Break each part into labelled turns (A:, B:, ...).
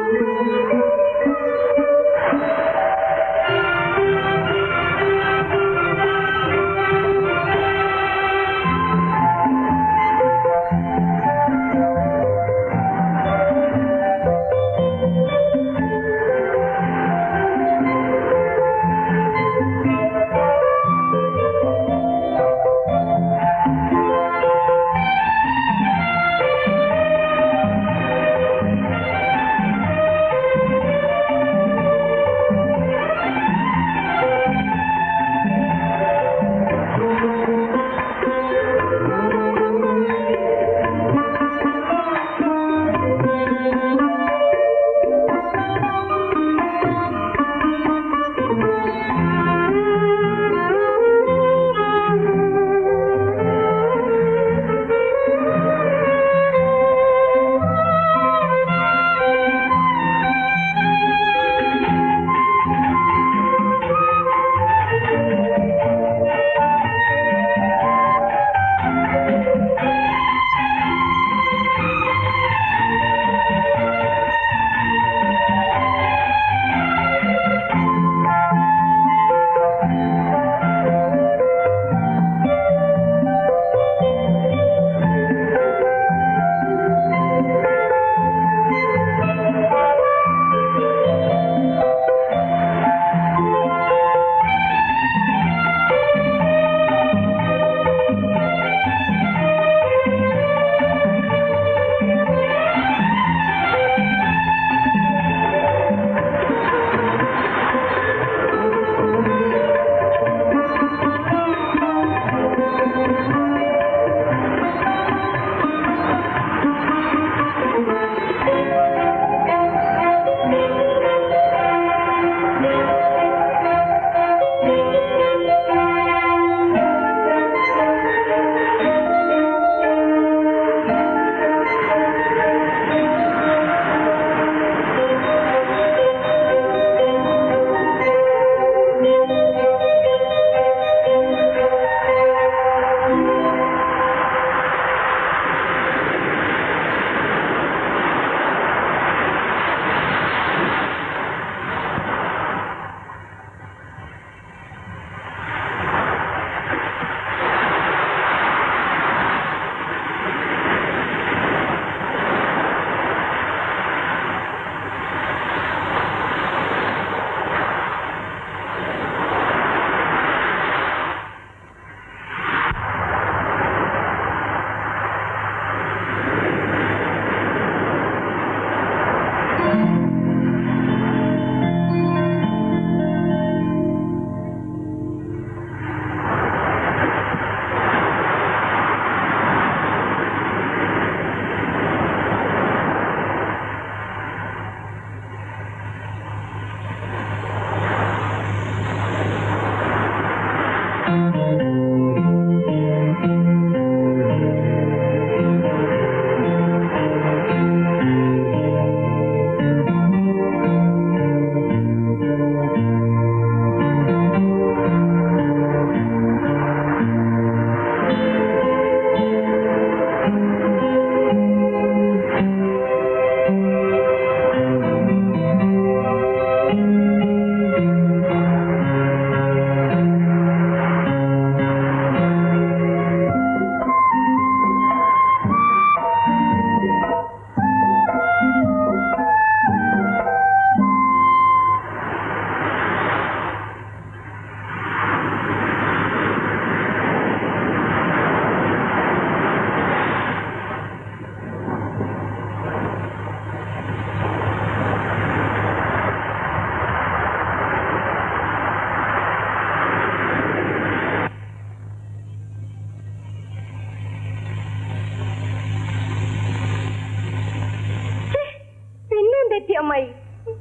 A: അമ്മായി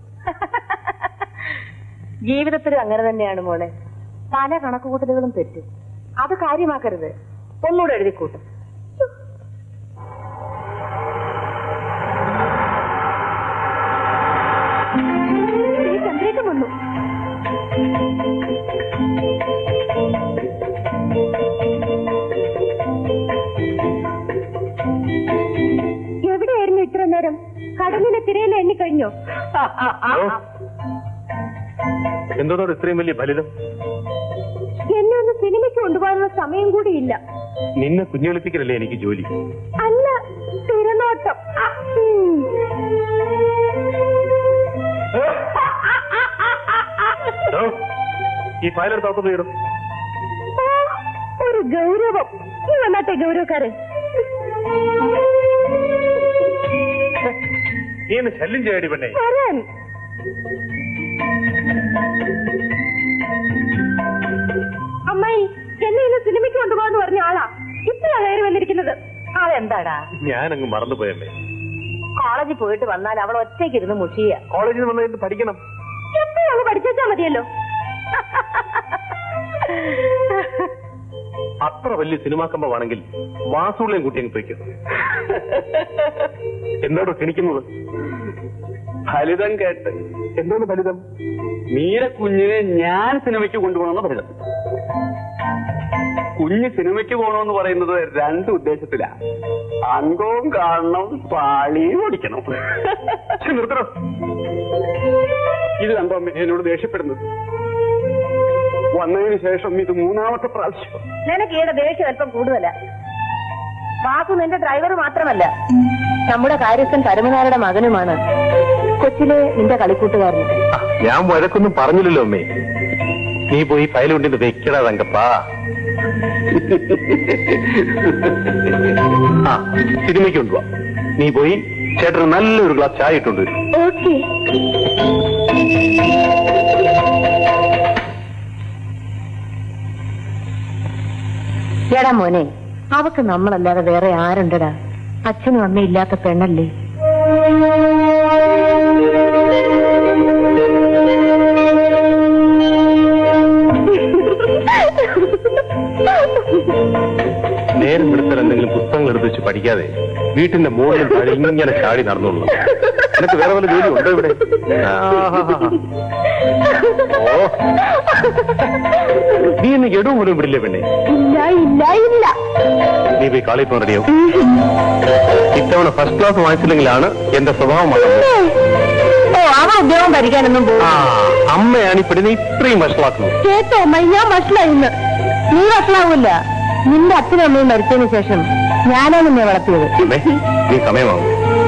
B: ജീവിതത്തിലും അങ്ങനെ തന്നെയാണ് മോളെ പല കണക്കുകൂട്ടലുകളും തെറ്റും അത് കാര്യമാക്കരുത് ഒന്നുകൂടെ എഴുതിക്കൂട്ടും
A: ചന്ദ്രേട്ടൻ വന്നു എവിടെയായിരുന്നു ഇത്ര നേരം കടലിലെ തിരയില എണ്ണിക്കഴിഞ്ഞോ
C: എന്തോന്നോട് ഇത്രയും വലിയ ഫലിതം
A: എന്നെ ഒന്ന് സിനിമയ്ക്ക് കൊണ്ടുപോകാനുള്ള സമയം കൂടിയില്ല
C: നിന്നെ കുഞ്ഞുകളിപ്പിക്കലല്ലേ എനിക്ക് ജോലി
A: അല്ല തിരനോട്ടം ഉം.
C: ഡോ, ഈ ഫയലെടുത്ത് അകത്ത് ഇടും
A: ആ, ഒരു ഗൗരവം ഈ വന്നാട്ടെ ഗൗരവക്കാരൻ
C: നീ എന്നെ ശല്യം ചെയ്യടി പെണ്ണേ
A: വരാൻ അമ്മായി എന്നെ ഇന്ന് സിനിമയ്ക്ക് കൊണ്ടുപോകാന്ന് പറഞ്ഞ ആളാ ഇപ്പഴാ കയറി വന്നിരിക്കുന്നത്
B: അതെന്താടാ
C: ഞാനങ്ങ് മറന്നുപോയമ്മേ
B: കോളേജിൽ പോയിട്ട് വന്നാൽ അവൾ ഒറ്റയ്ക്ക് ഇരുന്ന് മുഷിയ
C: കോളേജിൽ നിന്ന് വന്നിട്ട് പഠിക്കണം
A: എപ്പോഴും അങ്ങ് പഠിച്ചാ മതിയല്ലോ
C: അത്ര വലിയ സിനിമാ കമ്പമാണെങ്കിൽ വാസുള്ളയും കൂട്ടി അങ്ങ് പൊയ്ക്കും എന്നോട് ക്ഷണിക്കുന്നത്
D: ഫലിതം കേട്ട്
C: എന്താണ് ഫലിതം
D: മീര കുഞ്ഞിനെ ഞാൻ സിനിമയ്ക്ക് കൊണ്ടുപോകണമെന്ന് ഫലിതം കുഞ്ഞ് സിനിമയ്ക്ക് പോകണമെന്ന് പറയുന്നത് രണ്ട് ഉദ്ദേശത്തിലാ അംഗവും കാണണം പാളിയും ഓടിക്കണം
C: ശ്ശെ, നിർത്തണം
D: ഇത് കണ്ടോ അമ്മേ എന്നോട് ദേഷ്യപ്പെടുന്നത് വന്നതിന് ശേഷം ഇത് മൂന്നാമത്തെ പ്രാവശ്യം
B: നിനക്ക് ഈയുടെ ദേഷ്യം അല്പം കൂടുതലാ വാസു നിന്റെ ഡ്രൈവർ മാത്രമല്ല നമ്മുടെ കാര്യസ്ഥൻ പരമനാരുടെ മകനുമാണ് കൊച്ചിലെ നിന്റെ കളിക്കൂട്ടുകാരൻ
C: ആ, ഞാൻ വഴക്കൊന്നും പറഞ്ഞില്ലല്ലോ അമ്മേ നീ പോയി ഫയൽ കൊണ്ടിട്ട് വെക്കടാ തങ്കപ്പാ ആ സിനിമയ്ക്ക് കൊണ്ടുപോവാ നീ പോയി ചേട്ടന് നല്ലൊരു ഗ്ലാസ് ചായ ഇട്ടുണ്ട്
A: ഓക്കെ
B: എടാ മോനെ അവക്ക് നമ്മളല്ലാതെ വേറെ ആരുണ്ടടാ അച്ഛനും അമ്മയും ഇല്ലാത്ത പെണ്ണല്ലേ
C: നേരം എടുത്താൽ എന്തെങ്കിലും പുസ്തകങ്ങൾ എടുത്ത് വെച്ച് പഠിക്കാതെ വീട്ടിന്റെ മുകളിൽ താഴെ ഇങ്ങനെ ചാടി നടന്നുള്ളൂ നിനക്ക് വേറെ വല്ല ജോലി ഉണ്ടോ ഇവിടെ ആഹാഹാഹാ. ഓ നീ എന്നെ എടു പോലും വിടില്ലേ പെണ്ണെ
A: ഇല്ല ഇല്ല ഇല്ല
C: നീ പോയി കാളി പോകാൻ റെഡിയാവും ഇത്തവണ ഫസ്റ്റ് ക്ലാസ് വാങ്ങിച്ചില്ലെങ്കിലാണ് എന്റെ സ്വഭാവം മാറുന്നത്
B: ഓ അവ ഉദ്യോഗം ഭരിക്കാനൊന്നും പോകും
C: ആ അമ്മയാണ് ഈ പെണ്ണിനെ ഇത്രയും വഷളാക്കുന്നത്
A: കേട്ടോ അമ്മായി ഞാൻ മനസ്സിലായിന്ന്
B: നീ വഷളാവൂല നിന്റെ അച്ഛനും അമ്മയും മരിച്ചതിന് ശേഷം ഞാനാണ് നിന്നെ വളർത്തിയത്
C: അമ്മേ നീ സമയമാകും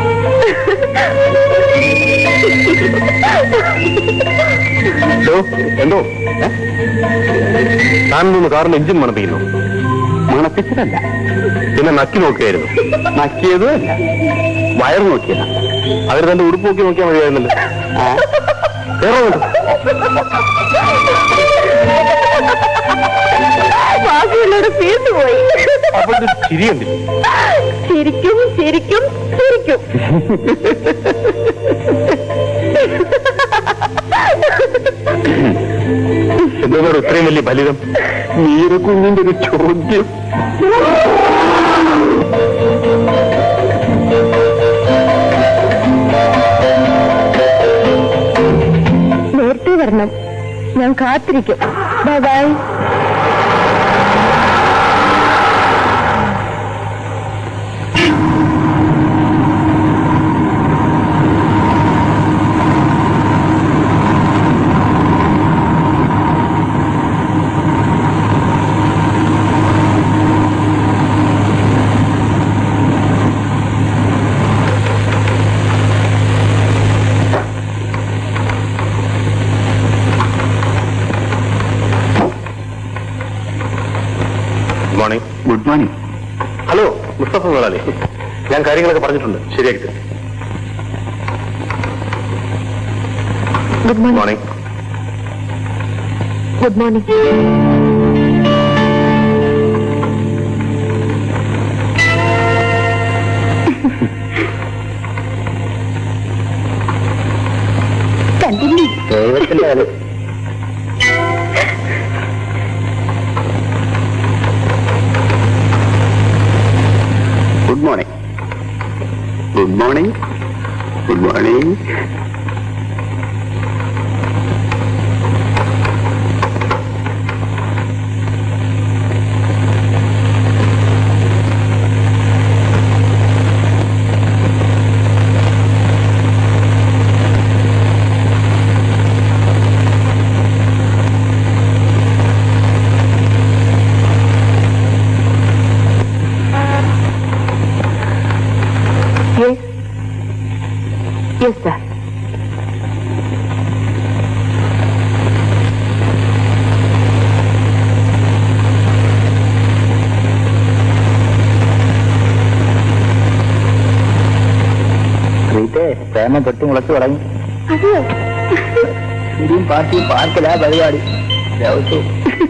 C: എന്തോ എന്തോ താനൊന്ന് കാറിന്റെ എഞ്ചിൻ മണപ്പിക്കുന്നു
D: മണപ്പിച്ചതല്ല
C: പിന്നെ നക്കി നോക്കിയായിരുന്നു
D: നക്കിയതും അല്ല
C: വയറ് നോക്കിയതാ അവർ തന്റെ ഉടുപ്പ് നോക്കി നോക്കിയാൽ മതിയായിരുന്നല്ലോ
D: ആ,
C: കേറോ ഇങ്ങോട്ട്.
A: വാസു എന്നോട് തീർന്നു പോയി
C: അപ്പോൾ ഇത് ചിരിയുണ്ട്
A: ശരിക്കും ശരിക്കും ശരിക്കും
C: എന്തോന്നോട് ഇത്രയും വലിയ ഫലിതം
D: മീരക്കുഞ്ഞിന്റെ ഒരു ചോദ്യം
A: നേരത്തെ വരണം ഞാൻ കാത്തിരിക്കും bye bye
C: good morning
D: good morning
C: hello Mustafa മുതലാളി ഞാൻ കാര്യങ്ങളൊക്കെ പറഞ്ഞിട്ടുണ്ട് ശരിയാക്കി തരും
A: good
C: good
A: morning
C: morning
A: good morning കണ്ടില്ലേ
C: ദൈവത്തിന്റെ കാര്യം
D: good morning good morning good morning
B: yes sir
E: പ്രേമം തൊട്ട് മുളച്ചു തുടങ്ങി
A: അതെയോ
E: ഇടിയും പാട്ടിയും പാർക്കലാ പരിപാടി ദിവസവും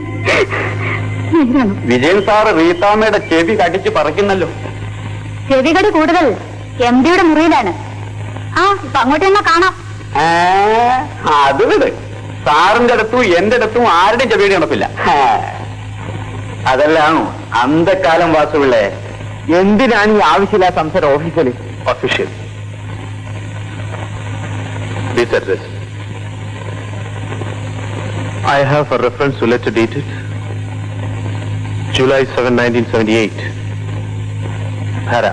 D: വിജയൻ സാറ് റീത്താമ്മയുടെ ചെവി കടിച്ച് പറിക്കുന്നല്ലോ
A: ചെവികടി കൂടുതൽ എം ഡിയുടെ മുറിയിലാണ് ആ ഇപ്പൊ അങ്ങോട്ട് തന്നെ കാണാം
D: ഏ, അത് വിട് സാറിന്റെ അടുത്തും എന്റെ അടുത്തും ആരുടെയും ചെവിയുടെ നടപ്പില്ല
E: അതല്ലാണോ അന്തക്കാലം വാസുപിള്ളേ എന്തിനാണ് ഈ ആവശ്യമില്ലാത്ത സംസാരം ഓഫീസിൽ
C: official. This address. I have a reference to letter dated July 7, 1978. Para.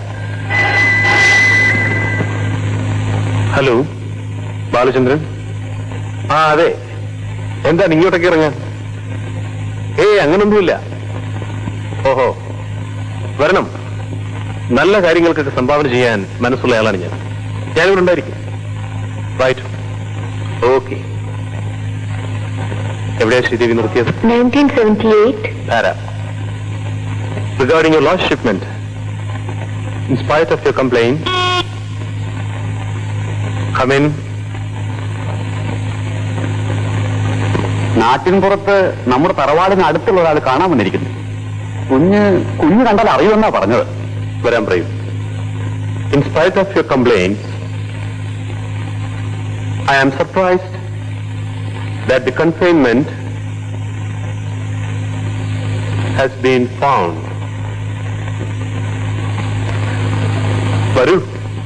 C: Hello Balachandran ആ അതെ എന്താണ് ഇങ്ങോട്ടേക്ക് ഇറങ്ങാൻ ഏയ് അങ്ങനൊന്നുമില്ല ഓഹോ വരണം നല്ല കാര്യങ്ങൾക്കൊക്കെ സംഭാവന ചെയ്യാൻ മനസ്സുള്ള ആളാണ് ഞാൻ ഞാനിവിടെ ഉണ്ടായിരിക്കും റൈറ്റ് ഓക്കെ എവിടെയാ ശ്രീദേവി നിർത്തിയത്
A: നയൻറ്റീൻ സെവൻറ്റി എയ്റ്റ്
C: ആരാ regarding your lost shipment in spite of your complaint come in
D: നാട്ടിൻ പുറത്ത് നമ്മുടെ തറവാടിന് അടുത്തുള്ള ഒരാൾ കാണാൻ വന്നിരിക്കുന്നു കുഞ്ഞ് കുഞ്ഞ് കണ്ടാൽ അറിയുമെന്നാ പറഞ്ഞത്
C: വരാൻ പറയും in spite of your complaint I am surprised that the confinement has been found. വരൂ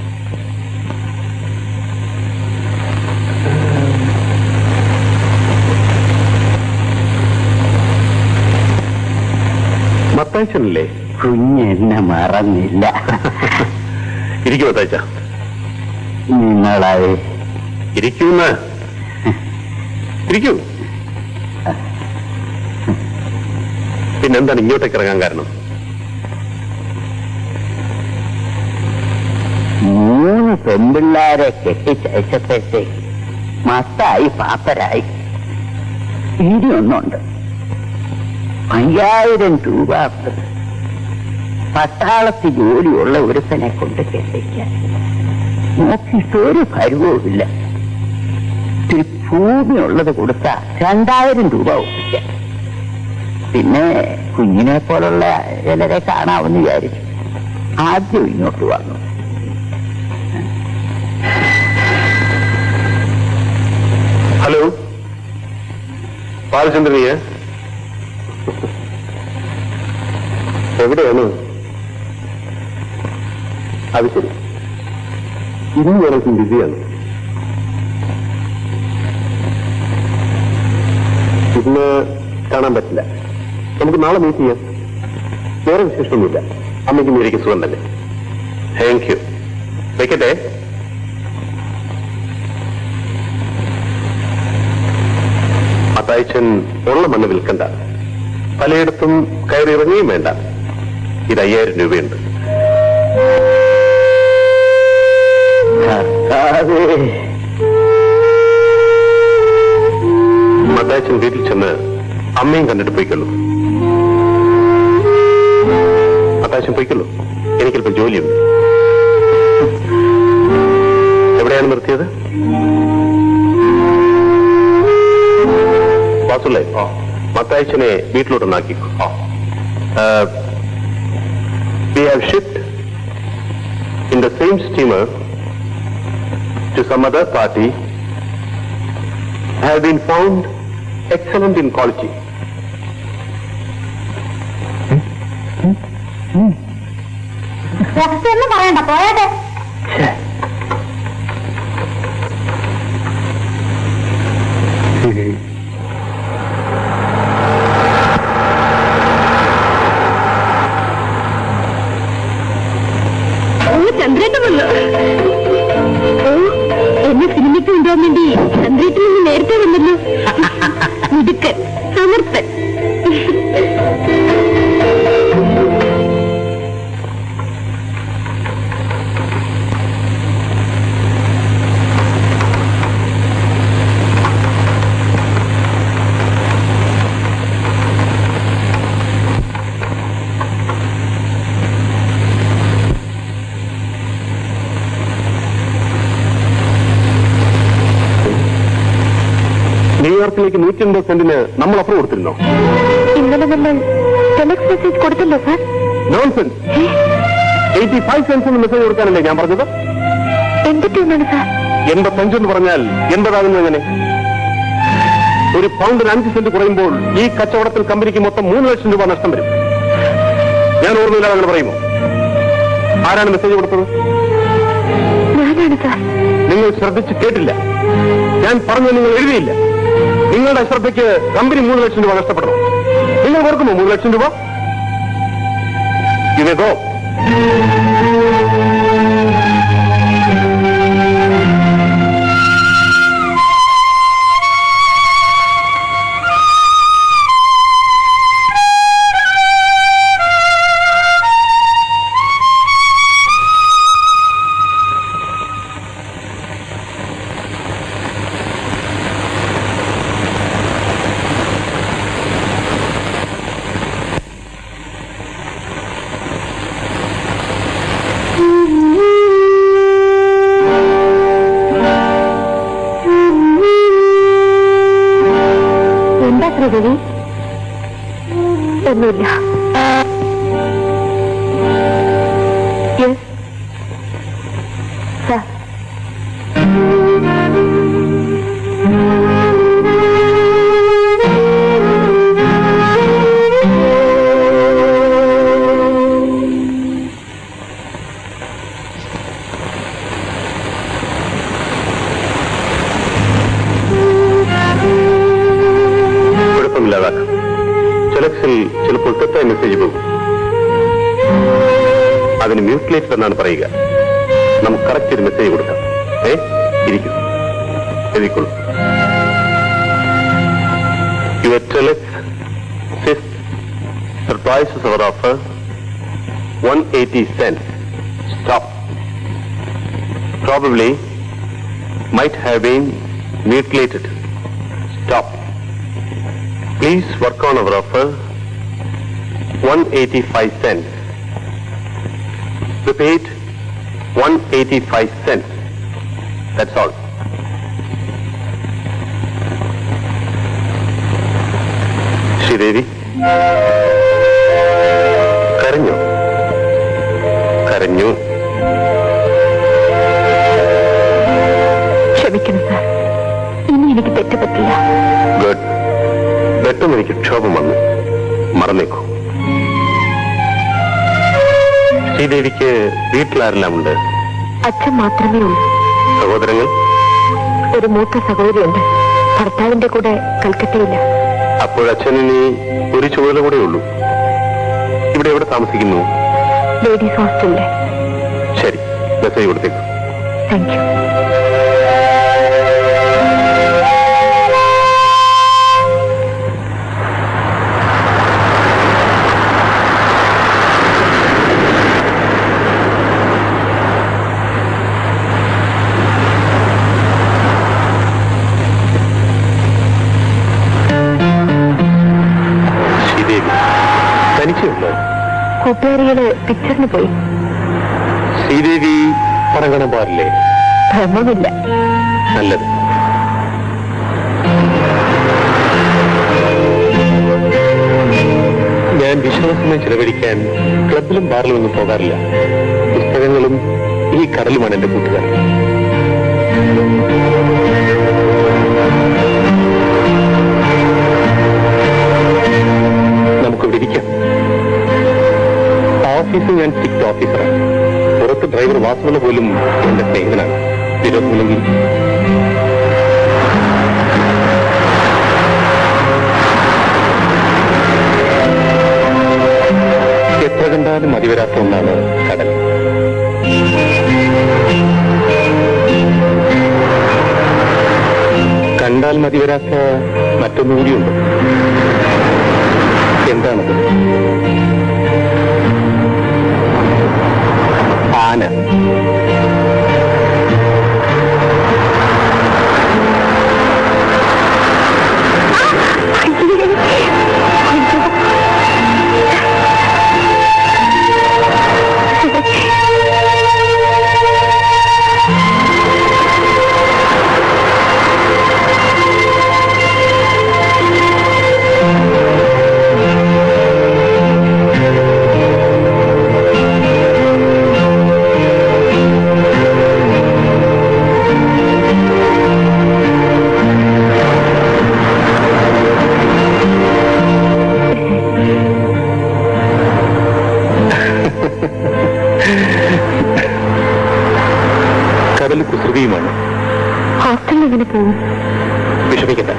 C: മത്താച്ചനല്ലേ
E: കുഞ്ഞ് എന്നെ മറന്നില്ല
C: ഇരിക്കൂ മത്താച്ച
E: നിങ്ങളത്
C: ഇരിക്കൂന്ന് ഇരിക്കൂ പിന്നെന്താണ് ഇങ്ങോട്ടേക്ക് ഇറങ്ങാൻ കാരണം
E: മൂന്ന് പെൺപിള്ളാരെ കെട്ടിച്ചയച്ചപ്പോഴത്തേക്ക് മത്തായി പാപ്പരായി ഇനിയൊന്നുണ്ട് അയ്യായിരം രൂപ പട്ടാളത്തിൽ ജോലിയുള്ള ഒരുത്തനെ കൊണ്ട് കെട്ടിക്കാൻ നോക്കിയിട്ട് ഒരു ഭരവുമില്ല ഇത്തിരി ഭൂമിയുള്ളത് കൊടുത്ത രണ്ടായിരം രൂപ ഒപ്പിക്കാം പിന്നെ കുഞ്ഞിനെ പോലുള്ള ചിലരെ കാണാമെന്ന് വിചാരിച്ചു ആദ്യം ഇങ്ങോട്ട് വന്നു
C: ഹലോ ബാലചന്ദ്രനിയ എവിടെയാണ് അത് ശരി ഇന്ന് ഞാനൊക്കെ ബിസിയാണ് ഇന്ന് കാണാൻ പറ്റില്ല നമുക്ക് നാളെ മീറ്റ് ചെയ്യാം വേറെ വിശേഷമൊന്നുമില്ല അമ്മയ്ക്ക് മേരിക്ക് സുഖം തന്നെ താങ്ക് യു വെക്കട്ടെ അതായച്ചൻ ഉള്ള മണ്ണ് വിൽക്കണ്ട പലയിടത്തും കയറി ഇറങ്ങുകയും വേണ്ട ഇത് അയ്യായിരം രൂപയുണ്ട്
E: കർത്താവേ
C: മത്തായച്ചൻ വീട്ടിൽ ചെന്ന് അമ്മയും കണ്ടിട്ട് പോയിക്കൊള്ളൂ മത്തായച്ചൻ പോയിക്കൊള്ളൂ എനിക്കല്പം ജോലിയുണ്ട് എവിടെയാണ് നിർത്തിയത് വാസുള്ളേ മത്തായച്ചനെ വീട്ടിലോട്ടൊന്നാക്കിക്കോ we have shift in the same steamer to some other party have been found excellent in quality.
A: എന്ന് പറയണ്ട പോയാട്ടെ ചന്ദ്രേട്ടൻ വന്നു ഓ എന്നെ സിനിമയ്ക്ക് കൊണ്ടുപോകാൻ വേണ്ടി ചന്ദ്രേട്ടൻ നിന്ന് നേരത്തെ വന്നല്ലോ മിടുക്കൻ സമർത്ഥൻ
C: ന്യൂയോർക്കിലേക്ക് നൂറ്റി അൻപത് സെന്റിന് നമ്മൾ അപ്പുറം കൊടുത്തിരുന്നോ
A: ഇന്നലെ നമ്മൾ ടെലക്സ് മെസ്സേജ് കൊടുത്തല്ലോ sir
C: nonsense eighty five cents എന്ന് മെസ്സേജ് കൊടുക്കാനല്ലേ ഞാൻ പറഞ്ഞത്
A: എന്തിട്ടാണ് സാർ
C: എൺപത്തഞ്ച് എന്ന് പറഞ്ഞാൽ എൺപതാകുന്നത് എങ്ങനെ ഒരു പൗണ്ടിന് അഞ്ച് സെന്റ് കുറയുമ്പോൾ ഈ കച്ചവടത്തിൽ കമ്പനിക്ക് മൊത്തം മൂന്ന് ലക്ഷം രൂപ നഷ്ടം വരും ഞാൻ ഓർമ്മയില്ലാതെ അങ്ങനെ പറയുമോ ആരാണ് മെസ്സേജ് കൊടുത്തത്
A: ഞാനാണ് സാർ
C: നിങ്ങൾ ശ്രദ്ധിച്ച് കേട്ടില്ല ഞാൻ പറഞ്ഞു നിങ്ങൾ എഴുതിയില്ല നിങ്ങളുടെ ശ്രദ്ധയ്ക്ക് കമ്പനി മൂന്ന് ലക്ഷം രൂപ നഷ്ടപ്പെടണം നിങ്ങൾ കൊടുക്കുമോ മൂന്ന് ലക്ഷം രൂപ ഇതോ
A: എന്താ ശ്രീദേവി ഒന്നുമില്ല യെസ് സാർ
C: കുഴപ്പമില്ലാതാക്കാം ചിലക്സിൽ ചിലപ്പോൾ തെറ്റായ മെസ്സേജ് പോകും അതിന് മ്യൂട്ടിലേറ്റ് എന്നാണ് പറയുക നമുക്ക് കറക്റ്റ് ഒരു മെസ്സേജ് കൊടുക്കാം ഏ ഇരിക്കും എഴുതിക്കൊള്ളൂ your telex sees surprises our offer one eighty cents stop probably might have been mutilated. Stop. Please work on our offer. 185 cents. Repeat. 185 cents. That's all. Sridevi കരഞ്ഞു കരഞ്ഞു
A: ക്ഷമിക്കണം സാർ ഇനി എനിക്ക് തെറ്റ് പറ്റില്ല
C: ഗുഡ് പെട്ടെന്ന് എനിക്ക് ക്ഷോഭം വന്നു മറന്നേക്കൂ ശ്രീദേവിക്ക് വീട്ടിലാരെല്ലാം ഉണ്ട്
A: അച്ഛൻ മാത്രമേ ഉള്ളൂ
C: സഹോദരങ്ങൾ
A: ഒരു മൂത്ത സഹോദരിയുണ്ട് ഭർത്താവിന്റെ കൂടെ കൽക്കട്ടയില്ല
C: അപ്പോഴച്ഛനിനി ഒരു ചുമതല കൂടെ ഉള്ളൂ ഇവിടെ എവിടെ താമസിക്കുന്നു
A: ലേഡീസ് ഹോസ്റ്റലിലെ
C: ശരി മെസ്സേജ് കൊടുത്തേക്കും
A: താങ്ക് യു
C: ശ്രീദേവി തനിച്ചുണ്ടോ
A: കൂട്ടുകാരികള് പിക്ചറിന് പോയി
C: ശ്രീദേവി പണം കാണാൻ പാടില്ലേ
A: ഭ്രമമില്ല
C: നല്ലത് ഞാൻ വിശ്വാസമായി ചെലവഴിക്കാൻ ക്ലബിലും ബാറിലും ഒന്നും പോകാറില്ല പുസ്തകങ്ങളും ഈ കടലുമാണ് എന്റെ കൂട്ടുകാരൻ നമുക്കിവിടെ ഇരിക്കാം ഓഫീസിൽ ഞാൻ സ്ട്രിക്ട് ഓഫീസറാണ് പുറത്ത് ഡ്രൈവർ വാസുവിന് പോലും എന്റെ സ്നേഹിതനാണ് വിരോധമില്ലെങ്കിൽ എത്ര കണ്ടാലും മതിവരാത്ത ഒന്നാണ് കടൽ കണ്ടാൽ മതിവരാത്ത മറ്റൊന്നുകൂടിയുണ്ട് എന്താണത് ആന
A: എങ്ങനെ പോകും
C: വിഷമിക്കട്ടെ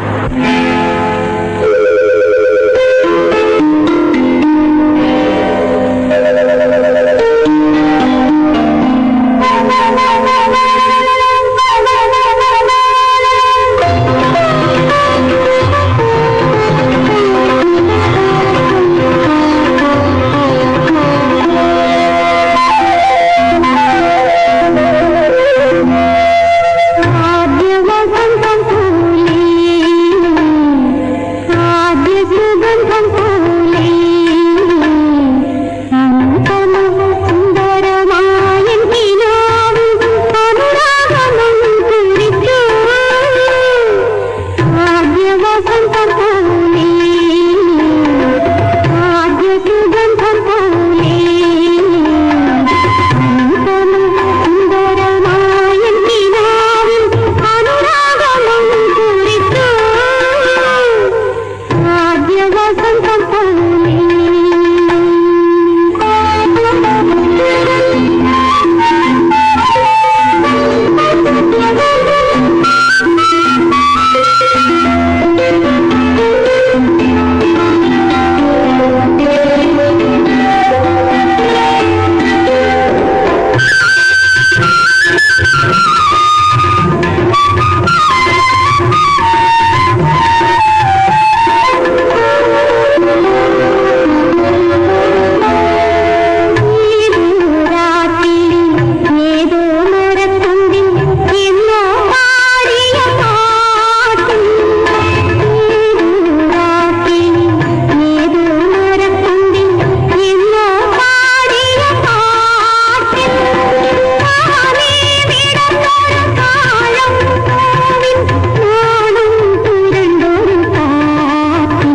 A: ആദ്യ വസന്തം പോലെ ആദ്യ സുഗന്ധം പോലെ അനന്തമ സുന്ദരമായ കിനാവിൽ അനുരാഗമം കുറിച്ചു ആദ്യ വസന്തം പോലെ ആദ്യ സുഗന്ധം പോലെ സുന്ദരമായ കിനാവിൽ അനുരാഗമം കുറിച്ചു ആദ്യ വസന്തം ഏതോ മരത്തുണ്ടിൽ എന്നോ പാടിയ പാട്ടും ഏതോ മരത്തുണ്ടിൽ എന്നോ പാടിയ പാട്ടിൽ താനേ വിടന്നൊരു കാലം പൂവിൻ നാളും പുരണ്ടൊരു കാറ്റിൻ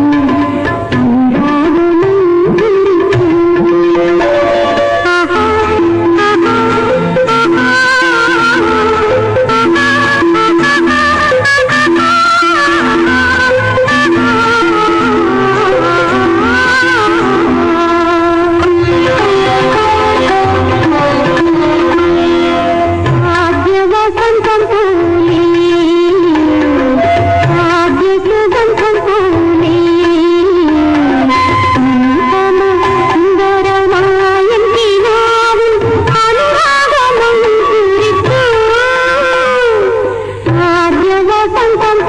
A: ആദ്യ വസന്തം പോലെ ആദ്യ സുഗന്ധം പോലെ സുന്ദരമായ കിനാവിൽ അനുരാഗമം കുറിച്ചു ആദ്യ വസന്തം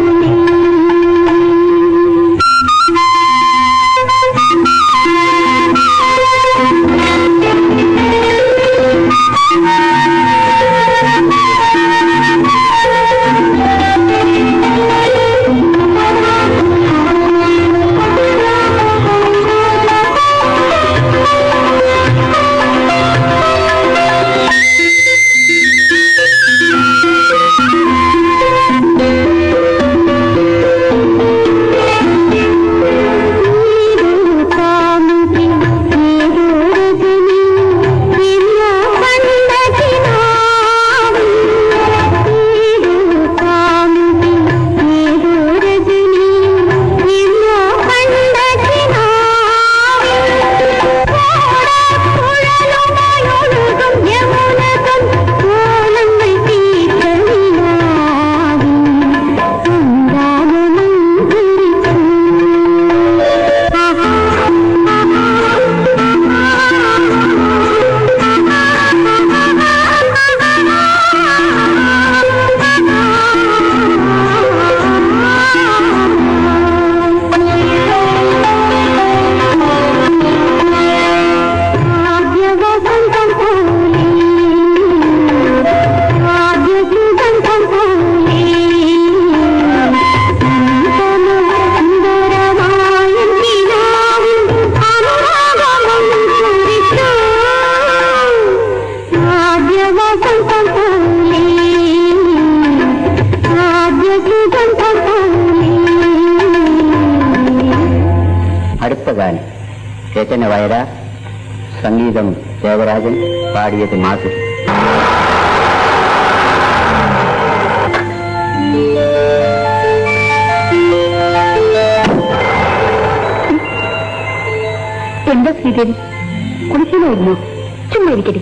A: ആദ്യ വസന്തം പോലെ ആദ്യ സുഗന്ധം പോലെ സുന്ദരമായ കിനാവിൽ അനുരാഗമം കുറിച്ചു ആദ്യ വസന്തം പോലെ ആദ്യ സുഗന്ധം പോലെ
E: അടുത്ത ഗാനം രചന വയര സംഗീതം ദേവരാജൻ പാടിയത് മാസു
A: എന്താ ശ്രീദേവി കുളിക്കണമായിരുന്നു ചുമ്മാ ഇരിക്കടി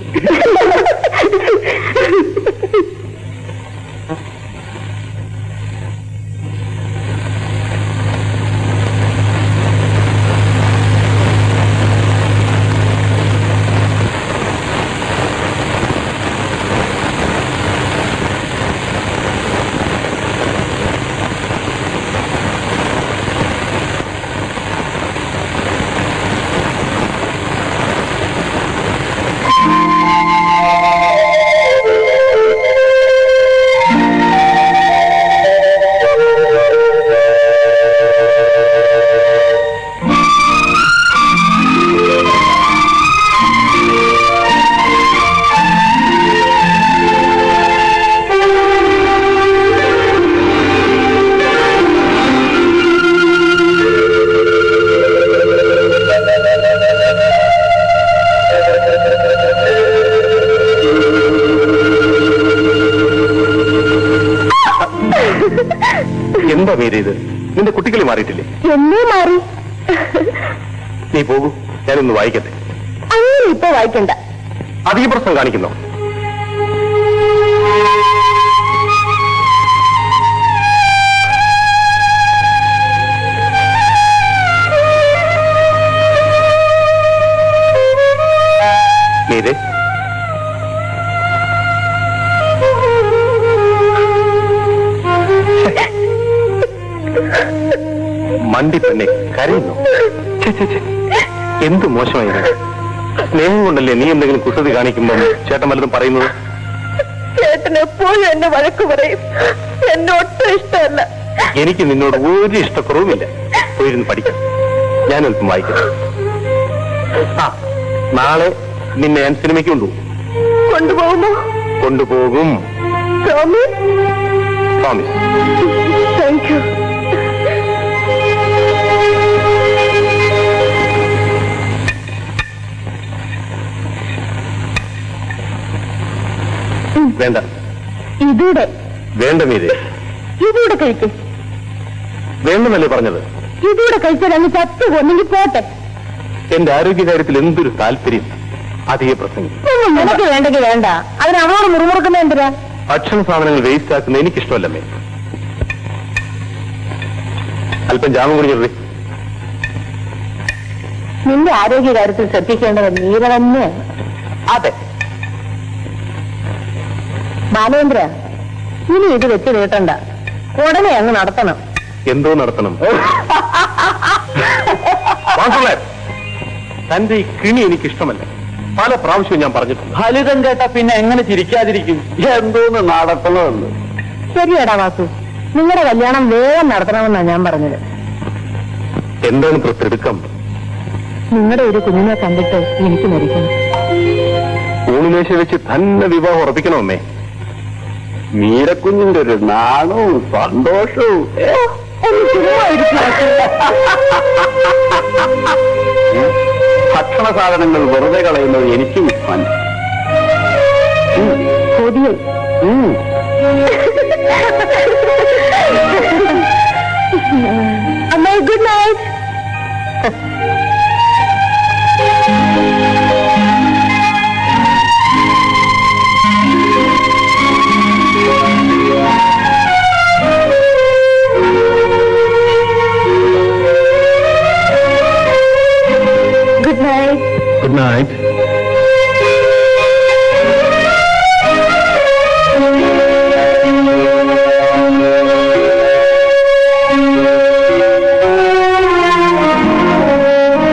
C: എന്താ മീര ഇത് നിന്റെ കുട്ടികളെ മാറിയിട്ടില്ലേ
B: എന്നേ മാറി
C: നീ പോകൂ ഞാനൊന്ന് വായിക്കട്ടെ
B: അങ്ങനെ ഇപ്പൊ വായിക്കണ്ട
C: അധിക പ്രശ്നം കാണിക്കുന്നോ മീരെ മണ്ടി തന്നെ കരയുന്നു ഛെ, ഛെ, ഛെ. എന്ത് മോശമായത് സ്നേഹം കൊണ്ടല്ലേ നീ എന്തെങ്കിലും കുസൃതി കാണിക്കുമ്പോൾ ചേട്ടൻ വല്ലതും പറയുന്നത്
B: ചേട്ടൻ എപ്പോഴും എന്നെ വഴക്ക് പറയും എന്നെ ഒട്ടും ഇഷ്ടമല്ല
C: എനിക്ക് നിന്നോട് ഒരു ഇഷ്ടക്കുറവുമില്ല പോയിരുന്ന് പഠിക്കാം ഞാൻ അല്പം വായിക്കാം ആ നാളെ നിന്നെ ഞാൻ സിനിമയ്ക്ക് കൊണ്ടുപോകും
B: കൊണ്ടുപോകുമോ
C: കൊണ്ടുപോകും
B: പ്രോമിസ്
C: പ്രോമിസ്
B: താങ്ക് യു
C: വേണ്ട
B: ഇതൂടെ
C: വേണ്ട മീരെ
B: ഇതൂടെ കഴിക്ക്
C: വേണ്ടെന്നല്ലേ പറഞ്ഞത്
B: ഇതൂടെ കഴിച്ചാൽ അങ്ങ് ചത്തു കൊന്നെങ്കിൽ പോട്ടെ
C: എന്റെ ആരോഗ്യകാര്യത്തിൽ എന്തൊരു താല്പര്യം അധിക പ്രസംഗം
B: ഒന്നും നിനക്ക് വേണ്ടെങ്കിൽ വേണ്ട അതിന് അവളോട് മുറുമുറുക്കുന്ന എന്തിനാ
C: ഭക്ഷണ സാധനങ്ങൾ വേസ്റ്റ് ആക്കുന്ന എനിക്കിഷ്ടമല്ലമ്മേ അല്പം ജാമം കുടിഞ്ഞിട്ടേ
B: നിന്റെ ആരോഗ്യകാര്യത്തിൽ ശ്രദ്ധിക്കേണ്ടത് നീല തന്നെ
C: അതെ
B: ബാലേന്ദ്ര ഇനി ഇത് വെച്ച് നീട്ടണ്ട ഉടനെ അങ്ങ് നടത്തണം
C: എന്തോ നടത്തണം വാസുദേവൻ, തന്റെ ഈ കിണി എനിക്കിഷ്ടമല്ല പല പ്രാവശ്യവും ഞാൻ പറഞ്ഞിട്ടുണ്ട്
E: ഫലിതം കേട്ട പിന്നെ എങ്ങനെ ചിരിക്കാതിരിക്കും
D: എന്തോന്ന് നടത്തണമെന്ന്
B: ശരിയടാ വാസു നിങ്ങളുടെ കല്യാണം വേഗം നടത്തണമെന്നാ ഞാൻ പറഞ്ഞത്
C: എന്താണ് ഇപ്പൊ തിടുക്കം
B: നിങ്ങളുടെ ഒരു കുഞ്ഞിനെ കണ്ടിട്ട് എനിക്ക് മരിക്കണം
C: ഊണിമേശ വെച്ച് തന്നെ വിവാഹം ഉറപ്പിക്കണമേ
D: മീരക്കുഞ്ഞിന്റെ ഒരു നാണവും സന്തോഷവും ഏ, ഭക്ഷണ സാധനങ്ങൾ വെറുതെ കളയുന്നത് എനിക്കും ഇഷ്ടമല്ല
B: കൊതിയും
D: ഉം.
B: അമ്മേ good night good night
C: good night
B: Thank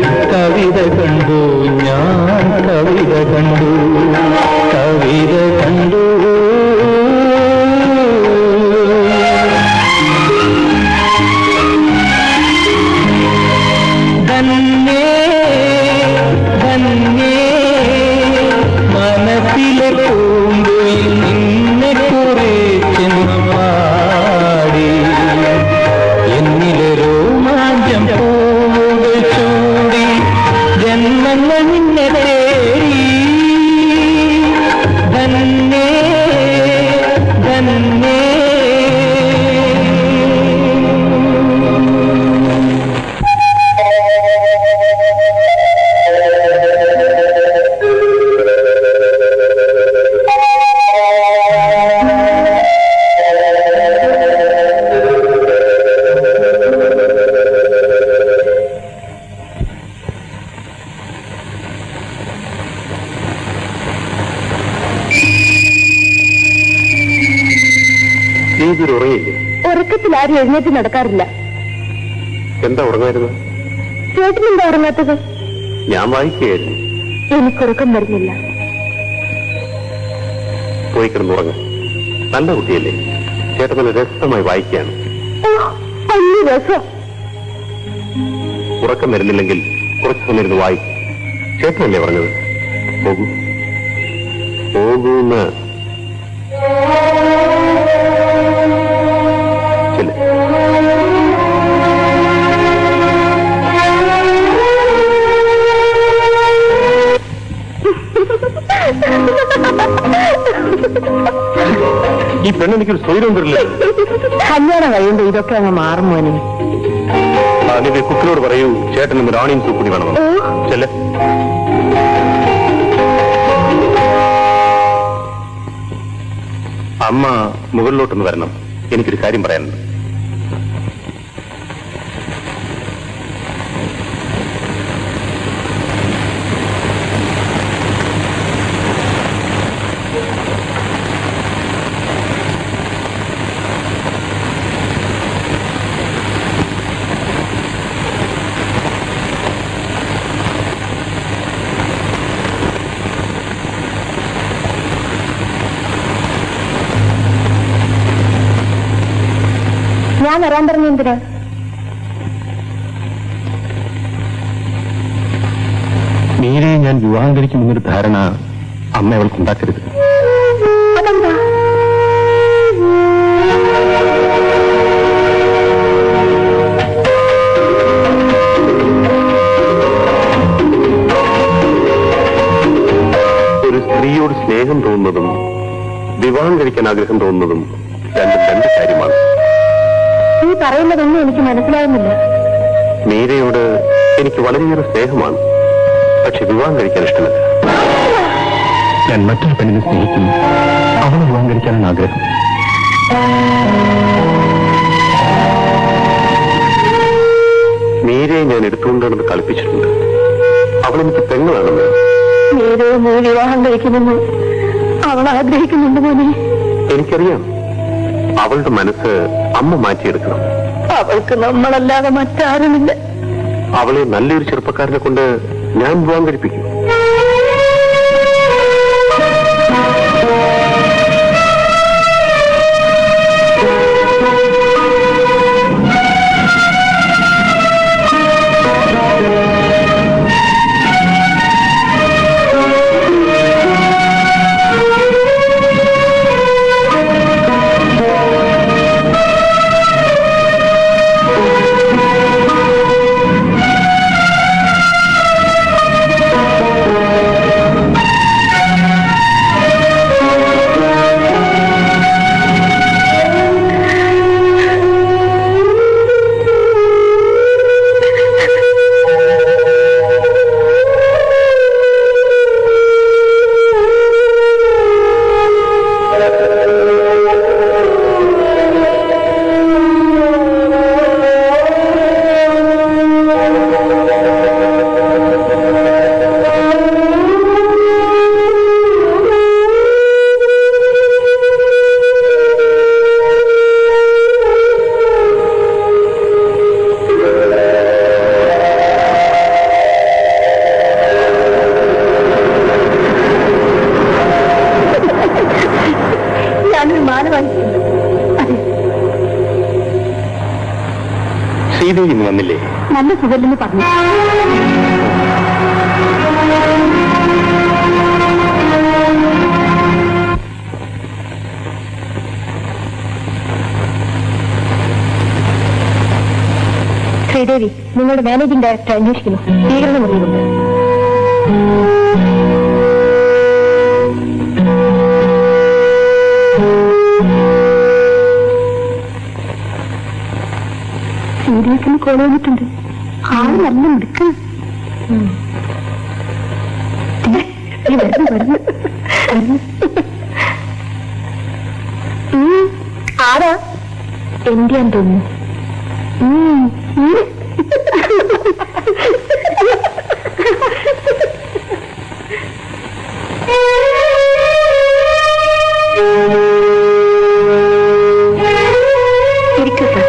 F: കവിത കണ്ടു ഞാൻ കവിത കണ്ടു കവിത കണ്ടു ധന്യേ ധന്യേ മനസ്സിലെ പൂങ്കുയിൽ നിന്നെ കുറിച്ചെന്ന് പാടി എന്നിലെ രോമാഞ്ചം പൂവുകൾ ചൂടി ജന്മങ്ങൾ നിന്നെ തേടി ധന്യേ ധന്യേ
C: നീ ഇതൊരു ഉറങ്ങിയില്ലേ
A: ഉറക്കത്തിൽ ആരും എഴുന്നേറ്റ് നടക്കാറില്ല
C: എന്താ ഉറങ്ങായിരുന്നു
A: ചേട്ടനെന്താ ഉറങ്ങാത്തത്
C: ഞാൻ വായിക്കുകയായിരുന്നു
A: എനിക്കുറക്കം വരുന്നില്ല
C: പോയി കിടന്നുറങ്ങും നല്ല കുട്ടിയല്ലേ ചേട്ടൻ നല്ല രസമായി വായിക്കുകയാണ്
A: ഓ വലിയ രസം
C: ഉറക്കം വരുന്നില്ലെങ്കിൽ കുറച്ചു സമയം ഇരുന്ന് വായിക്കും ചേട്ടനല്ലേ പറഞ്ഞത് പോകൂ പോകൂന്ന് ചെല്ല്. ഈ പെണ്ണെനിക്കൊരു സ്വൈരം തരില്ല
B: കല്യാണം കഴിയുമ്പോ ഇതൊക്കെ അങ്ങ് മാറും മോനെ
C: നിന്റെ കുക്കിനോട് പറയൂ ചേട്ടനും ഒരു ആണിയും സൂക്കുടി വേണമെന്ന് ചെല്ലേ അമ്മ മുകളിലോട്ടൊന്ന് വരണം എനിക്കൊരു കാര്യം പറയാനുണ്ട്
A: ഞാൻ വരാൻ പറഞ്ഞ എന്തിനാ
C: മീരെ ഞാൻ വിവാഹം കഴിക്കുമെന്നൊരു ധാരണ അമ്മ അവൾക്ക് ഉണ്ടാക്കരുത്
A: അതെന്താ
C: ഒരു സ്ത്രീയോട് സ്നേഹം തോന്നുന്നതും വിവാഹം കഴിക്കാൻ ആഗ്രഹം തോന്നുന്നതും രണ്ടും രണ്ട് കാര്യമാണ്
A: നീ പറയുന്നതൊന്നും എനിക്ക് മനസ്സിലാകുന്നില്ല
C: മീരയോട് എനിക്ക് വളരെയേറെ സ്നേഹമാണ് പക്ഷെ വിവാഹം കഴിക്കാൻ ഇഷ്ടമല്ല ഞാൻ മറ്റൊരു പെണ്ണിനെ സ്നേഹിക്കുന്നു അവളെ വിവാഹം കഴിക്കാനാണ് ആഗ്രഹം മീരയെ ഞാൻ എടുത്തുകൊണ്ടാണെന്ന് കളിപ്പിച്ചിട്ടുണ്ട് അവളെനിക്ക് പെങ്ങളാണെന്ന്
A: നീരോ നീ വിവാഹം കഴിക്കുമെന്ന് അവൾ ആഗ്രഹിക്കുന്നുണ്ട് മോനെ
C: എനിക്കറിയാം അവളുടെ മനസ്സ് അമ്മ മാറ്റിയെടുക്കണം
A: അവൾക്ക് നമ്മളല്ലാതെ മറ്റാരുമില്ല
C: അവളെ നല്ലൊരു ചെറുപ്പക്കാരനെ കൊണ്ട് ഞാൻ വിവാഹം കഴിപ്പിക്കും
A: ആ
C: ശ്രീദേവി ഇന്ന് വന്നില്ലേ
A: നല്ല സുഖല്ലെന്ന് പറഞ്ഞു ശ്രീദേവി നിങ്ങളുടെ മാനേജിംഗ് ഡയറക്ടർ അന്വേഷിക്കുന്നു സ്വീകരണ മുറിയിലുണ്ട് സീരിയസിന് കോൾ വന്നിട്ടുണ്ട് ആള് നല്ല മിടുക്ക ആരാ എന്റെയാന്ന് തോന്നുന്നു ഉം, ഉം. ഇരിക്കൂ സാർ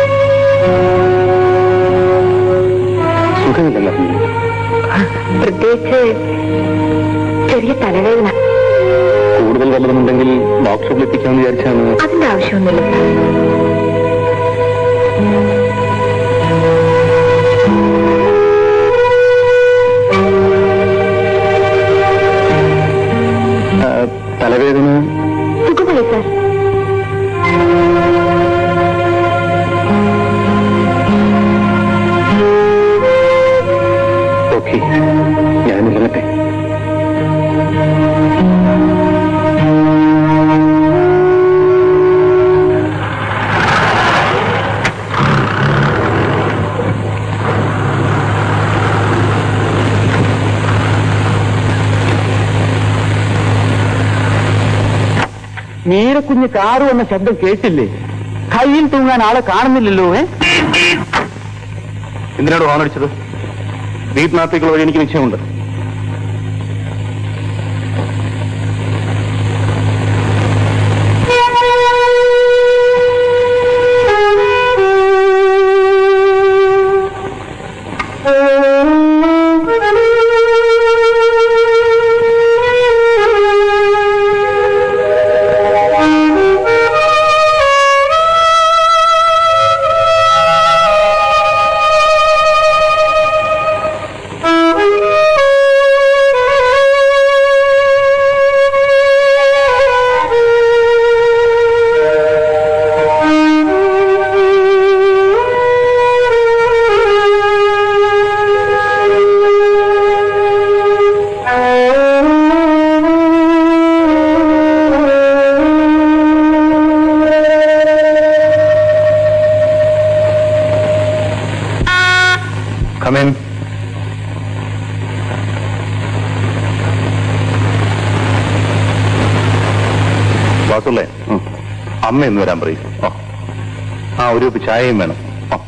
C: സുഖമില്ലെന്ന്
A: പ്രത്യേകിച്ച് ചെറിയ തലവേദന
C: കൂടുതൽ വല്ലതുമുണ്ടെങ്കിൽ ഡോക്ടറെ എത്തിക്കാമെന്ന് വിചാരിച്ചാണ്
A: അതിന്റെ ആവശ്യമൊന്നുമില്ല സാർ
C: ആ, തലവേദന
A: സുഖമായി സാർ
C: ഓക്കെ ഞാൻ ഇറങ്ങട്ടെ
E: മീരക്കുഞ്ഞ് കാറ് വന്ന ശബ്ദം കേട്ടില്ലേ കയ്യിൽ തൂങ്ങാൻ ആളെ കാണുന്നില്ലല്ലോ ഏ
C: എന്തിനാണ് വാണടിച്ചത് വീട്ടിനകത്തേക്കുള്ള വഴി എനിക്ക് നിശ്ചയമുണ്ട് കമേൻ വാസുള്ളേ അമ്മ എന്ന് വരാൻ പറയും ആ. ആ ഒരു കപ്പ് ചായയും വേണം ആ.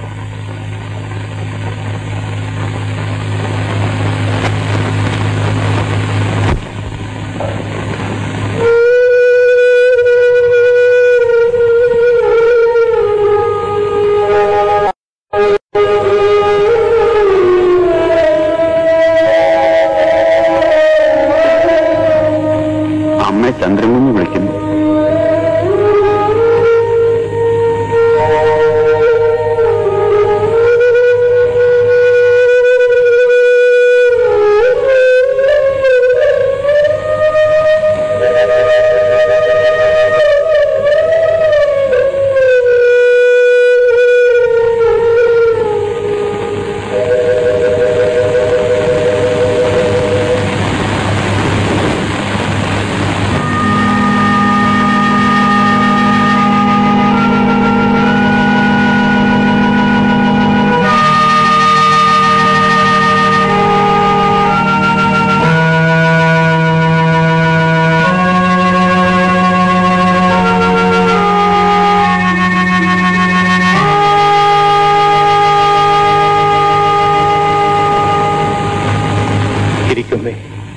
C: അമ്മ ചന്ദ്രമെന്ന് വിളിക്കുന്നു ഇരിക്കുന്നേ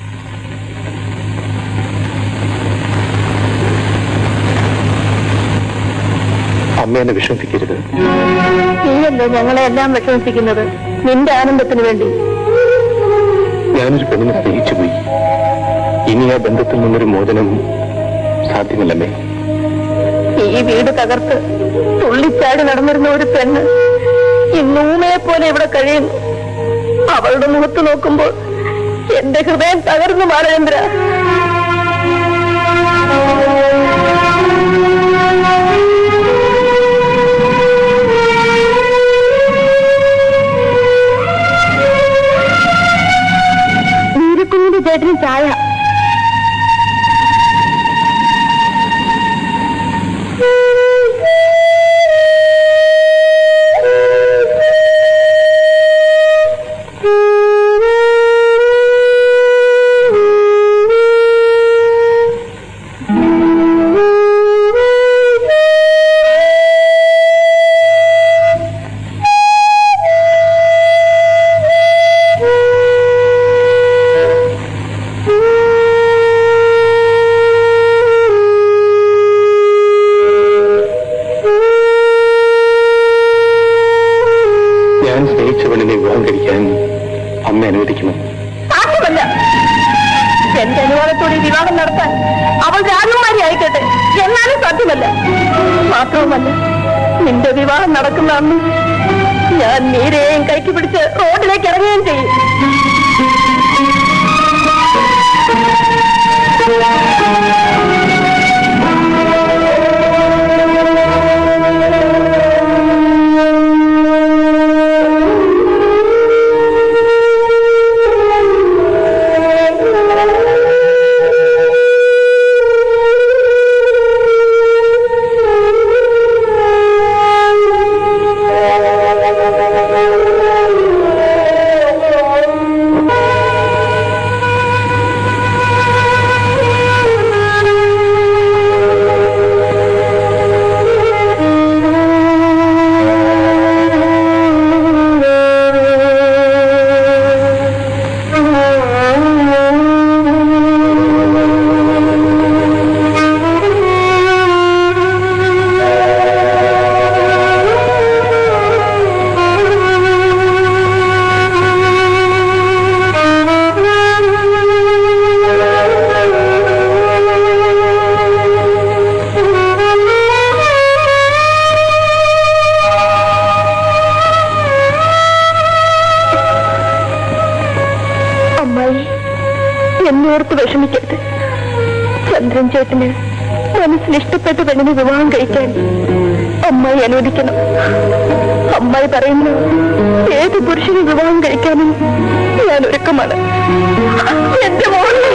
C: അമ്മ എന്നെ വിഷമിപ്പിക്കരുത്
A: നീയല്ലേ ഞങ്ങളെ എല്ലാം വിഷമിപ്പിക്കുന്നത് നിന്റെ ആനന്ദത്തിന് വേണ്ടി
C: ഞാനൊരു പെണ്ണിനെ സ്നേഹിച്ചു പോയി ഇനി ആ ബന്ധത്തിൽ നിന്നൊരു മോചനം സാധ്യമല്ലമ്മേ
A: ഈ വീട് തകർത്ത് തുള്ളിച്ചാടി നടന്നിരുന്ന ഒരു പെണ്ണ്
B: ഇന്നൂമയെ പോലെ ഇവിടെ കഴിയുന്നു അവളുടെ മുഖത്ത് നോക്കുമ്പോൾ എന്റെ ഹൃദയം തകർന്നു ബാലചന്ദ്ര
A: നീലക്കുഞ്ഞിന്റെ ചേട്ടന് ചായ
C: ഞാൻ സ്നേഹിച്ചവനെ വിവാഹം കഴിക്കാൻ അമ്മ അനുവദിക്കുമോ
B: സാധ്യമല്ല എന്റെ അനുവാദത്തോടെ ഈ വിവാഹം നടത്താൻ അവൾ രാജകുമാരി ആയിക്കട്ടെ എന്നാലും സാധ്യമല്ല മാത്രവുമല്ല നിന്റെ വിവാഹം നടക്കുന്ന അന്ന് ഞാൻ നീരയെയും കൈക്ക് പിടിച്ച് റോഡിലേക്ക് ഇറങ്ങുകയും ചെയ്യും അമ്മായി എന്നോർത്ത് വിഷമിക്കരുത് ചന്ദ്രൻ ചേട്ടന് മനസ്സിന് ഇഷ്ടപ്പെട്ട പെണ്ണിനെ വിവാഹം കഴിക്കാൻ അമ്മായി അനുവദിക്കണം അമ്മായി പറയുന്നു ഏത് പുരുഷനെ വിവാഹം കഴിക്കാനും ഞാൻ ഒരുക്കമാണ് എന്റെ മോളെ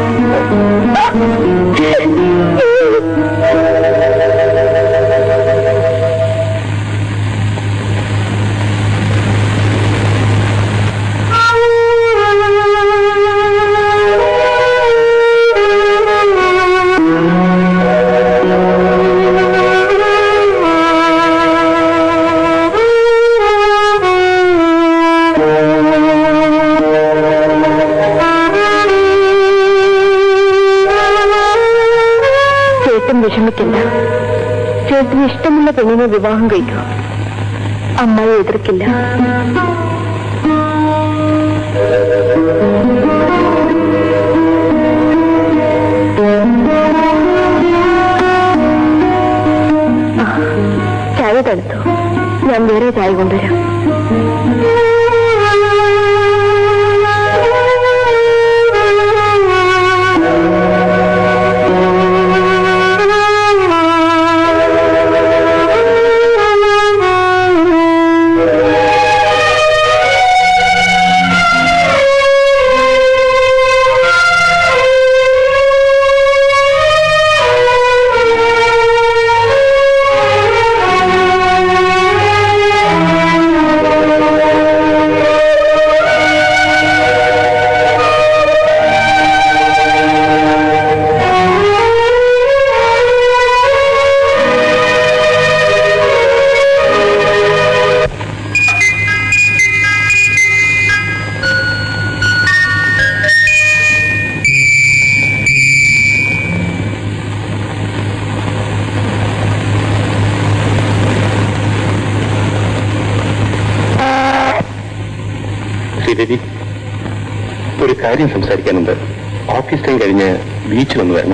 B: ചേട്ടൻ വിഷമിക്കില്ല ചേട്ടന് ഇഷ്ടമുള്ള പെണ്ണിനെ വിവാഹം കഴിക്കുക അമ്മായി എതിർക്കില്ല ആ, ചായ തണുത്തു ഞാൻ വേറെ ചായ കൊണ്ടുവരാം
C: ശ്രീദേവി ഒരു കാര്യം സംസാരിക്കാനുണ്ട് ഓഫീസ് ടൈം കഴിഞ്ഞ് ബീച്ചിൽ ഒന്ന് വരണം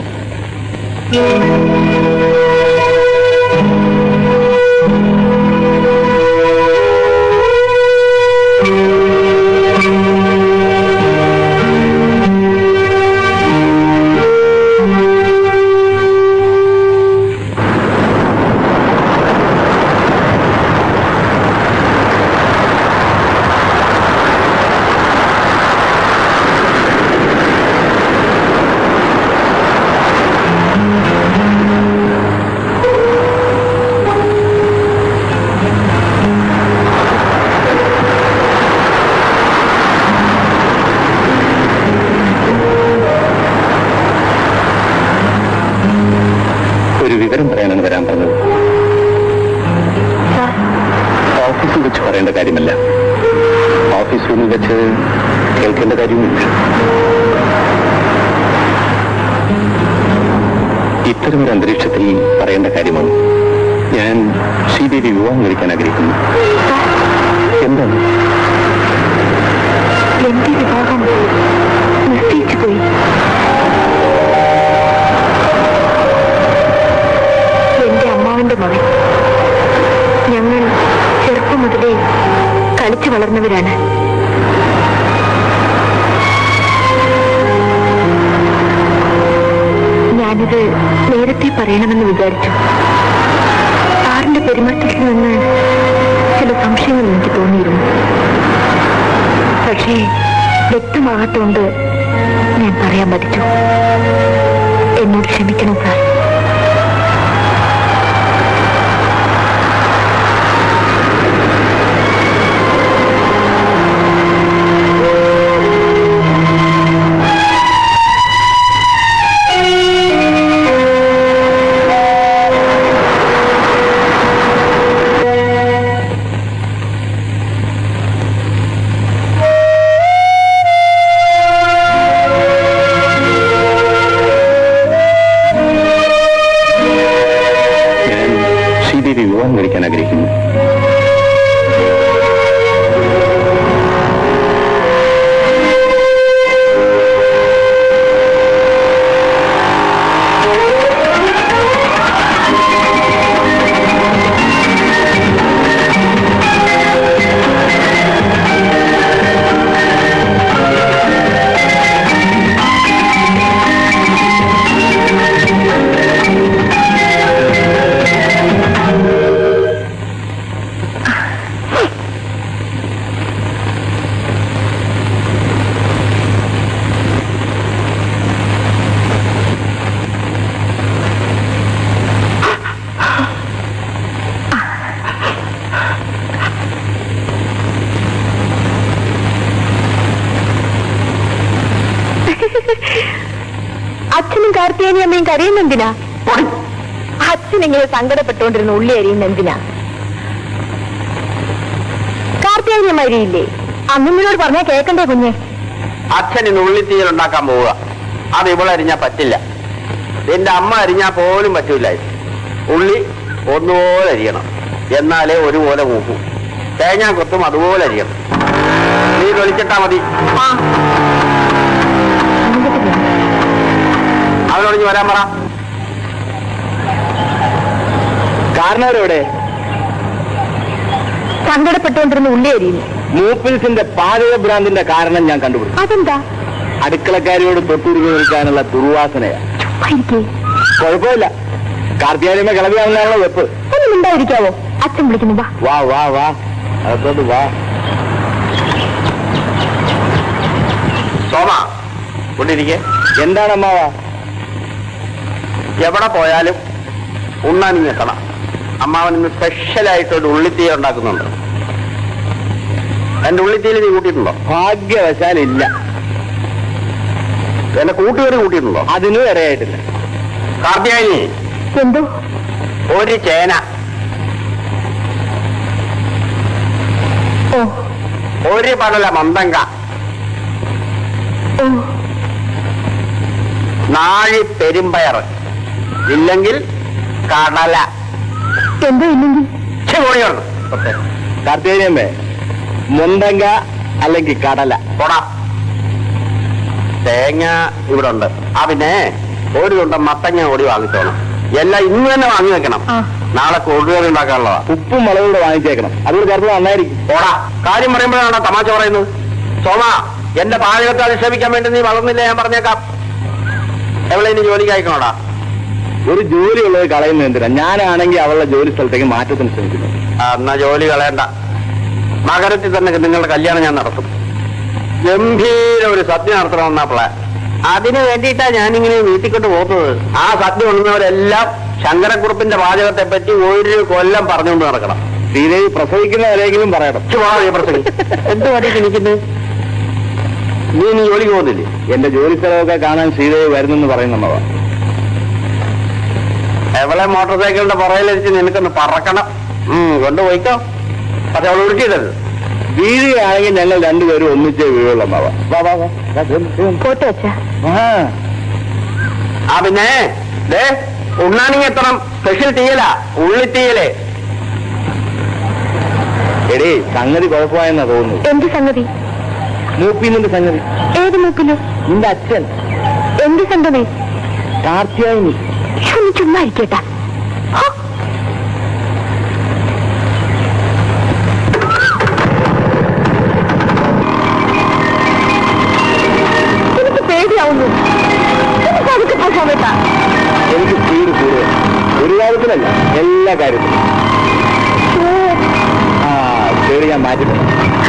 C: കാര്യവുമില്ല ഇത്തരമൊരു അന്തരീക്ഷത്തിൽ പറയേണ്ട കാര്യമാണ് ഞാൻ ശ്രീദേവി വിവാഹം കഴിക്കാൻ ആഗ്രഹിക്കുന്നു എന്താണ്
B: എന്റെ വിവാഹം നിശ്ചയിച്ചു പോയി എന്റെ അമ്മാവന്റെ മകൻ ഞങ്ങൾ ചെറുപ്പം മുതലേ കളിച്ചു വളർന്നവരാണ് ഞാനിത് നേരത്തെ പറയണമെന്ന് വിചാരിച്ചു സാറിന്റെ പെരുമാറ്റത്തിൽ നിന്ന് ചില സംശയങ്ങൾ എനിക്ക് തോന്നിയിരുന്നു പക്ഷേ വ്യക്തമാകാത്തോണ്ട് ഞാൻ പറയാൻ പറ്റിച്ചു എന്നോട് ക്ഷമിക്കണം സാർ
C: ഞാൻ ശ്രീദേവി വിവാഹം കഴിക്കാൻ ആഗ്രഹിക്കുന്നു
B: അച്ഛനും കാർത്തിയാനി അമ്മയും കരയുന്നെന്തിനാ അച്ഛൻ ഇങ്ങനെ സങ്കടപ്പെട്ടുകൊണ്ടിരുന്ന ഉള്ളി അരിയുന്ന എന്തിനാ കാർത്തിയാനി അമ്മ അരിയില്ലേ അമ്മമ്മയോട് പറഞ്ഞാ കേക്കണ്ടേ കുഞ്ഞെ
D: അച്ഛൻ ഇന്ന് ഉള്ളിത്തീയൽ ഉണ്ടാക്കാൻ പോവുക അത് ഇവളരിഞ്ഞാ പറ്റില്ല എന്റെ അമ്മ അരിഞ്ഞാ പോലും പറ്റൂല ഉള്ളി ഒന്നുപോലെ അരിയണം എന്നാലേ ഒരുപോലെ മൂക്കൂ തേങ്ങാ കൊത്തും അതുപോലെ അരിയണം നീ തൊലിച്ചിട്ടാ മതി അവനോട് ഇനി വരാൻ പറ
E: കാരണവരെവിടെ
B: സങ്കടപ്പെട്ടുകൊണ്ടിരുന്ന ഉള്ളി അരിയുന്നു
E: മൂപ്പിൽസിന്റെ പാചക ഭ്രാന്തിന്റെ കാരണം ഞാൻ കണ്ടുപിടിച്ചു
B: അതെന്താ
E: അടുക്കളക്കാരിയോട് തൊട്ടുരുക്ക് നിൽക്കാനുള്ള ദുർവാസനയാ
B: എനിക്ക്
E: കുഴപ്പമില്ല കാർത്തിയാനിയമ്മ കിളവിയാവുന്നതാണല്ലോ വെപ്പ്
B: ഒന്നും ഉണ്ടായിരിക്കാവോ അച്ഛൻ വിളിക്കുന്നു വാ
E: വാ വാ വാ അകത്തോട്ട് വാ
D: സോമ കൊണ്ടിരിക്കെ
E: എന്താണ് അമ്മാവാ
D: എവിടെ പോയാലും ഉണ്ണാനിങ് എത്തണം അമ്മാവൻ ഇന്ന് സ്പെഷ്യലായിട്ട് ഒരു ഉള്ളിത്തീയ ഉണ്ടാക്കുന്നുണ്ട് എന്റെ ഉള്ളിത്തീയിൽ നീ കൂട്ടിയിട്ടുണ്ടോ
E: ഭാഗ്യവശാലില്ല
D: എന്റെ കൂട്ടുകാരി കൂട്ടിയിട്ടുണ്ടോ
E: അതിനും ഇടയായിട്ടില്ല
D: കാർത്തിയാനി
B: എന്തോ
D: ഒരു ചേന
B: ഓ
D: ഒരു പടല മന്ദങ്ക
B: ഓ
D: നാഴി പെരുമ്പയർ ഇല്ലെങ്കിൽ കടല
B: എന്തോ ഇല്ലെങ്കിൽ
D: ഛെ, ഓടിയോളൂ.
E: കാർത്തിയാനിയമ്മേ മുണ്ടങ്ക അല്ലെങ്കിൽ കടല
D: പോടാ തേങ്ങ ഇവിടെ ഉണ്ട് ആ പിന്നെ ഒരു തുണ്ട മത്തങ്ങ ഓടി വാങ്ങിച്ചോണം എല്ലാം ഇന്ന് തന്നെ വാങ്ങി വെക്കണം
B: ആ.
D: നാളെ കൊണ്ടുകറി ഉണ്ടാക്കാനുള്ളതാ
E: ഉപ്പും മുളകും കൂടെ വാങ്ങിച്ചേക്കണം അതുകൂടെ ചേർത്ത് നന്നായിരിക്കും
D: പോടാ കാര്യം പറയുമ്പോഴാണോ തമാശ പറയുന്നത് സോമ എന്റെ പാചകത്തെ അധിക്ഷേപിക്കാൻ വേണ്ടി നീ വളർന്നില്ല ഞാൻ പറഞ്ഞേക്കാം എവിടെ ഇനി ജോലിക്ക് അയക്കണോടാ
E: ഒരു ജോലി ഉള്ളത് കളയുന്നത് എന്തിനാ ഞാനാണെങ്കിൽ അവളുടെ ജോലി സ്ഥലത്തേക്ക് മാറ്റത്തിന് ശ്രമിക്കുന്നു
D: ആ, എന്നാ ജോലി കളയണ്ട നഗരത്തിൽ തന്നെ നിങ്ങളുടെ കല്യാണം ഞാൻ നടത്തും ഗംഭീര ഒരു സദ്യ നടത്തണമെന്നാ പ്ലാൻ അതിനു വേണ്ടിയിട്ടാ ഞാനിങ്ങനെ വീട്ടിൽ കൊണ്ട് പോകുന്നത് ആ സദ്യ ഉണ്ണുന്നവരെല്ലാം ശങ്കരക്കുറുപ്പിന്റെ പാചകത്തെ പറ്റി ഒരു കൊല്ലം പറഞ്ഞുകൊണ്ട് നടക്കണം
E: ശ്രീദേവി പ്രസവിക്കുന്നവരെങ്കിലും പറയണം
D: എന്ത് പടിക്ക് നിൽക്കുന്നു നീ ഇനി ജോലിക്ക് പോകുന്നില്ലേ
E: എന്റെ ജോലി സ്ഥലമൊക്കെ കാണാൻ ശ്രീദേവി വരുന്നെന്ന് പറയുന്നമ്മവാ
D: എവളെ മോട്ടോർ സൈക്കിളിന്റെ പുറകിലിരിച്ച് നിനക്കൊന്ന് പറക്കണം ഉം കൊണ്ടുപോയിക്കോ പക്ഷെ അവൾ ഉരുട്ടിയിടരുത്
E: വീഴുകയാണെങ്കിൽ ഞങ്ങൾ രണ്ടുപേരും ഒന്നിച്ചേ വീഴുള്ള മാവ വാ വാ വാ വാ, വേഗം, വേഗം.
B: പോട്ടെ അച്ഛാ
E: ആ
D: ആ പിന്നെ ദേ ഉണ്ണാണെങ്കിൽ എത്തണം സ്പെഷ്യൽ തീയല ഉള്ളി തീയലേ
E: എടേ സംഗതി കുഴപ്പമായെന്നാ തോന്നുന്നു
B: എന്ത് സംഗതി
E: മൂപ്പിന്നിന്റെ സംഗതി
B: ഏത് മൂക്കില്
E: നിന്റെ അച്ഛൻ
B: എന്ത് സംഗതി
E: കാർത്തിയായിനി
B: ശ്ശോ, നീ ചുമ്മാ ഇരിക്കേട്ടാ ഹോ, എനിക്ക് പേടിയാവുന്നു എനിക്ക് അതൊക്കെ പോ സമയത്താ
E: എനിക്ക് സ്പീഡ് കൂടുതൽ ഒരു കാര്യത്തിലല്ല എല്ലാ കാര്യത്തിലും ആ പേര് ഞാൻ മാറ്റിട്ടുണ്ട്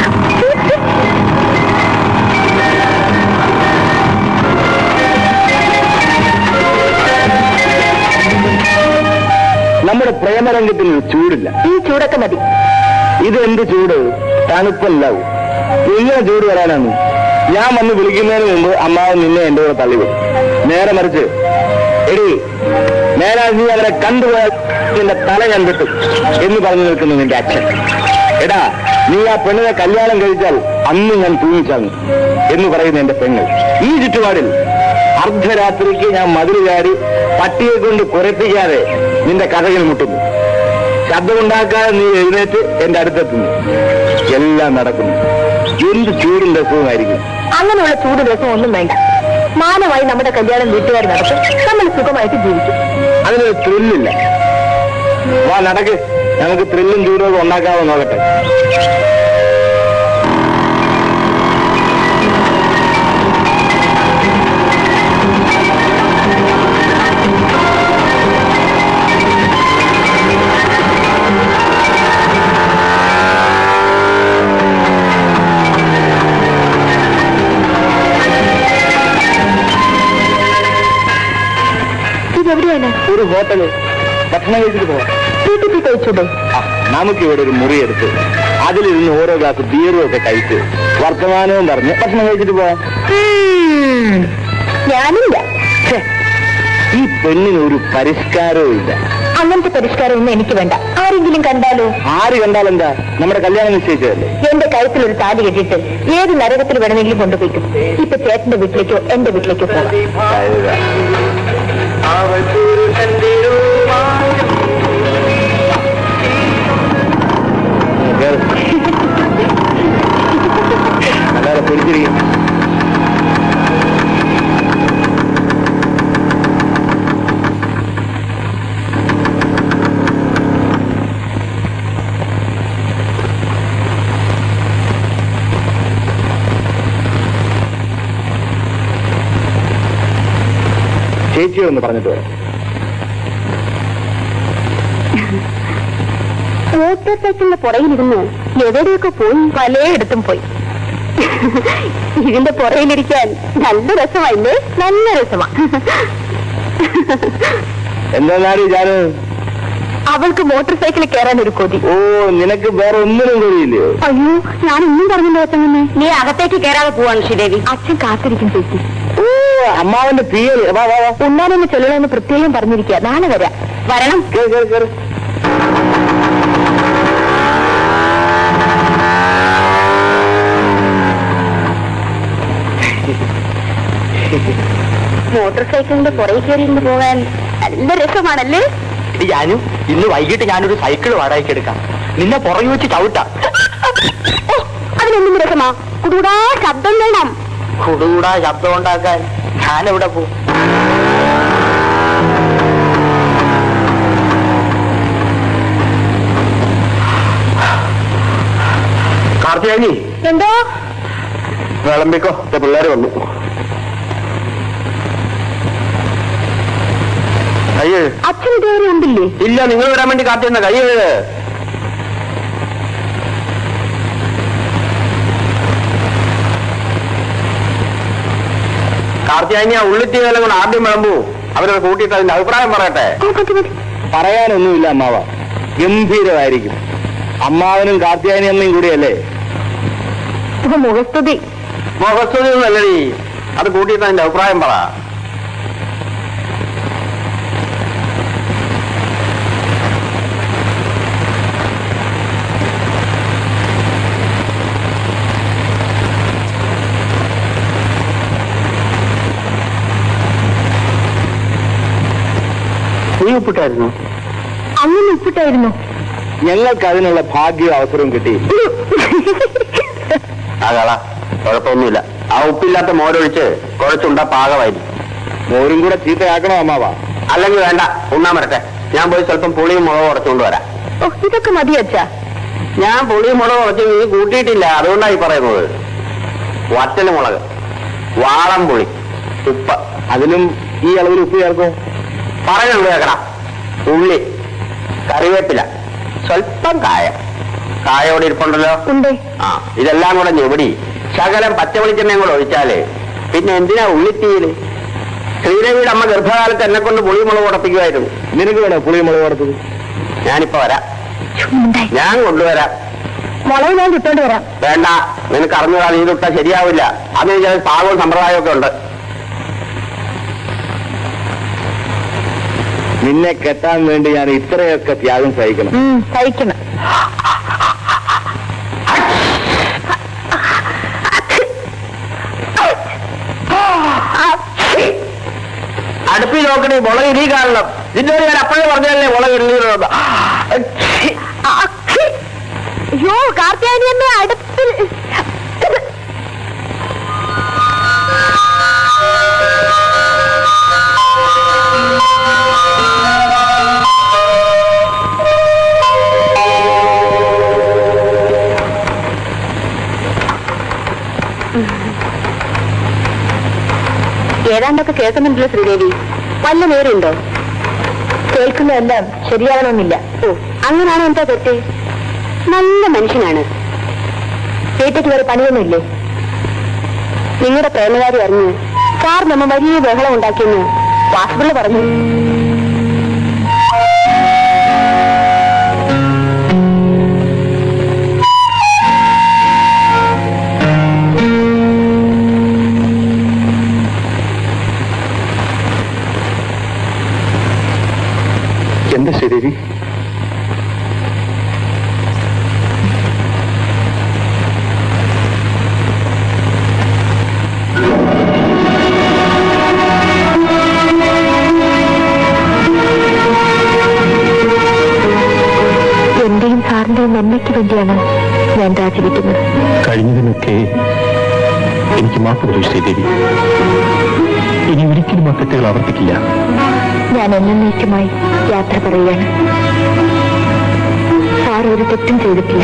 E: നമ്മുടെ പ്രേമരംഗത്തിന് ഒരു ചൂടില്ല
B: ഈ ചൂടൊക്കെ മതി
E: ഇത് എന്ത് ചൂട് തണുപ്പല്ലാവും എങ്ങനെ ചൂട് വരാനാണ് ഞാൻ വന്ന് വിളിക്കുന്നതിന് മുമ്പ് അമ്മാവൻ നിന്നെ എന്റെ കൂടെ തള്ളിവിടും നേരെ മറിച്ച് എടി നേരാ നീ അവരെ കണ്ടുപോയാൽ നിന്റെ തല ഞാൻ വെട്ടും എന്ന് പറഞ്ഞു നിൽക്കുന്നു നിന്റെ അച്ഛൻ എടാ നീ ആ പെണ്ണിനെ കല്യാണം കഴിച്ചാൽ അന്ന് ഞാൻ തൂങ്ങിച്ചാങ്ങും എന്ന് പറയുന്ന എന്റെ പെങ്ങൾ ഈ ചുറ്റുപാടിൽ അർദ്ധരാത്രിക്ക് ഞാൻ മതിൽ ചാടി പട്ടിയെ കൊണ്ട് കുരപ്പിക്കാതെ നിന്റെ കഥകൾ മുട്ടുന്നു ശബ്ദമുണ്ടാക്കാതെ നീ എഴുന്നേറ്റ് എന്റെ അടുത്തെത്തുന്നു എല്ലാം നടക്കുന്നു എന്ത് ചൂടും രസവുമായിരിക്കും
B: അങ്ങനെയുള്ള ചൂട് രസം ഒന്നും വേണ്ട മാനമായി നമ്മുടെ കല്യാണം വീട്ടുകാർ നടത്തും നമ്മൾ സുഖമായിട്ട് ജീവിക്കും
E: അതിനൊരു ത്രില്ലില്ല വാ നടക്ക് നമുക്ക് ത്രില്ലും ചൂടും ഒക്കെ ഉണ്ടാക്കാവോ നോക്കട്ടെ
B: ഇതെവിടെയാണ്
E: ഒരു ഹോട്ടല് ഭക്ഷണം കഴിച്ചിട്ട് പോവാം
B: വീട്ടിൽ പോയി കഴിച്ചൂടെ
E: ആ, നമുക്ക് ഇവിടെ ഒരു മുറി എടുത്ത് അതിലിരുന്ന് ഓരോ ഗ്ലാസ് ബിയറും ഒക്കെ കഴിച്ച് വർത്തമാനവും പറഞ്ഞ് ഭക്ഷണം കഴിച്ചിട്ട് പോവാം
B: ഉം, ഞാനില്ല
E: ഛെ, ഈ പെണ്ണിന് ഒരു പരിഷ്കാരവും ഇല്ല
B: അങ്ങനത്തെ പരിഷ്കാരം ഒന്നും എനിക്ക് വേണ്ട ആരെങ്കിലും കണ്ടാലോ
E: ആര് കണ്ടാലെന്താ നമ്മുടെ കല്യാണം നിശ്ചയിച്ചതല്ലേ
B: എന്റെ കഴുത്തിൽ ഒരു താലി കെട്ടിയിട്ട് ഏത് നരകത്തിൽ വേണമെങ്കിലും കൊണ്ടുപോയിക്കും ഇപ്പൊ ചേട്ടന്റെ വീട്ടിലേക്കോ എന്റെ വീട്ടിലേക്കോ പോകാം
E: അതായത് കേറ്. നല്ലപോലെ പിടിച്ചിരിക്കും ചേച്ചിയെ ഒന്ന് പറഞ്ഞിട്ട് വരാം
B: മോട്ടോർ സൈക്കിളിന്റെ പുറകിലിരുന്ന് എവിടെയൊക്കെ പോയി പലയിടത്തും പോയി ഇതിന്റെ പുറകിലിരിക്കാൻ നല്ല രസമായില്ലേ നല്ല രസമാ
E: എന്താണ് ഞാന്
B: അവൾക്ക് മോട്ടോർ സൈക്കിളിൽ കയറാൻ ഒരു കൊതി
E: ഓ നിനക്ക് വേറെ ഒന്നിനും കഴിയില്ലയോ
B: അയ്യോ ഞാൻ ഒന്നും പറഞ്ഞില്ല അച്ഛനെ നീ അകത്തേക്ക് കയറാതെ പോവാണ് ശ്രീദേവി അച്ഛൻ കാത്തിരിക്കും ചേച്ചി
E: ഓ അമ്മാവന്റെ തീയല് വാ വാ വാ
B: ഉണ്ണാനൊന്ന് ചെല്ലണമെന്ന് പ്രത്യേകം പറഞ്ഞിരിക്കുക നാളെ വരാം വരണം
E: കേറ് കേറ് കേറ്
B: മോട്ടോർ സൈക്കിളിന്റെ പുറകെ കയറിയിരുന്ന് പോകാൻ നല്ല രസമാണല്ലേ
E: ഞാനും ഇന്ന് വൈകിട്ട് ഞാനൊരു സൈക്കിൾ വാടകയ്ക്ക് എടുക്കാം നിന്നെ പുറകെ വെച്ച് ചവിട്ടാ
B: ഓ, അതിനെന്തും രസമാ കുടുകൂടാ ശബ്ദം വേണം
E: കുടുകൂടാ ശബ്ദം ഉണ്ടാക്കാൻ ഞാനെവിടെ പോകും കാർത്തിയാനി
B: എന്തോ
E: വിളമ്പിക്കോ പിള്ളേര് വന്നു അയ്യേ
B: അച്ഛൻ ഇതുവരെ ഉണ്ടില്ലേ
E: ഇല്ല നിങ്ങൾ വരാൻ വേണ്ടി കാത്തിരുന്ന കൈ എഴുത് കാർത്തിയാനി ആ ഉള്ളിത്തീവെല്ലാം കൂടെ ആദ്യം വിളമ്പൂ അവരത് കൂട്ടിയിട്ട് അതിന്റെ അഭിപ്രായം പറയട്ടെ
B: ആ, മതി, മതി.
E: പറയാനൊന്നുമില്ല അമ്മാവ ഗംഭീരമായിരിക്കും അമ്മാവനും കാർത്തിയാനി അമ്മയും കൂടിയല്ലേ
B: ഇത് മുഖസ്തുതി
D: മുഖസ്തുതി ഒന്നല്ലടി അത് കൂട്ടിയിട്ട് അതിന്റെ അഭിപ്രായം പറ നീ ഒപ്പിട്ടായിരുന്നു
B: അങ്ങനെ ഉപ്പിട്ടായിരുന്നു
E: ഞങ്ങൾക്ക് അതിനുള്ള ഭാഗ്യവും അവസരവും കിട്ടി
D: അതാളാ കുഴപ്പമൊന്നുമില്ല ആ ഉപ്പില്ലാത്ത മോരൊഴിച്ച് കുഴച്ചുണ്ടാ പാകമായിരിക്കും
E: മോരും കൂടെ ചീത്തയാക്കണോ അമ്മാവ
D: അല്ലെങ്കിൽ വേണ്ട ഉണ്ണാൻ വരട്ടെ ഞാൻ പോയി സ്വല്പം പുളിയും മുളകും ഉടച്ചുകൊണ്ട് വരാം
B: ഓ ഇതൊക്കെ മതി അച്ഛാ
D: ഞാൻ പുളിയും മുളകും ഉടച്ച് നീ കൂട്ടിയിട്ടില്ല അതുകൊണ്ടായി പറയുന്നത് വറ്റല് മുളക് വാളം പുളി ഉപ്പ്
E: അതിലും ഈ അളവിൽ ഉപ്പ് ചേർക്കോ
D: പറയുന്നുണ്ട് കേക്കടാ ഉള്ളി കറിവേപ്പില സ്വല്പം കായം കായോടെ ഇരിപ്പുണ്ടല്ലോ
B: ഉണ്ട്
D: ആ ഇതെല്ലാം കൂടെ ഞെവിടി ശകലം പച്ചവെളിച്ചെണ്ണയും കൂടെ ഒഴിച്ചാല് പിന്നെ എന്തിനാ ഉള്ളിത്തീയില് ശ്രീദേവിയുടെ അമ്മ ഗർഭകാലത്ത് എന്നെ കൊണ്ട് പുളി മുളക് ഉടപ്പിക്കുമായിരുന്നു
E: നിനക്ക് വേണോ പുളി മുളക് വറുത്തത്
D: ഞാനിപ്പോ വരാം
B: ഉണ്ടായി
D: ഞാൻ കൊണ്ടുവരാം
B: മുളക് ഞാൻ കിട്ടോണ്ട് വരാം
D: വേണ്ട നിനക്ക് അറിഞ്ഞുകൂടാ നീ തൊട്ടാ ശരിയാവില്ല അതിന് ചില പാകവും സമ്പ്രദായമൊക്കെ ഉണ്ട്
E: നിന്നെ കെട്ടാൻ വേണ്ടി ഞാൻ ഇത്രയൊക്കെ ത്യാഗം സഹിക്കണം
B: ഉം, കഴിക്കണം
D: അടുപ്പിൽ നോക്കണേ മുളക് ഇനി കാണണം നിന്റെ ഒരു ഞാൻ അപ്പോഴേ പറഞ്ഞല്ലേ മുളക് എണ്ണീരുന്നത്
B: അയ്യോ കാർത്തിയാനി എന്നെ അടുപ്പിൽ ഏതാണ്ടൊക്കെ കേൾക്കുന്നുണ്ടല്ലോ ശ്രീദേവി വല്ല നേരുണ്ടോ കേൾക്കുന്നതെല്ലാം ശരിയാകണമെന്നില്ല ഓ അങ്ങനാണോ എന്താ തെറ്റ് നല്ല മനുഷ്യനാണ് വീട്ടിലേക്ക് വരെ പണിയൊന്നുമില്ലേ നിങ്ങളുടെ പ്രേമകാരി അറിഞ്ഞു സാർ നമ്മ വലിയ ബഹളം ഉണ്ടാക്കിയെന്ന് വാസുപിള്ള പറഞ്ഞു
E: എന്താ ശ്രീദേവി
B: എന്റെയും സാറിന്റെയും നന്മയ്ക്ക് വേണ്ടിയാണ് ഞാൻ രാജിവെക്കുന്നത്
C: കഴിഞ്ഞതിനൊക്കെ എനിക്ക് മാപ്പ് തരൂ ശ്രീദേവി ഇനി ഒരിക്കലും ആ തെറ്റുകൾ ആവർത്തിക്കില്ല
B: ഞാൻ എന്നേക്കുമായി യാത്ര പറയുകയാണ് സാർ ഒരു തെറ്റും ചെയ്തിട്ടില്ല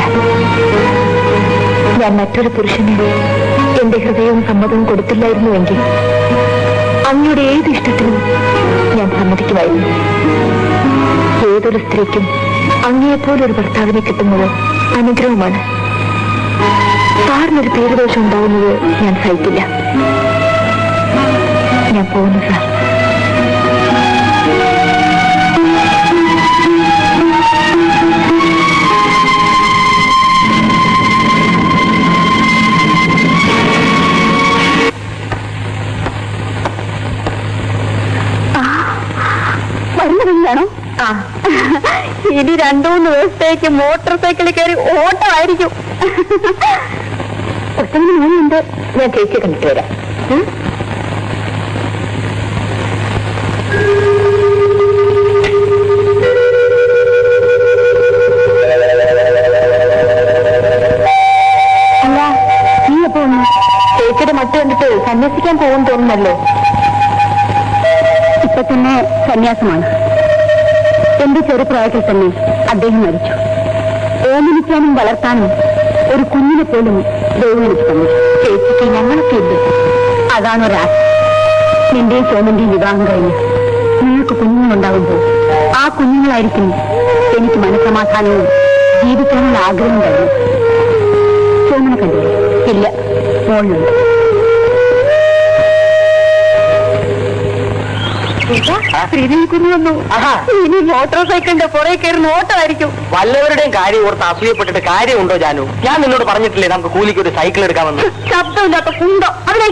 B: ഞാൻ മറ്റൊരു പുരുഷന് എന്റെ ഹൃദയവും സമ്മതവും കൊടുത്തില്ലായിരുന്നുവെങ്കിൽ അങ്ങയുടെ ഏത് ഇഷ്ടത്തിനും ഞാൻ സമ്മതിക്കുമായിരുന്നു ഏതൊരു സ്ത്രീക്കും അങ്ങയെപ്പോലെ ഒരു ഭർത്താവിനെ കിട്ടുന്നത് അനുഗ്രഹമാണ് സാറിനൊരു പേരുദോഷം ഉണ്ടാവുന്നത് ഞാൻ സഹിക്കില്ല ഞാൻ പോകുന്നു സാർ വരുന്ന വഴിയാണോ ആ ഇനി രണ്ടു മൂന്ന് ദിവസത്തേക്ക് മോട്ടോർ സൈക്കിളിൽ കയറി ഓട്ടമായിരിക്കും ഒറ്റങ്ങനെ മൂന്നുണ്ട് ഞാൻ ചേച്ചിയെ കണ്ടിട്ട് വരാം ഉം? അല്ല നീ എപ്പോ വന്നു ചേച്ചിയുടെ മട്ട് കണ്ടിട്ട് സന്യസിക്കാൻ പോകും തോന്നുന്നല്ലോ ഇപ്പൊ തന്നെ സന്യാസമാണ് എന്റെ ചെറുപ്രായത്തിൽ തന്നെ അദ്ദേഹം മരിച്ചു ഓമനിക്കാനും വളർത്താനും ഒരു കുഞ്ഞിനെ പോലും ദൈവം എനിക്ക് തന്നു ചേച്ചിക്ക് ഞങ്ങളൊക്കെ ഉണ്ട് അതാണ് ഒരാൾ നിന്റെയും സോമന്റെയും വിവാഹം കഴിഞ്ഞ് നിങ്ങൾക്ക് കുഞ്ഞുങ്ങളുണ്ടാകുമ്പോൾ ആ കുഞ്ഞുങ്ങളായിരിക്കും എനിക്ക് മനസമാധാനവും ജീവിക്കാനുള്ള ആഗ്രഹം കഴിഞ്ഞു സോമനെ കണ്ടില്ലേ ഇല്ല മോളിലുണ്ട് ശ്രീദേവിക്കുഞ്ഞു വന്നു ഇനി മോട്ടോർ സൈക്കിളിന്റെ പുറകെ കയറി ഓട്ടമായിരിക്കും
D: വല്ലവരുടെയും കാര്യം ഓർത്ത് അസൂയപ്പെട്ടിട്ട് കാര്യമുണ്ടോ ജാനു ഞാൻ നിന്നോട് പറഞ്ഞിട്ടില്ലേ നമുക്ക് കൂലിക്ക് ഒരു സൈക്കിൾ എടുക്കാമെന്ന്
B: ശബ്ദമില്ലാത്ത കുണ്ടോ അവിടെ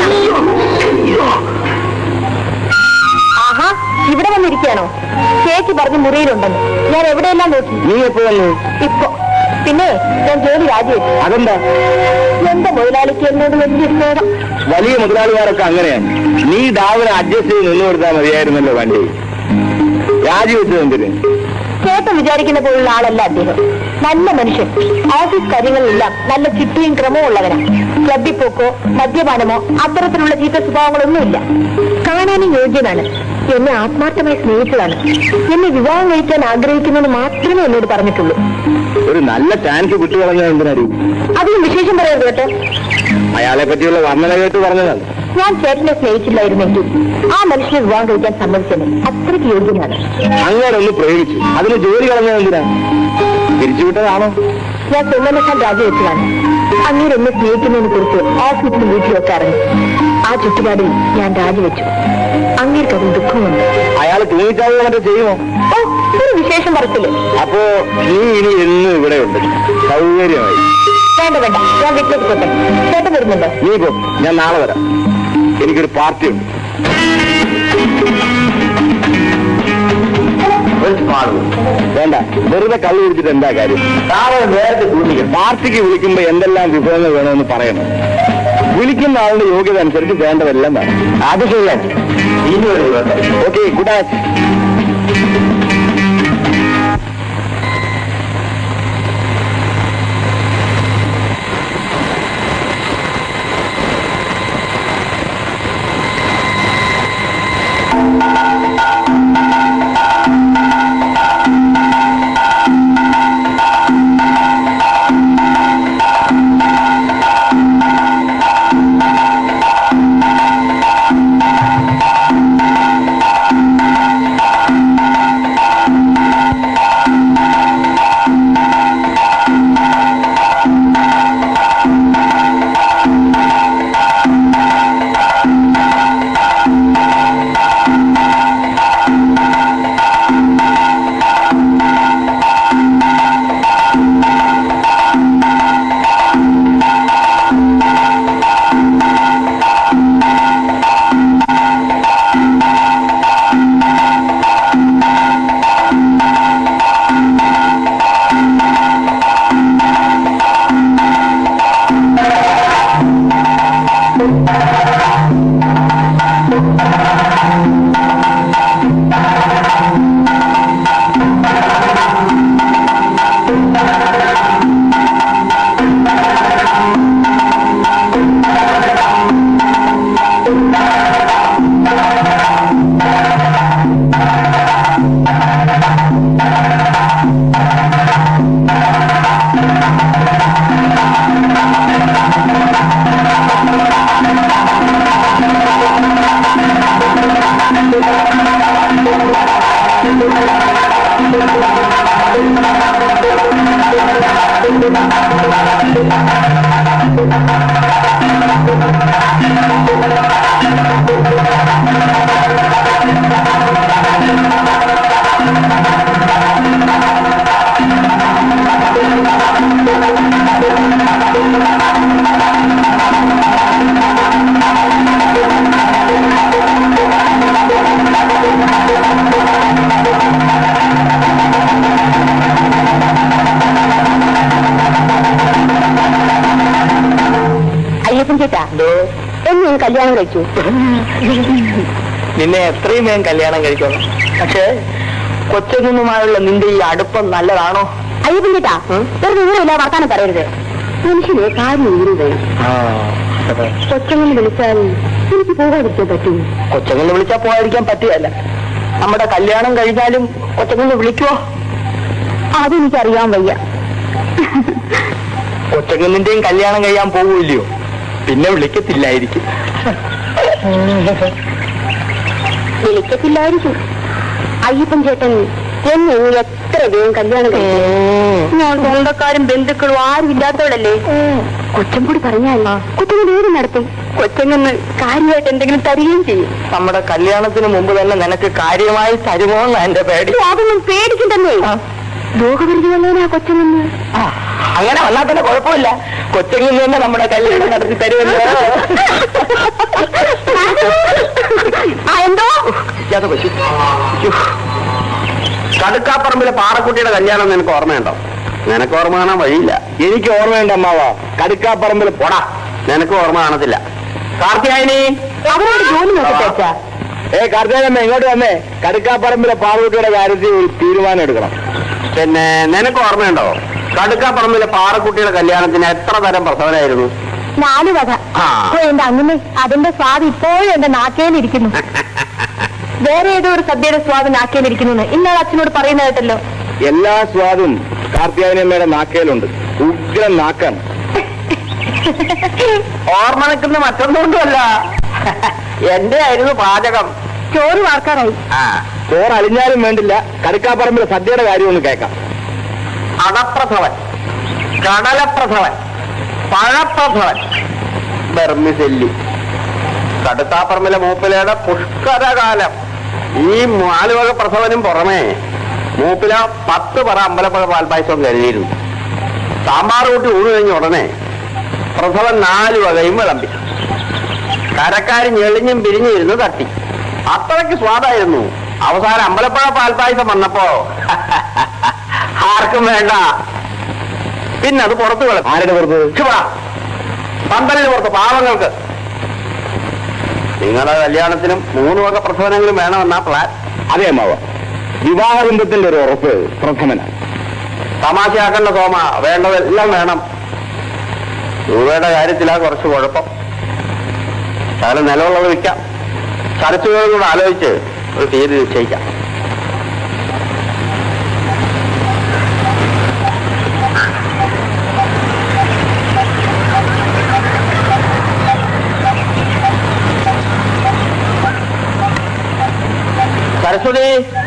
B: ആഹാ ഇവിടെ വന്നിരിക്കുകയാണോ ചേച്ചി പറഞ്ഞ് മുറിയിലുണ്ടെന്ന് ഞാൻ എവിടെയെല്ലാം നോക്കി
E: നീ എപ്പോ വന്നു
B: ഇപ്പൊ പിന്നെ ഞാൻ ജോലി രാജിവെച്ചു
E: അതെന്താ
B: എന്റെ മുതലാളിക്ക് എന്നോട് വലിയൊരു സ്നേഹം
E: വലിയ മുതലാളിമാരൊക്കെ അങ്ങനെയാണ് നീ ഡാവിനെ അഡ്ജസ്റ്റ് ചെയ്ത് നിന്ന് കൊടുത്താൽ മതിയായിരുന്നല്ലോ വണ്ടി രാജിവെച്ചത് എന്തിന്
B: ചേട്ടൻ വിചാരിക്കുന്ന പോലുള്ള ആളല്ല അദ്ദേഹം നല്ല മനുഷ്യൻ ഓഫീസ് കാര്യങ്ങളിലെല്ലാം നല്ല ചിട്ടയും ക്രമവും ഉള്ളവനാണ് ക്ലബിൽ പോക്കോ മദ്യപാനമോ അത്തരത്തിലുള്ള ചീത്ത സ്വഭാവങ്ങളൊന്നുമില്ല കാണാനും യോഗ്യനാണ് എന്നെ ആത്മാർത്ഥമായി സ്നേഹിച്ചതാണ് എന്നെ വിവാഹം കഴിക്കാൻ ആഗ്രഹിക്കുന്നെന്ന് മാത്രമേ എന്നോട് പറഞ്ഞിട്ടുള്ളൂ
E: ഒരു നല്ല ചാൻസ് വിട്ടുകളഞ്ഞത് എന്തിനടി
B: അധികം വിശേഷം പറയരുത് കേട്ടോ
E: അയാളെ പറ്റിയുള്ള വർണ്ണന കേട്ട് പറഞ്ഞതാണ്
B: ഞാൻ ചേട്ടനെ സ്നേഹിച്ചില്ലായിരുന്നെങ്കിൽ ആ മനുഷ്യനെ വിവാഹം കഴിക്കാൻ സമ്മതിച്ചത് അത്രയ്ക്ക് യോഗ്യനാണ്
E: അങ്ങനെ ഒന്ന് പ്രേമിച്ചു അതിന് ജോലി കളഞ്ഞത് എന്തിനാ പിരിച്ചുവിട്ടതാണോ
B: ഞാൻ സുമനക്കാൻ രാജിവെച്ചതാണ് അങ്ങനെ എന്നെ സ്നേഹിക്കുന്നതിനെ കുറിച്ച് ഓഫീസിലും വീട്ടിലൊക്കെ അറിഞ്ഞു ആ ചുറ്റുപാടിൽ ഞാൻ രാജിവെച്ചു അങ്ങേർക്ക് അതിൽ ദുഃഖമുണ്ട്
E: അയാൾ തൂങ്ങിച്ചാവുക മറ്റോ ചെയ്യുമോ
B: ഓ ഒരു വിശേഷം പറച്ചില്ലേ
E: അപ്പോ നീ ഇനി എന്നും ഇവിടെ ഉണ്ട് സൗകര്യമായി
B: വേണ്ട വേണ്ട ഞാൻ വീട്ടിലേക്ക് പോട്ടെ ചേട്ടൻ വരുന്നുണ്ടോ
E: നീ പോ ഞാൻ നാളെ വരാം എനിക്കൊരു പാർട്ടി ഉണ്ട് വേണ്ട വെറുതെ കള്ളു കുടിച്ചിട്ട് എന്താ കാര്യം നേരത്തെ സൂചിക്കും പാർട്ടിക്ക് വിളിക്കുമ്പോ എന്തെല്ലാം വിഭവങ്ങൾ വേണമെന്ന് പറയണം വിളിക്കുന്ന ആളുടെ യോഗ്യത അനുസരിച്ച് വേണ്ടതെല്ലാം വേണം അത് ചെയ്യാൻ ഓക്കെ ഗുഡ് നൈറ്റ്
B: അയ്യപ്പൻ ചേട്ടാ എന്നെ ഞാൻ കല്യാണം കഴിച്ചു
D: നിന്നെ എത്രയും വേഗം കല്യാണം കഴിക്കണം പക്ഷേ കൊച്ചകുന്നുമായുള്ള നിന്റെ ഈ അടുപ്പം നല്ലതാണോ
B: അയ്യപ്പൻ ചേട്ടാ വെറുതെ വിവരമില്ല വർത്താനം പറയരുത് മനുഷ്യനെ കാര്യം ഉയരുത് കൊച്ചങ്ങനെ വിളിച്ചാൽ എനിക്ക് പോകാതിരിക്കാൻ പറ്റൂ
D: കൊച്ചകുന്ന് വിളിച്ചാൽ പോകാതിരിക്കാൻ പറ്റുകയല്ല നമ്മുടെ കല്യാണം കഴിഞ്ഞാലും കൊച്ചകുന്ന് വിളിക്കുവോ
B: അതെനിക്കറിയാൻ വയ്യ
D: കൊച്ചകുന്നിന്റെയും കല്യാണം കഴിയാൻ പോവില്ലയോ പിന്നെ വിളിക്കത്തില്ലായിരിക്കും
B: വിളിക്കത്തില്ലായിരിക്കും അയ്യപ്പൻ ചേട്ടൻ എന്നെ ഇനി എത്ര വേഗം കല്യാണം കഴിച്ചു ഞാൻ സ്വന്തക്കാരും ബന്ധുക്കളും ആരും ഇല്ലാത്തവളല്ലേ കൊച്ചം കൂടി പറഞ്ഞാൽ കൊച്ചങ്ങൾ ഏത് നടത്തും കൊച്ചങ്ങന്ന് കാര്യമായിട്ട് എന്തെങ്കിലും തരികയും ചെയ്യും
D: നമ്മുടെ കല്യാണത്തിന് മുമ്പ് തന്നെ നിനക്ക് കാര്യമായി തരുമോ എന്നാ എന്റെ പേടി
B: അതൊന്നും പേടിക്കണ്ടെന്നേ ലോകപരിചയമുള്ളവനാ കൊച്ചങ്ങന്ന്
D: ആ, അങ്ങനെ വന്നാൽ തന്നെ കുഴപ്പമില്ല കൊച്ചെങ്കിൽ തന്നെ നമ്മുടെ കല്യാണം നടത്തി തരുമല്ലോ
B: ആ എന്തോ
D: ഇല്ലാതെ പശു യ്യോ. കടുക്കാപ്പറമ്പിലെ പാറക്കുട്ടിയുടെ കല്യാണം നിനക്ക് ഓർമ്മയുണ്ടോ നിനക്ക് ഓർമ്മ കാണാൻ വഴിയില്ല
E: എനിക്ക് ഓർമ്മയുണ്ട് അമ്മാവ കടുക്കാപ്പറമ്പിൽ
D: പോടാ നിനക്ക് ഓർമ്മ കാണത്തില്ല കാർത്തിയായനി
B: അവരോട് ജോലി നോക്കട്ടെ അച്ഛാ
E: ഏ കാർത്തേനമ്മ ഇങ്ങോട്ട് വന്നേ കടുക്കാപ്പറമ്പിലെ പാറുകുട്ടിയുടെ കാര്യത്തിൽ ഒരു തീരുമാനം എടുക്കണം
D: പിന്നെ നിനക്ക് ഓർമ്മയുണ്ടോ കടുക്കാപ്പറമ്പിലെ പാറക്കുട്ടിയുടെ കല്യാണത്തിന് എത്ര തരം പ്രസവനായിരുന്നു
B: നാല് വക
D: ആ.
B: ഓ, എന്റെ അങ്ങനെ അതിന്റെ സ്വാദ് ഇപ്പോഴും എന്റെ നാക്കേലിരിക്കുന്നു വേറെ ഏതോ ഒരു സദ്യയുടെ സ്വാദ് നാക്കേലിരിക്കുന്നു ഇന്നാൾ അച്ഛനോട് പറയുന്ന കേട്ടല്ലോ
E: എല്ലാ സ്വാദും കാർത്തിയായനമ്മയുടെ നാക്കയിലുണ്ട് ഉഗ്രം നാക്കാണ്
D: ഓർമ്മ നിൽക്കുന്ന മറ്റൊന്നുകൊണ്ടുമല്ല എന്റെ ആയിരുന്നു പാചകം
B: ചോറ് വാർക്കാറായി
D: ആ
E: ചോറ് അലിഞ്ഞാലും വേണ്ടില്ല കടുക്കാപ്പറമ്പിലെ സദ്യയുടെ കാര്യം ഒന്ന് കേൾക്കാം
D: അടപ്രസവൻ കടലപ്രസവൻ പഴപ്രസവൻ ബർമിസെല്ലി കടുത്താപ്പറമ്പിലെ മൂപ്പിലയുടെ പുഷ്കരകാലം ഈ നാല് വക പ്രസവനും പുറമേ മൂപ്പില പത്ത് പറ അമ്പലപ്പുഴ പാൽപ്പായസവും കരുതിയിരുന്നു സാമ്പാർ കൂട്ടി ഊണ് കഴിഞ്ഞ ഉടനെ പ്രസവൻ നാല് വകയും വിളമ്പി കരക്കാരി ഞെളിഞ്ഞും പിരിഞ്ഞും ഇരുന്ന് തട്ടി അത്രയ്ക്ക് സ്വാദായിരുന്നു അവസാനം അമ്പലപ്പുഴ പാൽപ്പായസം വന്നപ്പോ ആർക്കും വേണ്ട പിന്നെ അത് പുറത്തു കളഞ്ഞു
E: ആരുടെ പുറത്ത്
D: ശിവ പന്തലിന് പുറത്ത് പാവങ്ങൾക്ക് നിങ്ങളുടെ കല്യാണത്തിനും മൂന്ന് വക പ്രസവനങ്ങളും വേണമെന്നാ പ്ലാൻ
E: അതെ അമ്മാവ വിവാഹബന്ധത്തിന്റെ ഒരു ഉറപ്പ് പ്രഥമനാണ്
D: തമാശയാക്കേണ്ട സോമ വേണ്ടതെല്ലാം വേണം രൂപയുടെ കാര്യത്തിലാ കുറച്ച് കുഴപ്പം ശകലം നിലവുള്ളത് വിൽക്കാം ചരച്ചുകളും കൂടെ ആലോചിച്ച് ഒരു തീയതി നിശ്ചയിക്കാം സരസ്വതി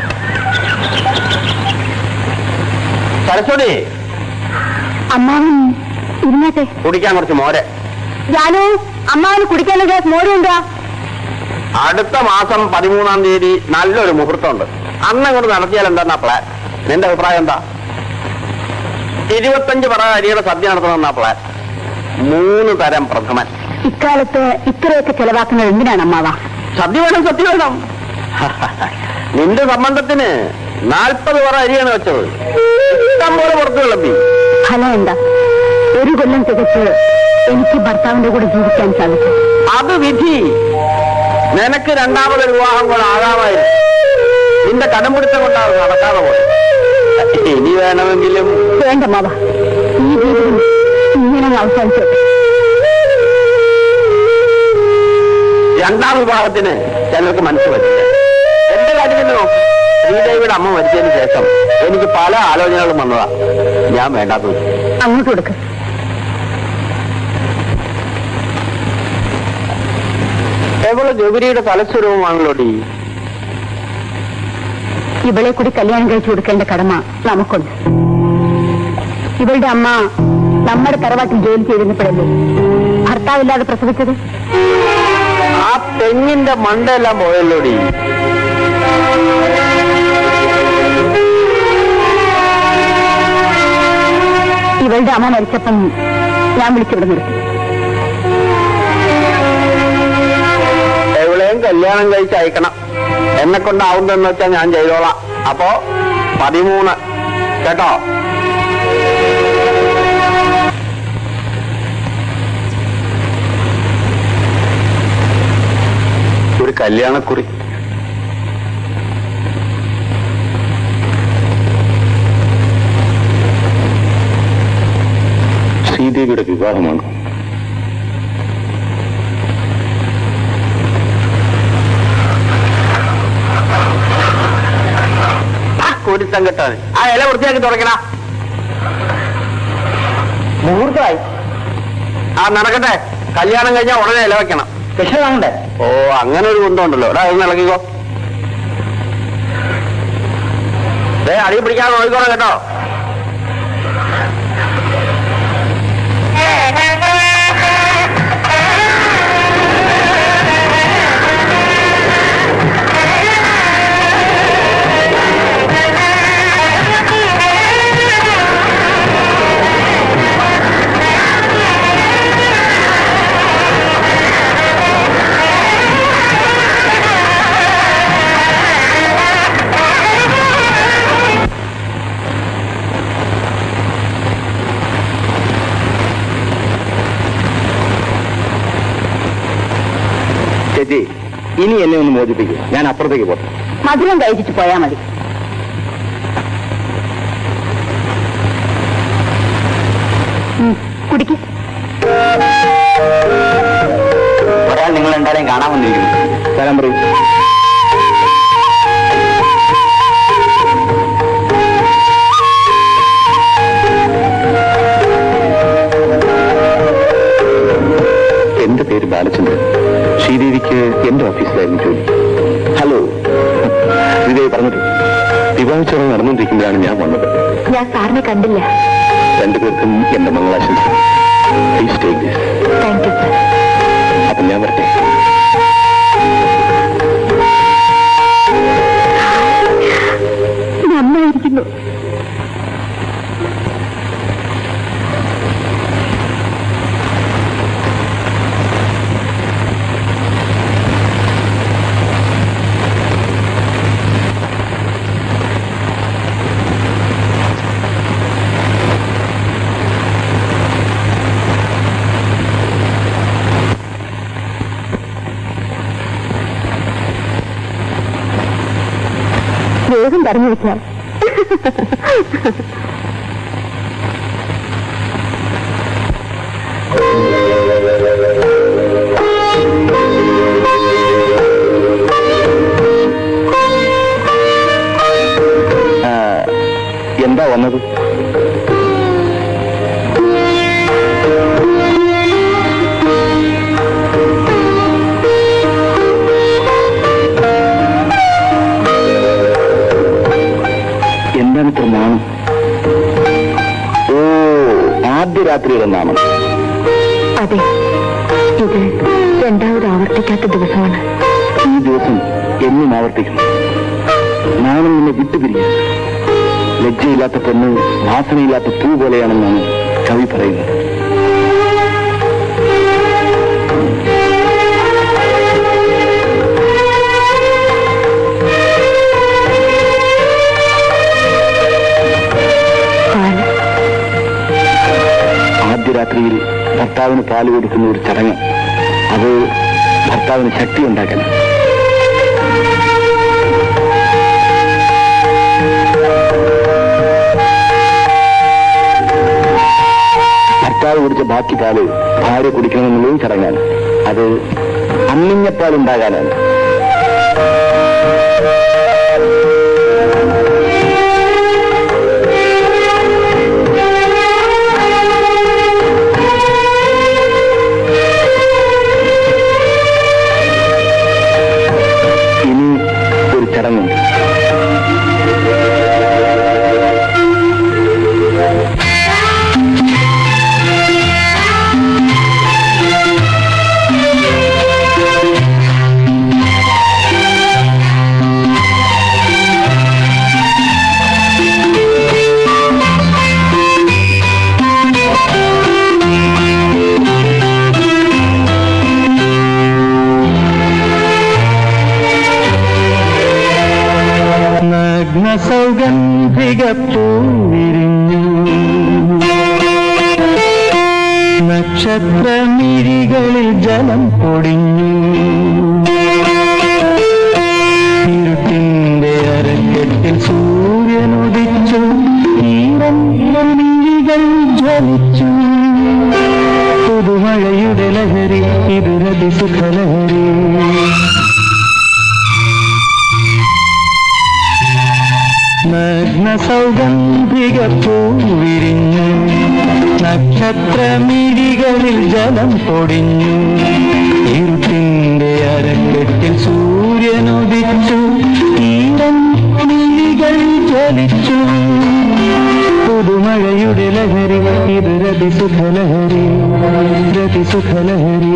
D: സരസ്വതി
B: അമ്മാവൻ ഇരുന്നാട്ടെ
D: കുടിക്കാൻ കുറച്ച് മോരെ
B: ജാനു അമ്മാവന് കുടിക്കാനുള്ള ഗ്ലാസ് മോരുണ്ടാ
D: അടുത്ത മാസം പതിമൂന്നാം തീയതി നല്ലൊരു മുഹൂർത്തമുണ്ട് അന്ന് അങ്ങോട്ട് നടത്തിയാൽ എന്താ പ്ലാൻ നിന്റെ അഭിപ്രായം എന്താ ഇരുപത്തഞ്ച് പറ അരിയുടെ സദ്യ നടത്തണമെന്നാ പ്ലാൻ മൂന്ന് തരം പ്രഥമൻ
B: ഇക്കാലത്ത് ഇത്രയൊക്കെ ചെലവാക്കുന്നത് എന്തിനാണ് അമ്മാവ
D: സദ്യ വേണം സദ്യ വേണം നിന്റെ സംബന്ധത്തിന് നാൽപ്പത് പറ അരിയാണ് വെച്ചത് ഇഷ്ടം പോലെ പുറത്തു വിളമ്പി
B: ഫലം എന്താ ഒരു കൊല്ലം തികച്ച് എനിക്ക് ഭർത്താവിന്റെ കൂടെ ജീവിക്കാൻ സാധിക്കും
D: അത് വിധി നിനക്ക് രണ്ടാമതൊരു വിവാഹം കൂടെ ആകാമായിരുന്നു നിന്റെ കടംപിടുത്തം കൊണ്ടാണ് നടക്കാതെ പോയത് ഇനി വേണമെങ്കിലും
B: വേണ്ട മാവ ഈ ജീവിതം ഇങ്ങനെ അങ്ങ് അവസാനിച്ചോട്ടെ
D: രണ്ടാം വിവാഹത്തിന് ചിലർക്ക് മനസ്സ് പറ്റില്ല എന്റെ കാര്യത്തിൽ നോക്ക് ശ്രീദേവിയുടെ അമ്മ മരിച്ചതിന് ശേഷം എനിക്ക് പല ആലോചനകളും വന്നതാ ഞാൻ വേണ്ടാത്ത വെച്ചു.
B: അങ്ങോട്ട് കൊടുക്ക്
D: എവള് ജോഗിരിയുടെ തലസ്വരവുമാണല്ലോ ഡി
B: ഇവളെ കൂടി കല്യാണം കഴിച്ചു കൊടുക്കേണ്ട കടമ നമുക്കുണ്ട് ഇവളുടെ അമ്മ നമ്മുടെ തറവാട്ടിൽ ജോലി ചെയ്തിരുന്നപ്പോഴല്ലേ ഭർത്താവില്ലാതെ പ്രസവിച്ചത്
D: ആ തെങ്ങിന്റെ മണ്ടയെല്ലാം പോയല്ലോ ഡി
B: ഇവളുടെ അമ്മ മരിച്ചപ്പം ഞാൻ വിളിച്ചിവിടെ നിർത്തി
D: എവിടെയും കല്യാണം കഴിച്ച് അയക്കണം എന്നെ കൊണ്ടാവുന്നതെന്ന് വെച്ചാൽ ഞാൻ ചെയ്തോളാം അപ്പോ പതിമൂന്ന് കേട്ടോ ഒരു കല്യാണക്കുറി
E: ശ്രീദേവിയുടെ വിവാഹമാണ്
D: ആ കുരുത്തം കെട്ടാൻ ആ ഇല വൃത്തിയാക്കി തുടക്കണ മുഹൂർത്തമായി ആ നടക്കട്ടെ കല്യാണം കഴിഞ്ഞാൽ ഉടനെ ഇല വെക്കണം
E: കൃഷ്ണനാണ്ടേ
D: ഓ അങ്ങനെ ഒരു കുന്തമുണ്ടല്ലോ എടാ ഒന്ന് ഇളക്കിക്കോ ദേ അടി പിടിക്കാൻ നോക്കിക്കോണം കേട്ടോ
E: ചേച്ചി ഇനി എന്നെ ഒന്ന് മോചിപ്പിക്കും ഞാൻ അപ്പുറത്തേക്ക് പോട്ടെ
B: മധുരം കഴിച്ചിട്ട് പോയാ മതി ഉം, കുടിക്ക്
E: ഒരാൾ നിങ്ങൾ എന്തായാലും കാണാൻ വന്നിരിക്കുന്നു സ്ഥലം പറയും എന്റെ പേര് ബാലചന്ദ്രൻ ശ്രീദേവിക്ക് എന്റെ ഓഫീസിലായിരുന്നു ജോലി ഹലോ ശ്രീദേവി പറഞ്ഞിട്ട് വിവാഹച്ചടങ്ങ് നടന്നുകൊണ്ടിരിക്കുമ്പോഴാണ് ഞാൻ വന്നത്
B: ഞാൻ സാറിനെ കണ്ടില്ല
E: രണ്ടുപേർക്കും എന്റെ മംഗളാശംസ please take this
B: thank you sir
E: അപ്പം ഞാൻ വരട്ടെ
B: നന്നായിരിക്കുന്നു വേഗം പറഞ്ഞു വെച്ചാൽ
E: ആ, എന്താ വന്നത് എന്താണ് ഇത്ര നാണം ഓ ആദ്യ രാത്രിയുടെ നാണം
B: അതെ ഇത് രണ്ടാമത് ആവർത്തിക്കാത്ത ദിവസമാണ്
E: ഈ ദിവസം എന്നും ആവർത്തിക്കുന്നു നാണം നിന്നെ വിട്ടുപിരിയും ലജ്ജയില്ലാത്ത പെണ്ണ് വാസനയില്ലാത്ത പൂ പോലെയാണെന്നാണ് കവി പറയുന്നത്
B: പാല്
E: ആദ്യ രാത്രിയിൽ ഭർത്താവിന് പാല് കൊടുക്കുന്ന ഒരു ചടങ്ങ് അത് ഭർത്താവിന് ശക്തി ഉണ്ടാക്കണം ഭർത്താവ് കുടിച്ച ബാക്കി പാല് ഭാര്യ കുടിക്കണമെന്നുള്ളതും ചടങ്ങാണ് അത് അമ്മിഞ്ഞപ്പാൽ ഉണ്ടാകാനാണ് ഇനി ഒരു ചടങ്ങുണ്ട്
F: നഗ്ന സൗഗന്ധിക പൂവിരിഞ്ഞു നക്ഷത്രമിരികളിൽ ജലം പൊടിഞ്ഞു ഇരുട്ടിന്റെ അരക്കെട്ടിൽ സൂര്യനുദിച്ചു ഈരങ്ങൾ ജ്വലിച്ചു പുതുമഴയുടെ ലഹരി ഇതുരതി സുഖലഹരി നഗ്ന സൗഗന്ധിക പൂവിരിഞ്ഞു നക്ഷത്രമിഴികളിൽ ജലം പൊടിഞ്ഞു ഇരുട്ടിന്റെ അരക്കെട്ടിൽ സൂര്യനുദിച്ചു ഈരങ്ങൾ ജ്വലിച്ചു പുതുമഴയുടെ ലഹരി ഇത് രതി സുഖലഹരി രതി സുഖലഹരി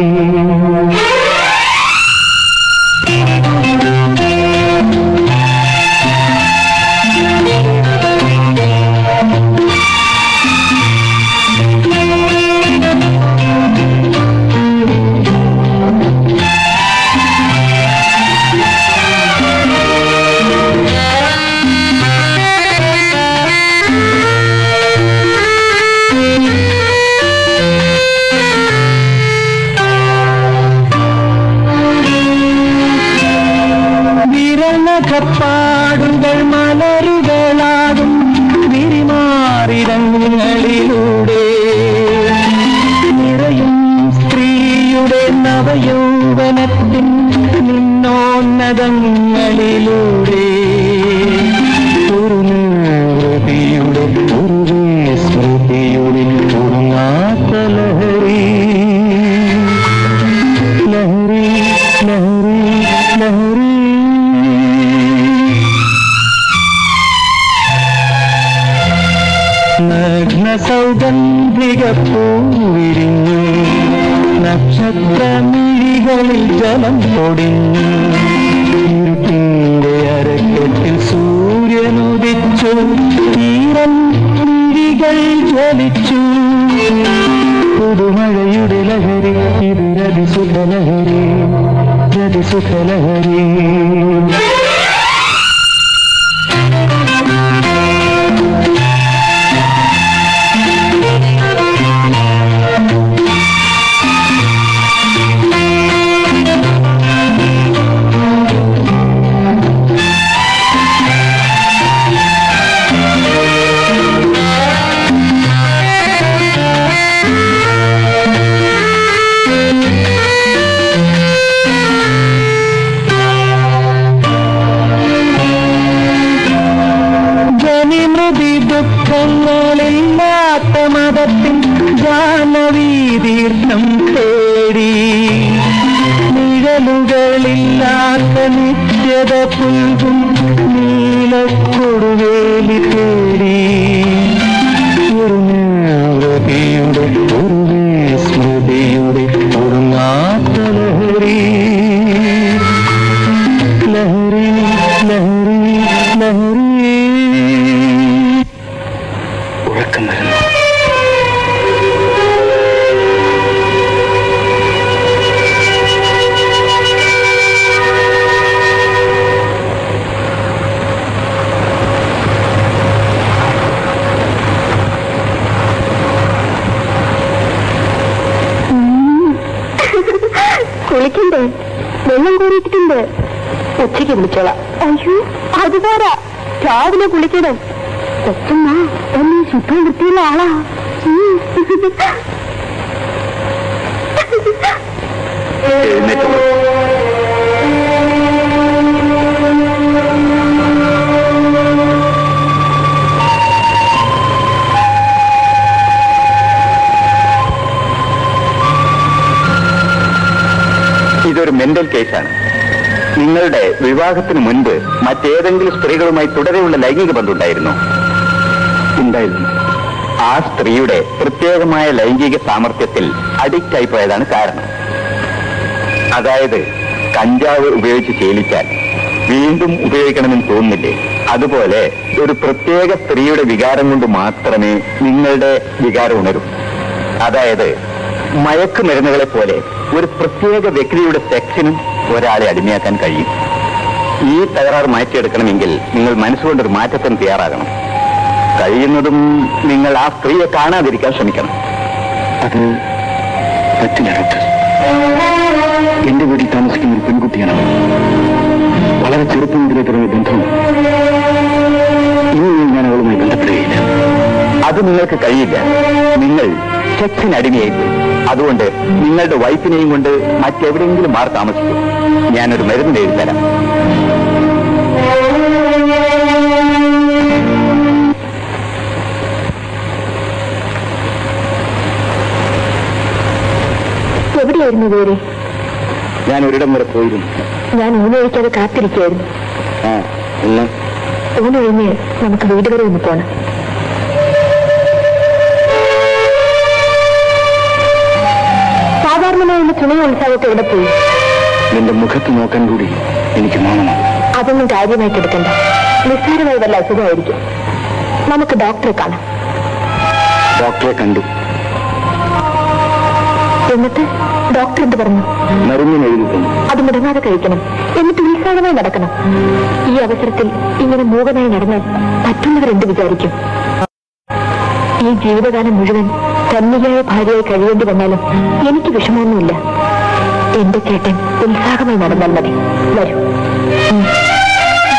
F: രാഗപ്പാടുകൾ മലരുകളാകും വിരിമാറിടങ്ങളിലൂടെ നിറയും സ്ത്രീയുടെ നവയൗവനത്തിൻ നിന്നോന്നതങ്ങളിലൂടെ ഒരു നിർവൃതിയുടെ ഒരു സ്മൃതിയുടെ ഉറങ്ങാത്ത ലഹരി ലഹരി ലഹരി ലഹരി നഗ്ന സൗഗന്ധിക പൂവിരിഞ്ഞു നക്ഷത്രമിഴികളിൽ ജലം പൊടിഞ്ഞു ഇരുട്ടിന്റെ അരക്കെട്ടിൽ സൂര്യനുദിച്ചു തീരൻ മിഴികൾ ജ്വലിച്ചു പുതുമഴയുടെ ലഹരി ഇത് രതിസുഖലഹരി രതിസുഖലഹരി ജനിമൃതി ദുഃഖങ്ങളില്ലാത്ത മതത്തിൻ ജാനവീതീർത്ഥം തേടി നിഴലുകളില്ലാത്ത നിത്യത പുൽകും നീലക്കൊടുവേലി തേടി ഒരു നിർവൃതിയുടെ ഒരു സ്മൃതിയുടെ ഉറങ്ങാത്ത ലഹരി ലഹരി ലഹരി ലഹരി ഉറക്കം വരുന്നു
A: കുളിക്കണ്ടേ വെള്ളം കൂറിയിട്ടുണ്ട് ഉച്ചയ്ക്ക് വിളിച്ചോളാം അയ്യോ അത് പോരാ രാവിലെ കുളിക്കണം കൊച്ചമ്മ എന്നെ ശുദ്ധം വൃത്തിയുള്ള ആളാ ഉം.
E: എഴുന്നേറ്റ് പോ. ഇതൊരു മെന്റൽ കേസാണ് നിങ്ങളുടെ വിവാഹത്തിന് മുൻപ് മറ്റേതെങ്കിലും സ്ത്രീകളുമായി തുടരെയുള്ള ലൈംഗിക ബന്ധമുണ്ടായിരുന്നു ഉണ്ടായിരുന്നു ആ സ്ത്രീയുടെ പ്രത്യേകമായ ലൈംഗിക സാമർഥ്യത്തിൽ അഡിക്റ്റ് ആയി പോയതാണ് കാരണം അതായത് കഞ്ചാവ് ഉപയോഗിച്ച് ശീലിച്ചാൽ വീണ്ടും ഉപയോഗിക്കണമെന്ന് തോന്നുന്നില്ലേ അതുപോലെ ഒരു പ്രത്യേക സ്ത്രീയുടെ വികാരം കൊണ്ട് മാത്രമേ നിങ്ങളുടെ വികാരം ഉണരൂ അതായത് മയക്കുമരുന്നുകളെ പോലെ ഒരു പ്രത്യേക വ്യക്തിയുടെ സെക്സിനും ഒരാളെ അടിമയാക്കാൻ കഴിയും ഈ തകരാറ് മാറ്റിയെടുക്കണമെങ്കിൽ നിങ്ങൾ മനസ്സുകൊണ്ടൊരു മാറ്റത്തിന് തയ്യാറാകണം കഴിയുന്നതും നിങ്ങൾ ആ സ്ത്രീയെ കാണാതിരിക്കാൻ ശ്രമിക്കണം അത് പറ്റില്ല ഡോക്ടർ എന്റെ വീട്ടിൽ താമസിക്കുന്ന ഒരു പെൺകുട്ടിയാണ് വളരെ ചെറുപ്പം മുതലേ തുടങ്ങിയ ബന്ധം ഇനി ഞാൻ അവളുമായി ബന്ധപ്പെടുകയില്ല അത് നിങ്ങൾക്ക് കഴിയില്ല നിങ്ങൾ സെക്സിന് അടിമയായിപ്പോയി അതുകൊണ്ട് നിങ്ങളുടെ വൈഫിനെയും കൊണ്ട് മറ്റെവിടെയെങ്കിലും മാറി താമസിക്കും ഞാനൊരു മരുന്ന് എഴുതി തരാം
A: എവിടെയായിരുന്നു ഇതുവരെ
E: ഞാൻ ഒരിടം വരെ പോയിരുന്നു
A: ഞാൻ ഊണ് കഴിക്കാതെ കാത്തിരിക്കുകയായിരുന്നു
E: ആ എന്നാ
A: ഊണ് കഴിഞ്ഞ് നമുക്ക് വീട് വരെ ഒന്ന് പോണം സാധാരണമായി ഇന്ന് തുണി ഉത്സവത്തെ എവിടെ പോയി
E: നിന്റെ മുഖത്ത് നോക്കാൻ കൂടി എനിക്ക് നാണമാണ്
A: അതൊന്നും കാര്യമായിട്ട് എടുക്കണ്ട നിസ്സാരമായി വല്ല അസുഖമായിരിക്കും നമുക്ക് ഡോക്ടറെ കാണാം
E: ഡോക്ടറെ കണ്ടു
A: എന്നിട്ട് ഡോക്ടർ എന്ത് പറഞ്ഞു
E: മരുന്നിന് എഴുതി തന്നു
A: അത് മുടങ്ങാതെ കഴിക്കണം എന്നിട്ട് ഉത്സാഹമായി നടക്കണം ഈ അവസരത്തിൽ ഇങ്ങനെ മൂകനായി നടന്നാൽ മറ്റുള്ളവർ എന്ത് വിചാരിക്കും ഈ ജീവിതകാലം മുഴുവൻ കന്യകയായ ഭാര്യയായി കഴിയേണ്ടി വന്നാലും എനിക്ക് വിഷമമൊന്നുമില്ല എന്റെ ചേട്ടൻ ഉത്സാഹമായി നടന്നാൽ മതി വരൂ ഉം.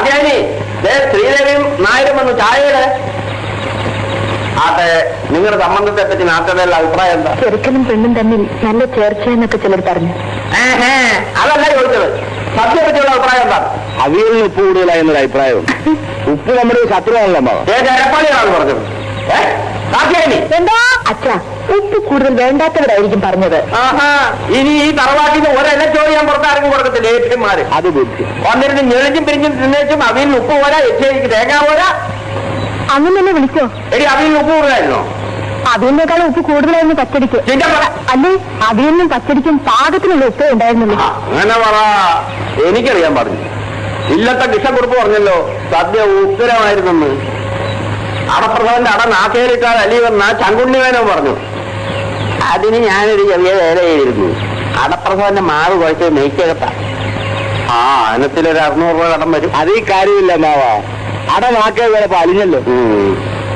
D: കാത്യാനി ശ്രീദേവിയും നായരും വന്നു ചായയുടെ ആട്ടെ നിങ്ങളുടെ സംബന്ധത്തെ പറ്റി നാട്ടുകാരുടെ അഭിപ്രായം എന്താ
A: ചെറുക്കനും പെണ്ണും തമ്മിൽ നല്ല ചേർച്ച എന്നൊക്കെ ചിലർ പറഞ്ഞു
D: ഏഹേ, അതല്ല ചോദിച്ചത് സദ്യയെ പറ്റിയുള്ള അഭിപ്രായം എന്താ
E: അവിയലിന് ഉപ്പ് കൂടുതലായെന്നൊരു അഭിപ്രായം ഉപ്പ് നമ്മുടെ ഒരു ശത്രുവാണല്ലോ അമ്മാവ
D: ഏ ജനപ്പാളിയാണ് പറഞ്ഞത് ഏ കാത്യാനി
A: എന്താ അച്ഛാ ഉപ്പ് കൂടുതൽ വേണ്ടാത്തവരായിരിക്കും പറഞ്ഞത്
D: ആഹാ ഇനി ഈ തറവാട്ടിൽ നിന്ന് ഒരെല്ലാം ചോദിക്കാൻ പുറത്താർക്കും കൊടുക്കത്തില്ല ഏറ്റുമാര്
E: അത് ബുദ്ധി
D: വന്നിരുന്ന് ഞെളിച്ചും പിരിഞ്ഞും തിന്നേച്ചും അവിയിൽ ഉപ്പ് പോരാ എച്ചേക്ക് തേങ്ങ പോരാ
A: അങ്ങനെ തന്നെ വിളിച്ചോ
D: എടി അവിയിൽ ഉപ്പ് കൂടുതലായിരുന്നോ
A: അതിനേക്കാളും ഉപ്പ് കൂടുതലായിരുന്നു പച്ചടിക്ക്
D: ചിന്ത പറ
A: അല്ലേ അതിനും പച്ചടിക്കും പാകത്തിനുള്ള ഉപ്പേ ഉണ്ടായിരുന്നുള്ളൂ
D: ആ, അങ്ങനെ പറ എനിക്കറിയാൻ പറഞ്ഞു ഇല്ലത്തെ കിഷക്കുറിപ്പ് പറഞ്ഞല്ലോ സദ്യ ഉത്തരമായിരുന്നെന്ന് അടപ്രസവന്റെ അട നാക്കേലിട്ടാൽ അലി വന്ന ചങ്കുണ്ണി വേനോ പറഞ്ഞു അതിന് ഞാനൊരു ചെറിയ വേലയായിരുന്നു അടപ്രസവന്റെ മാവ് കുഴച്ച് നെയ്ക്കകത്ത ആ അനത്തിലൊരു അറുന്നൂറ് രൂപ കടം വരും
E: അത് ഈ കാര്യമില്ല അമ്മാവ അട നാക്കേ ചിലപ്പോ അലിഞ്ഞല്ലോ
D: ഉം.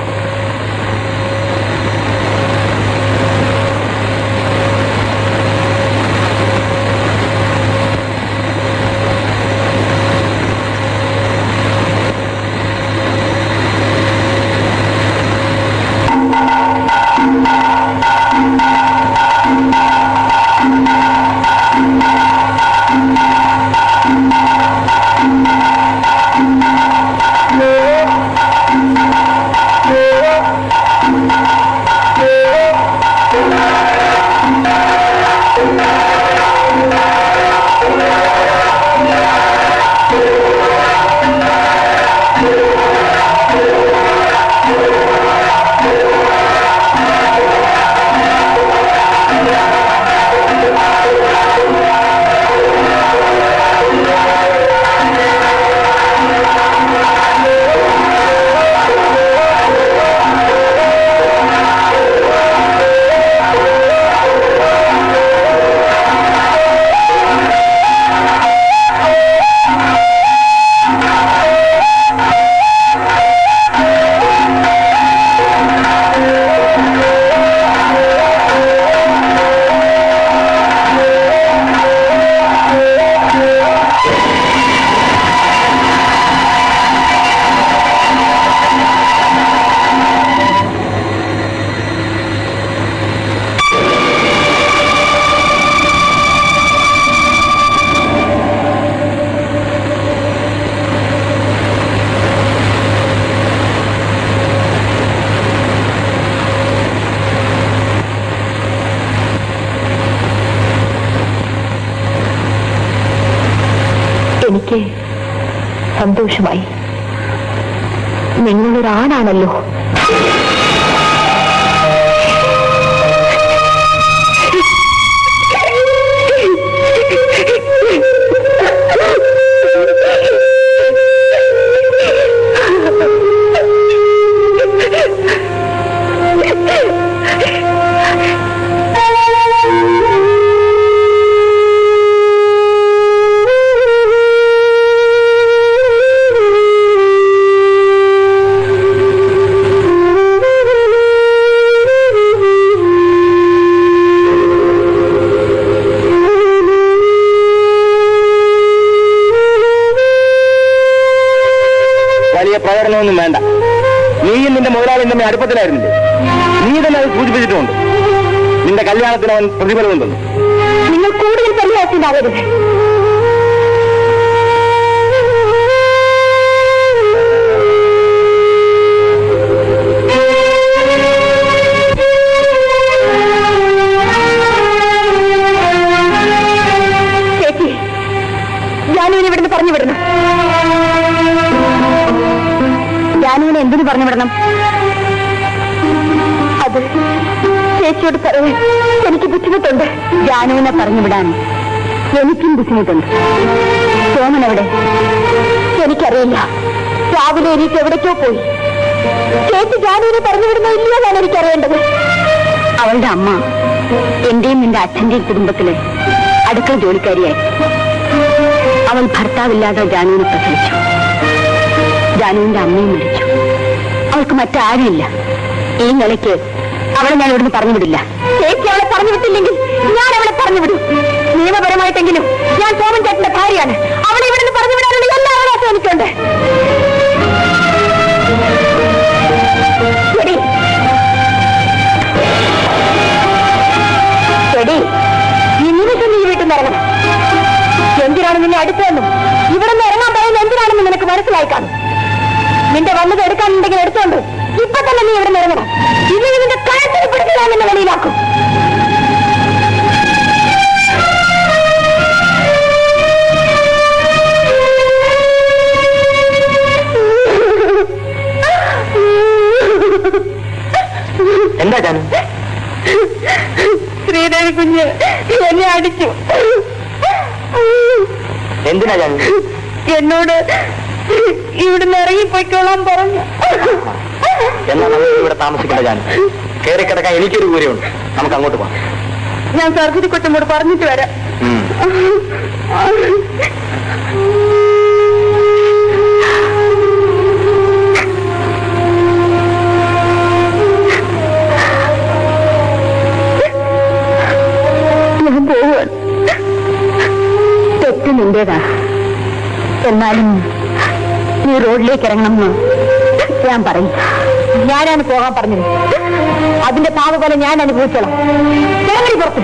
A: എനിക്ക് സന്തോഷമായി നിങ്ങളൊരാണാണല്ലോ
E: വലിയ പ്രകടനമൊന്നും വേണ്ട നീയും നിന്റെ മുതലാളിയും തമ്മിൽ അടുപ്പത്തിലായിരുന്നില്ലേ നീ തന്നെ അത് സൂചിപ്പിച്ചിട്ടുമുണ്ട് നിന്റെ കല്യാണത്തിന് അവൻ പ്രതിഫലം ഉണ്ടെന്ന്
A: നിങ്ങൾ കൂടുതൽ പരിഹാസത്തിനാവരുത് ചേച്ചി ജാനുവിനെ ഇവിടുന്ന് പറഞ്ഞു വിടണം ജാനുവിനെ എന്തിനു പറഞ്ഞു വിടണം അത് ചേച്ചിയോട് പറയാൻ എനിക്ക് ബുദ്ധിമുട്ടുണ്ട് ജാനുവിനെ പറഞ്ഞു വിടാൻ എനിക്കും ബുദ്ധിമുട്ടുണ്ട് സോമൻ എവിടെ എനിക്കറിയില്ല രാവിലെ എനിക്ക് എവിടേക്കോ പോയി ചേച്ചി ജാനുവിനെ പറഞ്ഞു വിടുന്നോ ഇല്ലയോ എന്നാണ് എനിക്കറിയേണ്ടത് അവളുടെ അമ്മ എന്റെയും നിന്റെ അച്ഛന്റെയും കുടുംബത്തിലെ അടുക്കള ജോലിക്കാരിയായി അവൾ ഭർത്താവില്ലാതെ ജാനുവിനെ പ്രസവിച്ചു ജാനുവിന്റെ അമ്മയും മരിച്ചു അവൾക്ക് മറ്റാരുമില്ല ഈ നിലയ്ക്ക് അവളെ ഞാൻ ഇവിടുന്ന് പറഞ്ഞു വിടില്ല ചേച്ചി അവളെ പറഞ്ഞു വിട്ടില്ലെങ്കിൽ ഞാൻ അവളെ പറഞ്ഞു വിടും നിയമപരമായിട്ടെങ്കിലും ഞാൻ സോമൻ ചേട്ടന്റെ ഭാര്യയാണ് അവളെ ഇവിടുന്ന് പറഞ്ഞു വിടാനുള്ള എല്ലാ അവകാശവും എനിക്കുണ്ട്
B: വേണ്ടേ എടി എടി ഈ നിമിഷം നീ വീട്ടിൽ നിന്ന് ഇറങ്ങണം എന്തിനാണ് നിന്നെ അടുത്തതെന്നും ഇവിടെ നിന്ന് ഇറങ്ങാൻ പറയുന്നത് എന്തിനാണെന്ന് നിനക്ക് മനസ്സിലായി കാണും നിന്റെ വന്നത് എടുക്കാനുണ്ടെങ്കിൽ എടുത്തോണ്ട് ഇപ്പൊ തന്നെ നീ ഇവിടെ നിന്ന് ഇറങ്ങണം ഇല്ലെങ്കിൽ നിന്റെ കഴുത്തിൽ പിടിച്ച് ഞാൻ നിന്നെ വെളിയിലാക്കും
E: എന്താ ജാനു
B: ശ്രീദേവി കുഞ്ഞ് എന്നെ അടിച്ചു
E: എന്തിനാ ജാനു
B: എന്നോട് ഇവിടുന്ന് ഇറങ്ങിപ്പോയിക്കോളാൻ പറഞ്ഞു
E: എന്നാ നമുക്ക് ഇവിടെ താമസിക്കേണ്ട ജാനു കയറി കിടക്കാൻ എനിക്കൊരു കൂരയുണ്ട് നമുക്ക് അങ്ങോട്ട് പോവാം
B: ഞാൻ സർജറി കൊച്ചമ്മോട് പറഞ്ഞിട്ട് വരാം
E: ഉം.
B: ഞാൻ പോവാൻ തെറ്റ് നിന്റേതാ എന്നാലും നീ റോഡിലേക്ക് ഇറങ്ങണമെന്ന് ഞാൻ പറയും ഞാനാണ് പോകാൻ പറഞ്ഞത് അതിന്റെ പാവ പോലെ ഞാൻ അനുഭവിച്ചോളാം ഇറങ്ങി പുറത്ത്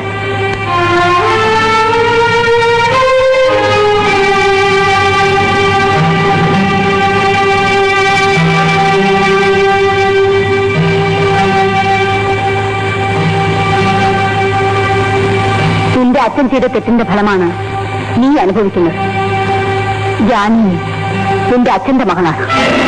B: നിന്റെ അച്ഛൻ ചെയ്ത തെറ്റിന്റെ ഫലമാണ് നീ അനുഭവിക്കുന്നത് ജാനി നിന്റെ അച്ഛന്റെ മകളാണ്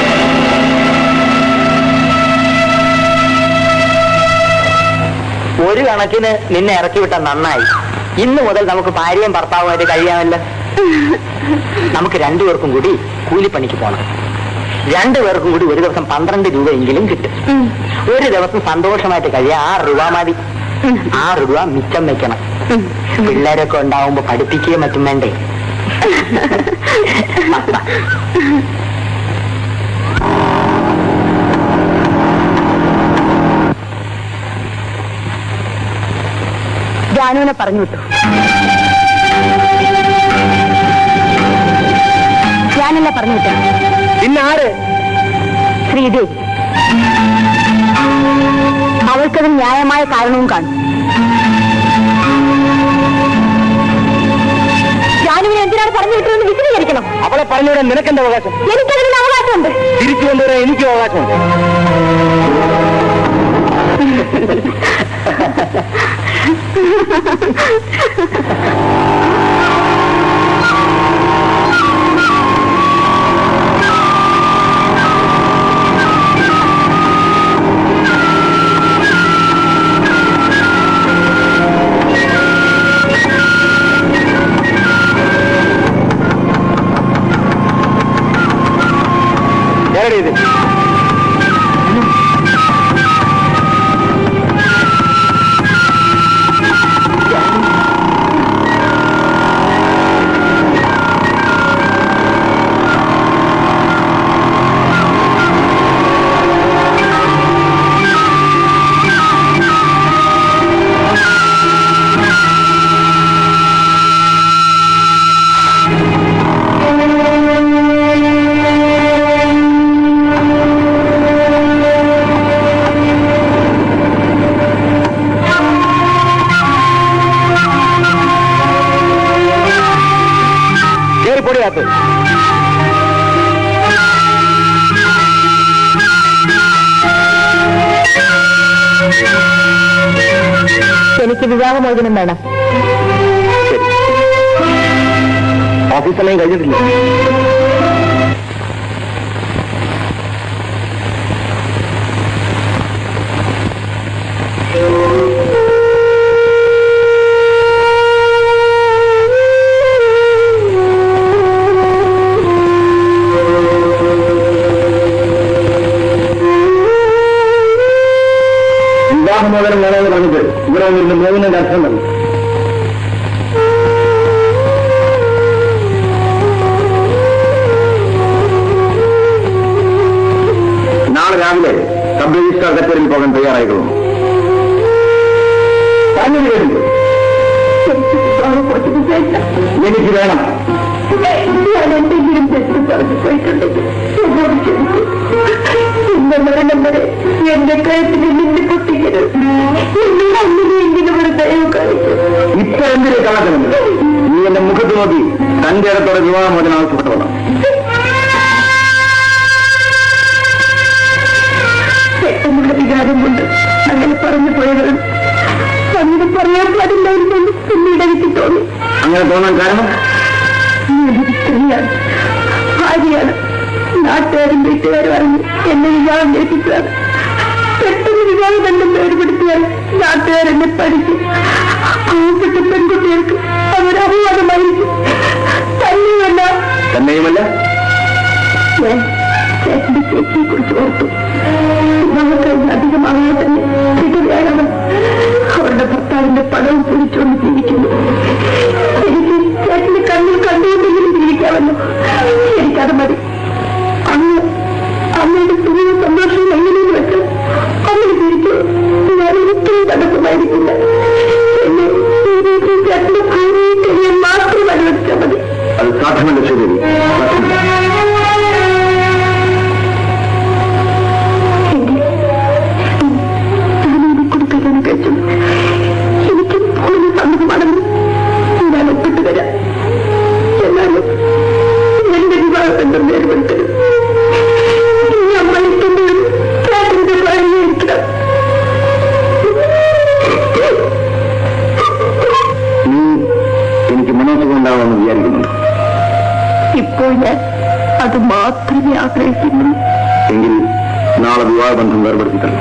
E: ഒരു കണക്കിന് നിന്നെ ഇറക്കി വിട്ട നന്നായി ഇന്ന് മുതൽ നമുക്ക് ഭാര്യയും ഭർത്താവുമായിട്ട് കഴിയാമല്ലോ നമുക്ക് രണ്ടുപേർക്കും കൂടി കൂലിപ്പണിക്ക് പോകണം രണ്ടുപേർക്കും കൂടി ഒരു ദിവസം പന്ത്രണ്ട് രൂപയെങ്കിലും കിട്ടും ഒരു ദിവസം സന്തോഷമായിട്ട് കഴിയാൻ ആറ് രൂപ മതി ആറ് രൂപ മിച്ചം വെക്കണം പിള്ളേരൊക്കെ ഉണ്ടാവുമ്പോ പഠിപ്പിക്കുകയും മറ്റും വേണ്ടേ
B: ജാനുവിനെ പറഞ്ഞു വിട്ടു ഞാനല്ല പറഞ്ഞു വിട്ടത്
E: പിന്നെ ആര്
B: ശ്രീദേവി അവൾക്കത് ന്യായമായ കാരണവും കാണും ജാനുവിനെ എന്തിനാണ് പറഞ്ഞു വിട്ടതെന്ന് വിശദീകരിക്കണം
E: അവളെ പറഞ്ഞുവിടാൻ നിനക്കെന്താ അവകാശം
B: എനിക്കതിനുള്ള അവകാശമുണ്ട്
E: തിരിച്ചു കൊണ്ടുവരാൻ എനിക്കും അവകാശമുണ്ട് നേരടി ഇത് കേറിപ്പൊടിയാത്ത്
B: എനിക്ക് വിവാഹമോചനം വേണം
E: ശരി ഓഫീസ് സമയം കഴിഞ്ഞിട്ടില്ല വിവാഹമോചനം വേണമെന്ന് പറഞ്ഞിട്ട് ഇവിടെ വന്നിരുന്ന് മൂന്നിന്റെ അർത്ഥം പറഞ്ഞു നാളെ രാവിലെ സബ് രജിസ്ട്രാർ കച്ചേരിയിൽ പോകാൻ തയ്യാറായിക്കൊള്ളുന്നു പറഞ്ഞു കേട്ടില്ലേ? എനിക്ക് വേണം
B: ഞാൻ എന്തെങ്കിലും തെറ്റ് പറഞ്ഞു പോയിട്ടുണ്ടെങ്കിൽ എന്നോട് ക്ഷമിക്കൂ എന്റെ മരണം വരെ എന്റെ കഴുത്തിൽ നിന്നെ പൊട്ടിക്കരുത് എന്നോട് അങ്ങനെ എങ്കിലും ഒരു ദയവ് കാണിക്കും
E: ഇപ്പൊ എന്തിനു കളക്കുന്നത് നീ എന്റെ മുഖത്ത് നോക്കി തന്റെ ഇടത്തോടെ വിവാഹമോചനം ആവശ്യപ്പെട്ടവണം
B: പെട്ടെന്നുള്ള വികാരം കൊണ്ട് അങ്ങനെ പറഞ്ഞു പോയതാണ് അങ്ങനെ പറയാൻ പാടില്ലായിരുന്നു പിന്നീട് എനിക്ക് തോന്നി
E: അങ്ങനെ തോന്നാൻ കാരണം
B: ഞാനൊരു സ്ത്രീയാണ് ഭാര്യയാണ് നാട്ടുകാരും വീട്ടുകാരും അറിഞ്ഞ് എന്നെ വിവാഹം കഴിപ്പിച്ചതാണ് പെട്ടെന്ന് വിവാഹ ബന്ധം ഏർപ്പെടുത്തിയാൽ നാട്ടുകാരെന്നെ പഠിക്കും പാവപ്പെട്ട പെൺകുട്ടികൾക്ക് അവരഭിവാദമായിരിക്കും തന്നെയല്ല
E: തന്നെയുമല്ല
B: ഞാൻ ചേട്ടന്റെ ചേച്ചിയെ കുറിച്ച് ഓർത്തു വിവാഹം കഴിഞ്ഞ് അധികമാകാതെ തന്നെ വിധവയാകണം അവരുടെ ഭർത്താവിന്റെ പണവും പിടിച്ചുകൊണ്ട് ജീവിക്കുന്നു എനിക്ക് ചേട്ടന്റെ കണ്ണിൽ കണ്ടുകൊണ്ടെങ്കിലും ജീവിക്കാമല്ലോ എനിക്കത് മതി അന്ന് അമ്മയുടെ സുഖവും സന്തോഷവും എങ്ങനെയെന്ന് വെച്ചാൽ അങ്ങനെ ജീവിച്ചു ഞാൻ ഒരിക്കലും തടസ്സമായിരിക്കില്ല എന്നെ ഈ രീതിയിൽ ചേട്ടന്റെ ഭാര്യയെ കഴിയാൻ മാത്രം അനുവദിച്ചാൽ മതി
E: അത് സാധ്യമല്ല ശരി
B: കൊടുക്കാൻ കഴിച്ചു എനിക്ക് വളരെ സമ്മതമാണെന്ന് ഞാൻ ഒപ്പിട്ട് തരാം എന്നാലും എന്റെ വിവാഹബന്ധം ഏർപ്പെടുത്തരുത് ഈ അമ്മ എന്റെ ഒരു ചേട്ടന്റെ ഭാര്യയായിരിക്കണം
E: നീ എനിക്ക് മനോസുഖം ഉണ്ടാവുമെന്ന് വിചാരിക്കുന്നുണ്ട്
B: ഇപ്പോൾ ഞാൻ അത് മാത്രമേ ആഗ്രഹിക്കുന്നു
E: എങ്കിൽ നാളെ വിവാഹബന്ധം വേർപെടുത്തി തരണം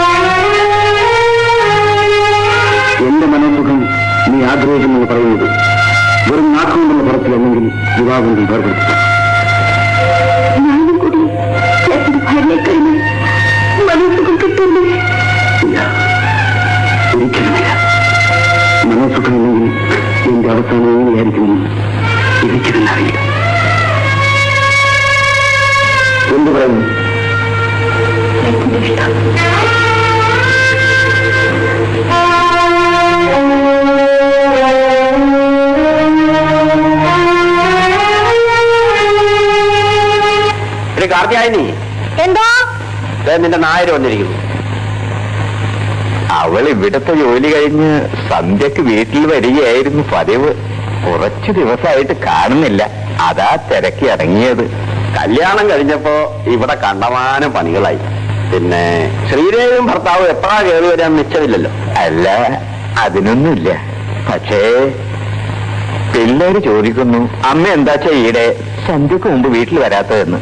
E: എന്റെ മനോസുഖം നീ ആഗ്രഹിക്കുന്നെന്ന് പറയുന്നത് വെറും നാക്കുകൊണ്ടുള്ള പുറത്തിലല്ലെങ്കിൽ വിവാഹബന്ധം വേർപെടുത്തി തരണം.
B: ഞാനും കൂടി ചേട്ടന്റെ ഭാര്യയെ കഴിഞ്ഞ് മനസ്സുകൾ കിട്ടുന്നു
E: ഇല്ല ഒരിക്കലുമില്ല മനോസുഖമില്ലെങ്കിൽ എന്റെ അവസാനം എങ്ങനെയായിരിക്കുമെന്ന് എനിക്ക് തന്നെ അറിയില്ല എന്ത് പറയുന്നു
B: ചേട്ടന്റെ ഇഷ്ടം
D: ഒരു കാർത്തിയായിനി
B: എന്താ
D: ദേ നിന്റെ നായർ വന്നിരിക്കുന്നു അവൾ ഇവിടുത്തെ ജോലി കഴിഞ്ഞ് സന്ധ്യക്ക് വീട്ടിൽ വരികയായിരുന്നു പതിവ് കുറച്ചു ദിവസമായിട്ട് കാണുന്നില്ല അതാ തിരക്കി ഇറങ്ങിയത് കല്യാണം കഴിഞ്ഞപ്പോ ഇവിടെ കണ്ടമാനം പണികളായി പിന്നെ ശ്രീദേവിയും ഭർത്താവും എപ്പോഴാ കയറി വരാൻ നിശ്ചയമില്ലല്ലോ അല്ല അതിനൊന്നുമില്ല പക്ഷേ പിള്ളേര് ചോദിക്കുന്നു അമ്മ എന്താ ചെയ്യടെ സന്ധ്യക്ക് മുമ്പ് വീട്ടിൽ വരാത്തതെന്ന്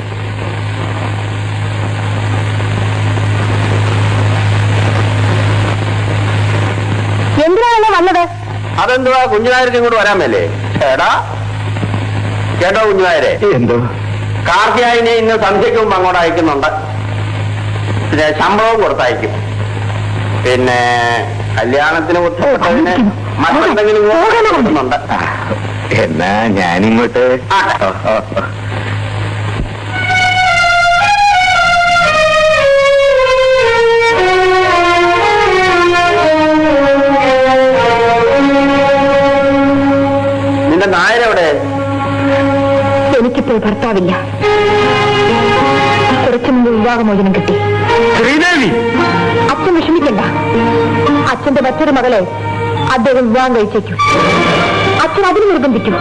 B: എന്തിനാണ് വന്നത്
D: അതെന്തുവാ കുഞ്ഞുനായർക്ക് ഇങ്ങോട്ട് വരാൻ മേലേ ചേടാ കേട്ടോ കുഞ്ഞുനായരെ
E: എന്തോ
D: കാർത്തിയായിനെ ഇന്ന് സന്ധ്യയ്ക്ക് മുമ്പ് അങ്ങോട്ട് അയക്കുന്നുണ്ട് പിന്നെ ശമ്പളവും കൊടുത്തയക്കും പിന്നെ കല്യാണത്തിന് ഉത്തരവിട്ടതിന് മറ്റെന്തെങ്കിലും ഇങ്ങോട്ട് കൊടുക്കുന്നുണ്ട്
E: എന്നാ ഞാനിങ്ങോട്ട്
D: നിന്റെ നായരെവിടെ
A: എനിക്കിപ്പോൾ ഭർത്താവില്ല കുറച്ചു മുമ്പ് വിവാഹമോചനം കിട്ടി
D: ശ്രീദേവി
A: അച്ഛൻ വിഷമിക്കണ്ട അച്ഛന്റെ മറ്റൊരു മകളെ അദ്ദേഹം വിവാഹം കഴിച്ചേക്കും അച്ഛൻ അതിന് നിർബന്ധിക്കും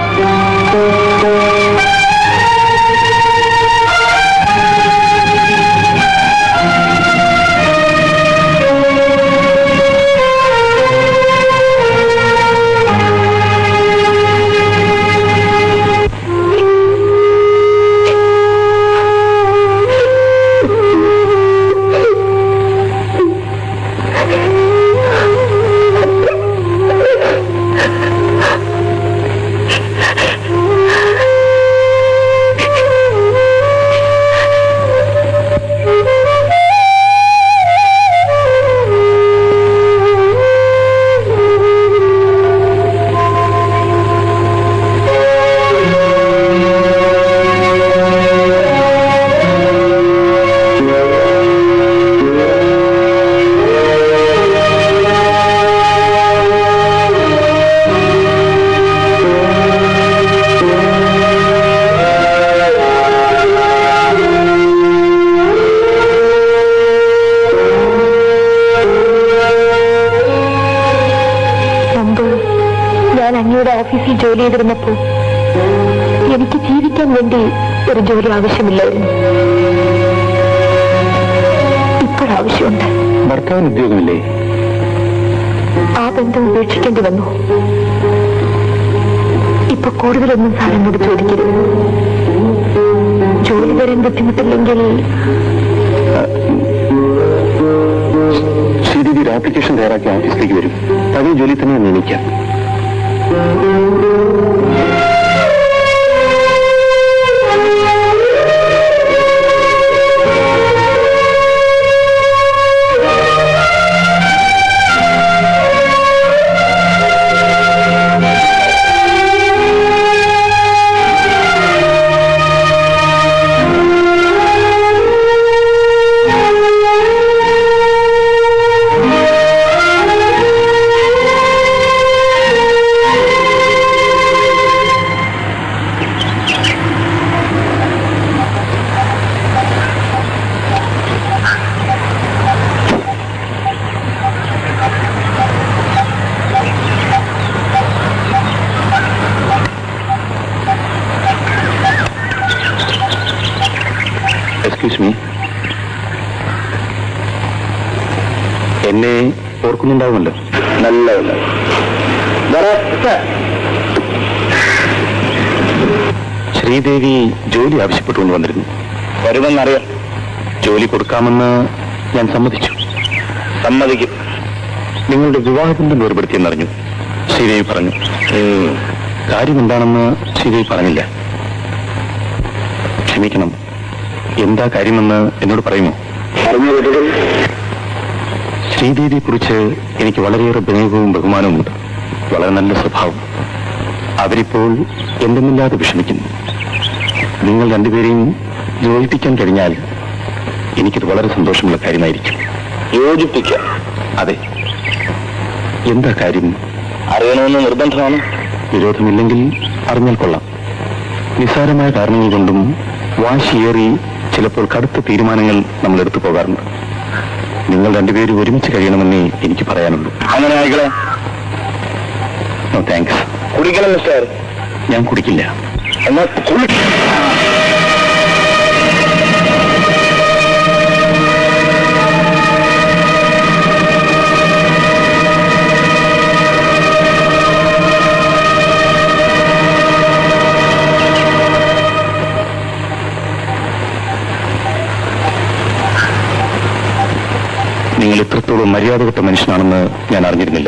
A: ബാങ്കിൽ ജോലി ചെയ്തിരുന്നപ്പോ എനിക്ക് ജീവിക്കാൻ വേണ്ടി ഒരു ജോലി ആവശ്യമില്ലായിരുന്നു ഇപ്പോഴാവശ്യമുണ്ട്
E: ഭർത്താവിന് ഉദ്യോഗമില്ലേ
A: ആ ബന്ധം ഉപേക്ഷിക്കേണ്ടി വന്നു ഇപ്പൊ കൂടുതലൊന്നും സാർ എന്നോട് ചോദിക്കരുത് ജോലി തരാൻ ബുദ്ധിമുട്ടില്ലെങ്കിൽ
E: ശ്രീദേവി ഒരു ആപ്ലിക്കേഷൻ തയ്യാറാക്കി ഓഫീസിലേക്ക് വരും അതേ ജോലി തന്നെ നിയമിക്കാം എക്സ്ക്യൂസ് മീ എന്നെ ഓർക്കുന്നുണ്ടാവുമല്ലോ നല്ലതല്ല ശ്രീദേവി ജോലി ആവശ്യപ്പെട്ടുകൊണ്ട് വന്നിരുന്നു വരുമെന്നറിയാം ജോലി കൊടുക്കാമെന്ന് ഞാൻ സമ്മതിച്ചു സമ്മതിക്കും നിങ്ങളുടെ വിവാഹബന്ധം വേർപെടുത്തിയെന്നറിഞ്ഞു ശ്രീദേവി പറഞ്ഞു കാര്യം എന്താണെന്ന് ശ്രീദേവി പറഞ്ഞില്ല ക്ഷമിക്കണം എന്താ കാര്യമെന്ന് എന്നോട് പറയുമോ ശ്രീദേവിയെ കുറിച്ച് എനിക്ക് വളരെയേറെ ബഹുവും ബഹുമാനവുമുണ്ട് വളരെ നല്ല സ്വഭാവം അവരിപ്പോൾ എന്തെന്നില്ലാതെ വിഷമിക്കുന്നു നിങ്ങൾ രണ്ടുപേരെയും യോജിപ്പിക്കാൻ കഴിഞ്ഞാൽ എനിക്കത് വളരെ സന്തോഷമുള്ള കാര്യമായിരിക്കും യോജിപ്പിക്കാം അതെ എന്താ കാര്യം അറിയണമെന്ന് നിർബന്ധമാണ് വിരോധമില്ലെങ്കിൽ അറിഞ്ഞാൽ കൊള്ളാം നിസ്സാരമായ കാരണങ്ങൾ കൊണ്ടും വാശിയേറി ചിലപ്പോൾ കടുത്ത തീരുമാനങ്ങൾ നമ്മൾ എടുത്തു പോകാറുണ്ട് നിങ്ങൾ രണ്ടുപേരും ഒരുമിച്ച് കഴിയണമെന്നേ എനിക്ക് പറയാനുള്ളൂ അങ്ങനെ ആയിക്കളെ നോ താങ്ക്സ് കുടിക്കണം മിസ്റ്റർ ഞാൻ കുടിക്കില്ല എന്നാൽ നിങ്ങൾ ഇത്രത്തോളം മര്യാദകെട്ട മനുഷ്യനാണെന്ന് ഞാൻ അറിഞ്ഞിരുന്നില്ല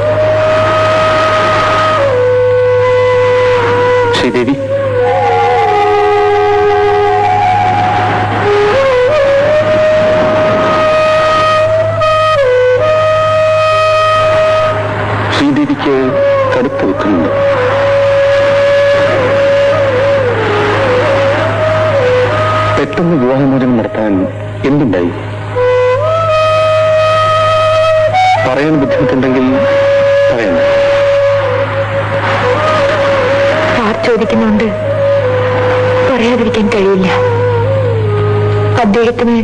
E: ശ്രീദേവി ശ്രീദേവിക്ക് കടുത്ത ദുഃഖമുണ്ട് പെട്ടെന്ന് വിവാഹമോചനം നടത്താൻ എന്തുണ്ടായി പറയാൻ ബുദ്ധിമുട്ടുണ്ടെങ്കിൽ പറയണം
A: സാർ ചോദിക്കുന്നുണ്ട് പറയാതിരിക്കാൻ കഴിയില്ല അദ്ദേഹത്തിന്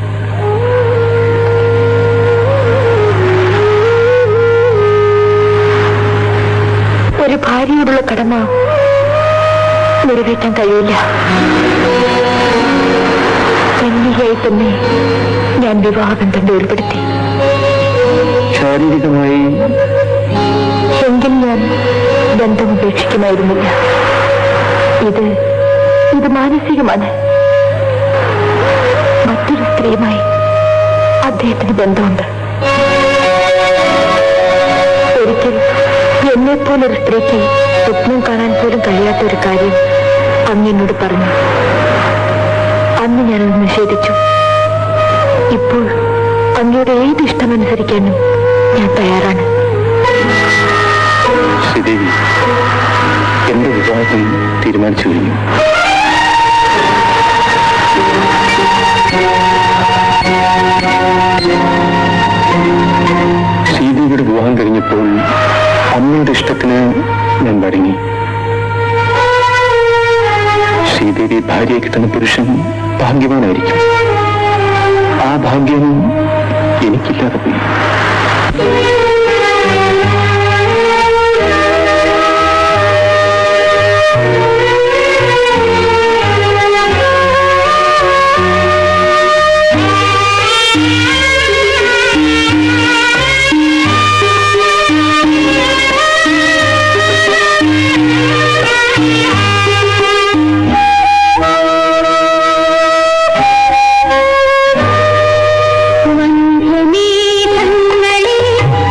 A: ഒരു ഭാര്യയോടുള്ള കടമ നിറവേറ്റാൻ കഴിയില്ല കന്യകയായി തന്നെ ഞാൻ വിവാഹബന്ധം ഏർപ്പെടുത്തി
E: ശാരീരികമായി
A: എങ്കിൽ ഞാൻ ബന്ധം ഉപേക്ഷിക്കുമായിരുന്നില്ല ഇത് ഇത് മാനസികമാണ് മറ്റൊരു സ്ത്രീയുമായി അദ്ദേഹത്തിന് ബന്ധമുണ്ട് ഒരിക്കൽ എന്നെപ്പോലൊരു സ്ത്രീക്ക് സ്വപ്നം കാണാൻ പോലും കഴിയാത്ത ഒരു കാര്യം അങ്ങ് എന്നോട് പറഞ്ഞു അന്ന് ഞാനത് നിഷേധിച്ചു ഇപ്പോൾ അങ്ങയുടെ ഏത് ഇഷ്ടമനുസരിക്കാനും ഞാൻ തയ്യാറാണ്
E: ശ്രീദേവി എന്റെ വിവാഹത്തിൽ തീരുമാനിച്ചു കഴിഞ്ഞു ശ്രീദേവിയുടെ വിവാഹം കഴിഞ്ഞപ്പോൾ അമ്മയുടെ ഇഷ്ടത്തിന് ഞാൻ വഴങ്ങി ശ്രീദേവി ഭാര്യയെ കിട്ടുന്ന പുരുഷൻ ഭാഗ്യവാനായിരിക്കും ആ ഭാഗ്യം എനിക്കില്ലാതെ പോയി
A: വന്ധ്യമീ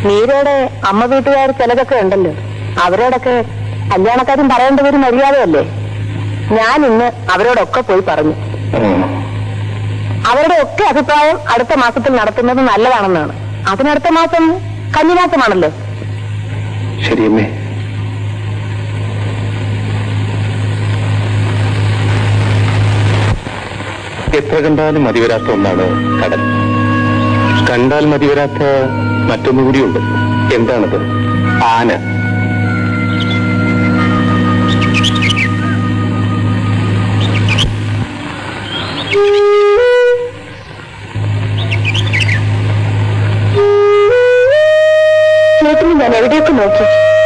B: മീരയുടെ അമ്മ വീട്ടുകാർ ചിലതൊക്കെ ഉണ്ടല്ലോ അവരോടൊക്കെ കല്യാണക്കാരും പറയേണ്ട ഒരു മര്യാദയല്ലേ ഞാൻ ഇന്ന് അവരോടൊക്കെ പോയി പറഞ്ഞു അവരുടെ ഒക്കെ അഭിപ്രായം അടുത്ത മാസത്തിൽ നടത്തുന്നത് നല്ലതാണെന്നാണ് അതിനടുത്ത മാസം കന്നിമാസമാണല്ലോ
E: ശരിയമ്മേ എത്ര കണ്ടാലും മതിവരാത്ത ഒന്നാണ് കടൽ കണ്ടാൽ മതിവരാത്ത മറ്റൊന്നുകൂടിയുണ്ട് എന്താണത് ആന
A: ചേട്ടന് ഞാൻ എവിടെയൊക്കെ നോക്കി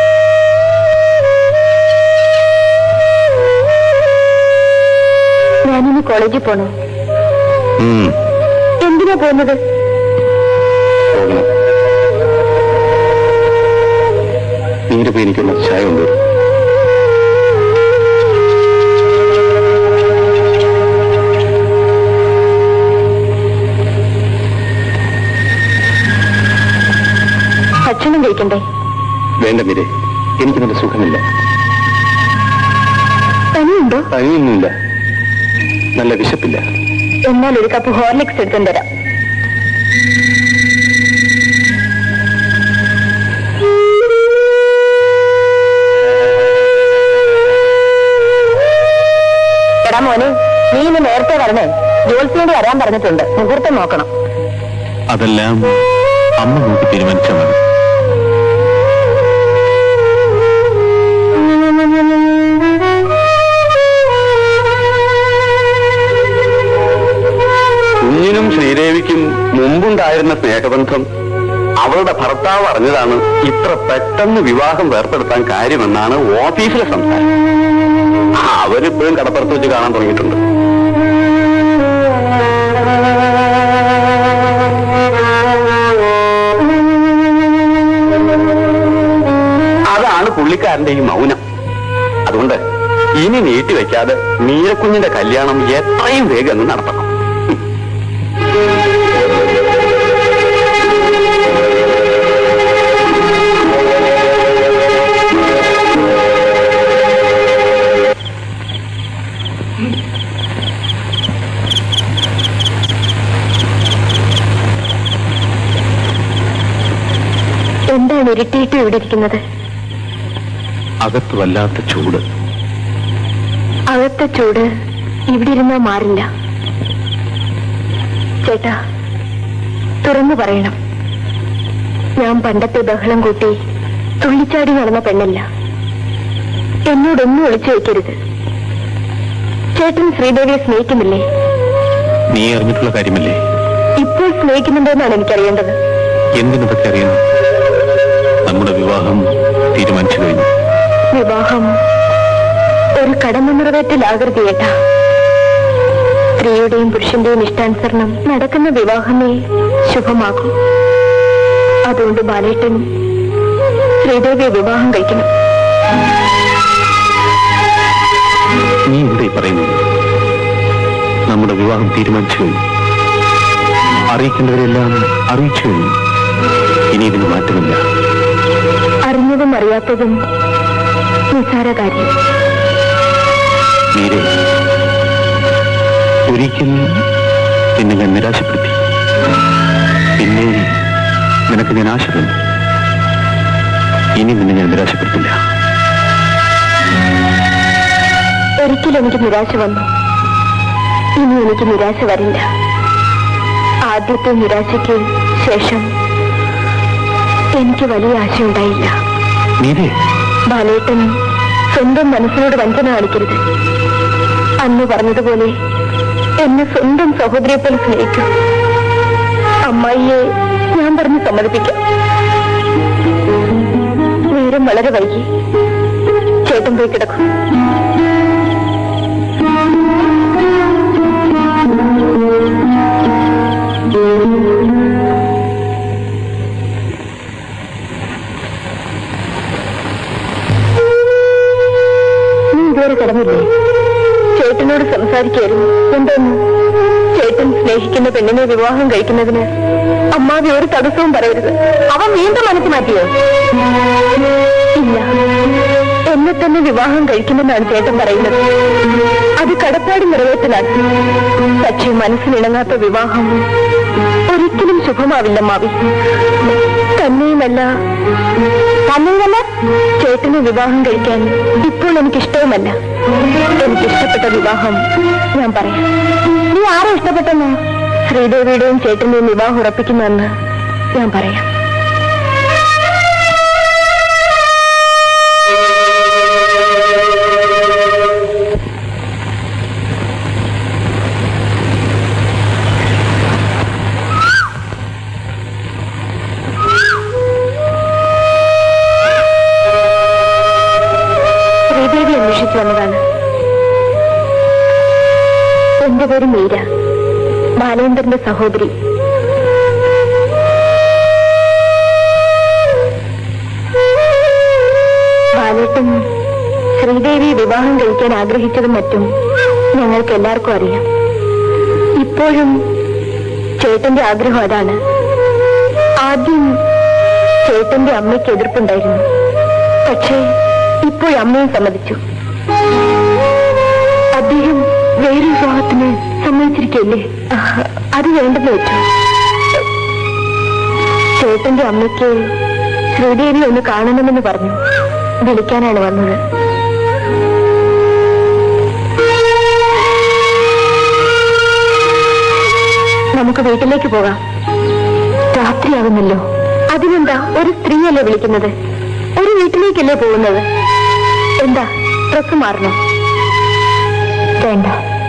A: ഞാനിന്ന് കോളേജിൽ പോണോ
E: ഉം,
A: എന്തിനാ പോകുന്നത്
E: പോകണം നീരപ്പ് എനിക്കുള്ള ചായ ഉണ്ട്
A: ഭക്ഷണം കഴിക്കണ്ടേ
E: വേണ്ട മീരെ എനിക്ക് നല്ല സുഖമില്ല
A: പനിയുണ്ടോ
E: പനിയൊന്നുമില്ല നല്ല വിശപ്പില്ല
A: എന്നാൽ ഒരു കപ്പ് ഹോർലിക്സ് എടുത്തും തരാം
B: എടാ മോനെ നീ ഇന്ന് നേരത്തെ വരണേ ജോത്സ്യയോട് വരാൻ പറഞ്ഞിട്ടുണ്ട് മുഹൂർത്തം നോക്കണം
E: അതെല്ലാം അമ്മ നോക്കി തീരുമാനിച്ചതാണ് കുഞ്ഞിനും ശ്രീദേവിക്കും മുമ്പുണ്ടായിരുന്ന സ്നേഹബന്ധം അവളുടെ ഭർത്താവ് അറിഞ്ഞതാണ് ഇത്ര പെട്ടെന്ന് വിവാഹം വേർപ്പെടുത്താൻ കാര്യമെന്നാണ് ഓഫീസിലെ സംസാരം അവരിപ്പോഴും കടപ്പുറത്ത് വെച്ച് കാണാൻ തുടങ്ങിയിട്ടുണ്ട് അതാണ് പുള്ളിക്കാരന്റെ ഈ മൗനം അതുകൊണ്ട് ഇനി നീട്ടിവെക്കാതെ മീരക്കുഞ്ഞിന്റെ കല്യാണം എത്രയും വേഗം അങ്ങ് നടത്തണം
A: എന്താണ് ഇരുട്ടിയിട്ട് ഇവിടെ ഇരിക്കുന്നത്
E: അകത്ത് വല്ലാത്ത ചൂട്
A: അകത്തെ ചൂട് ഇവിടെ ഇരുന്നാ മാറില്ല ചേട്ടാ തുറന്നു പറയണം ഞാൻ പണ്ടത്തെ ബഹളം കൂട്ടി തുള്ളിച്ചാടി നടന്ന പെണ്ണല്ല എന്നോടൊന്നും ഒളിച്ചു വെക്കരുത് ചേട്ടൻ ശ്രീദേവിയെ സ്നേഹിക്കുന്നില്ലേ
E: നീ അറിഞ്ഞിട്ടുള്ള കാര്യമല്ലേ
A: ഇപ്പോൾ സ്നേഹിക്കുന്നുണ്ടോന്നാണ് എനിക്കറിയേണ്ടത്
E: എന്തിനതൊക്കെ അറിയണം നമ്മുടെ വിവാഹം തീരുമാനിച്ചു കഴിഞ്ഞു
A: വിവാഹം ഒരു കടമ നിറവേറ്റലാകരുത് ചേട്ടാ സ്ത്രീയുടെയും പുരുഷന്റെയും ഇഷ്ടാനുസരണം നടക്കുന്ന വിവാഹമേ ശുഭമാകൂ അതുകൊണ്ട് ബാലേട്ടൻ ശ്രീദേവിയെ വിവാഹം കഴിക്കണം
E: നീ എന്തായി പറയുന്നത് നമ്മുടെ വിവാഹം തീരുമാനിച്ചു കഴിഞ്ഞു അറിയിക്കേണ്ടവരെല്ലാം അറിയിച്ചു കഴിഞ്ഞു ഇനി ഇതിന് മാറ്റമില്ല
A: അറിഞ്ഞതും അറിയാത്തതും നിസ്സാര കാര്യം
E: നീരെ ഒരിക്കൽ നിന്നെ ഞാൻ നിരാശപ്പെടുത്തി പിന്നെ നിനക്ക് ഞാൻ ആശ തന്നു ഇനി നിന്നെ ഞാൻ നിരാശപ്പെടുത്തില്ല
A: ഒരിക്കലും എനിക്ക് നിരാശ വന്നു ഇനി എനിക്ക് നിരാശ വരില്ല ആദ്യത്തെ നിരാശയ്ക്ക് ശേഷം എനിക്ക് വലിയ ആശയുണ്ടായില്ല
E: നീരെ
A: ബാലേട്ടൻ സ്വന്തം മനസ്സിനോട് വഞ്ചന കാണിക്കരുത് അന്ന് പറഞ്ഞതുപോലെ എന്നെ സ്വന്തം സഹോദരിയെ പോലെ സ്നേഹിക്കും അമ്മായിയെ ഞാൻ പറഞ്ഞ് സമ്മതിപ്പിക്കാം നേരം വളരെ വൈകി ചേട്ടൻ പോയി കിടക്കും നീ ഇതുവരെ കിടന്നില്ലേ ചേട്ടനോട് സംസാരിക്കായിരുന്നു എന്തോന്നു ചേട്ടൻ സ്നേഹിക്കുന്ന പെണ്ണിനെ വിവാഹം കഴിക്കുന്നതിന് അമ്മാവി ഒരു തടസ്സവും പറയരുത് അവൻ വീണ്ടും മനസ്സ് മാറ്റിയോ ഇല്ല എന്നെ തന്നെ വിവാഹം കഴിക്കുമെന്നാണ് ചേട്ടൻ പറയുന്നത് അത് കടപ്പാട് നിറവേറ്റലാണ് പക്ഷേ മനസ്സിനിണങ്ങാത്ത വിവാഹം ഒരിക്കലും ശുഭമാവില്ല മാവി തന്നെയുമല്ല തന്നെയുമല്ല ചേട്ടനെ വിവാഹം കഴിക്കാൻ ഇപ്പോൾ എനിക്കിഷ്ടവുമല്ല എനിക്കിഷ്ടപ്പെട്ട വിവാഹം ഞാൻ പറയാം നീ ആരെ ഇഷ്ടപ്പെട്ടെന്നോ ശ്രീദേവിയുടെയും ചേട്ടന്റെയും വിവാഹം ഉറപ്പിക്കുമെന്ന് ഞാൻ പറയാം ശ്രീദേവി അന്വേഷിച്ചു വന്നതാണ് എന്റെ പേര് മീര ബാലേന്ദ്രന്റെ സഹോദരി ബാലേട്ടൻ ശ്രീദേവി വിവാഹം കഴിക്കാൻ ആഗ്രഹിച്ചതും മറ്റും ഞങ്ങൾക്ക് എല്ലാവർക്കും അറിയാം ഇപ്പോഴും ചേട്ടന്റെ ആഗ്രഹം അതാണ് ആദ്യം ചേട്ടന്റെ അമ്മയ്ക്ക് എതിർപ്പുണ്ടായിരുന്നു പക്ഷേ ഇപ്പോൾ അമ്മയും സമ്മതിച്ചു അദ്ദേഹം വേറെ വിവാഹത്തിന് സമ്മതിച്ചിരിക്കല്ലേ അത് വേണ്ടെന്ന് വെച്ചു ചേട്ടന്റെ അമ്മയ്ക്ക് ശ്രീദേവി ഒന്ന് കാണണമെന്ന് പറഞ്ഞു വിളിക്കാനാണ് വന്നത് നമുക്ക് വീട്ടിലേക്ക് പോകാം രാത്രിയാകുന്നല്ലോ അതിനെന്താ ഒരു സ്ത്രീയല്ലേ വിളിക്കുന്നത് ഒരു വീട്ടിലേക്കല്ലേ പോകുന്നത് എന്താ ഡ്രസ് മാറണോ വേണ്ട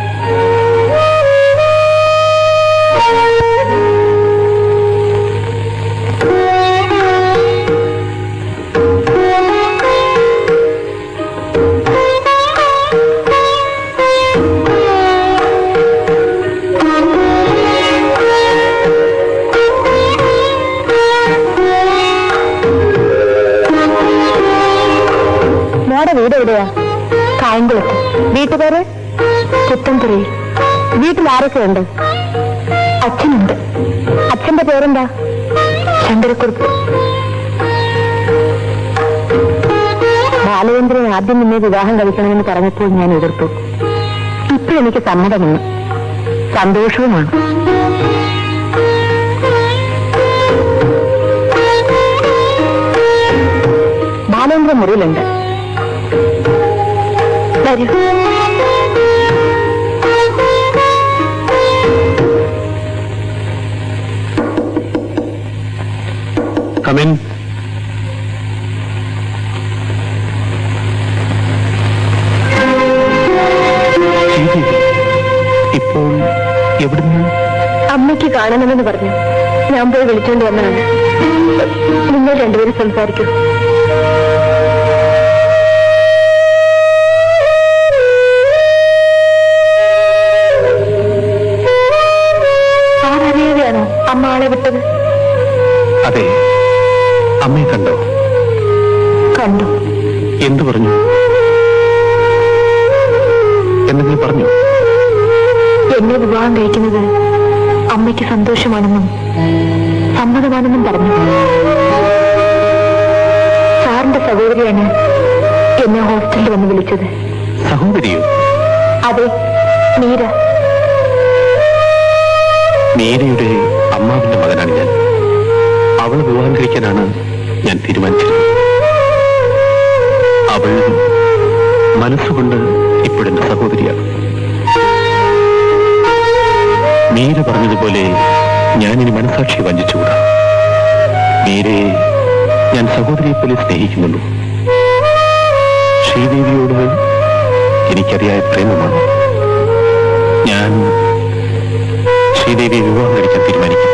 A: മോടെ വീട് എവിടെയാ കായംകുളത്ത് വീട്ടുപേര് പുത്തൻപുരയിൽ വീട്ടിൽ ആരൊക്കെ ഉണ്ട് അച്ഛനുണ്ട് അച്ഛന്റെ പേരെന്താ ശങ്കരക്കുറുപ്പ് ബാലചന്ദ്രൻ ആദ്യം നിന്നെ വിവാഹം കഴിക്കണമെന്ന് പറഞ്ഞപ്പോൾ ഞാൻ എതിർത്തു ഇപ്പൊ എനിക്ക് സമ്മതമെന്ന് സന്തോഷവുമാണ് ബാലേന്ദ്രൻ മുറിയിലുണ്ട് വരൂ
C: കമിൻ ഇപ്പോൾ എവിടുന്ന്
A: അമ്മയ്ക്ക് കാണണമെന്ന് പറഞ്ഞു ഞാൻ പോയി വിളിച്ചോണ്ട് വന്നതാണ് നിങ്ങൾ രണ്ടുപേരും സംസാരിക്കൂ ആരറിയാതെയാണോ അമ്മ ആളെ വിട്ടത്
C: അതെ അമ്മയെ കണ്ടോ
A: കണ്ടു
C: എന്തു പറഞ്ഞു എന്തെങ്കിലും പറഞ്ഞു
A: എന്നെ വിവാഹം കഴിക്കുന്നത് അമ്മയ്ക്ക് സന്തോഷമാണെന്നും സമ്മതമാണെന്നും പറഞ്ഞു സാറിന്റെ സഹോദരിയാണ് എന്നെ ഹോസ്റ്റലിൽ വന്ന് വിളിച്ചത്
C: സഹോദരിയോ
A: അതെ മീര
C: മീരയുടെ അമ്മാവിന്റെ മകനാണ് ഞാൻ അവളെ വിവാഹം കഴിക്കാനാണ് ഞാൻ തീരുമാനിച്ചത് അവൾ മനസ്സുകൊണ്ട് ഇപ്പോഴെന്റെ സഹോദരിയാണ് മീര പറഞ്ഞതുപോലെ ഞാനിനി മനസാക്ഷി വഞ്ചിച്ചുകൂടാ മീരയെ ഞാൻ സഹോദരിയെ പോലെ സ്നേഹിക്കുന്നുള്ളൂ ശ്രീദേവിയോട് എനിക്കറിയായ പ്രേമമാണ് ഞാൻ ശ്രീദേവിയെ വിവാഹം കഴിക്കാൻ തീരുമാനിക്കും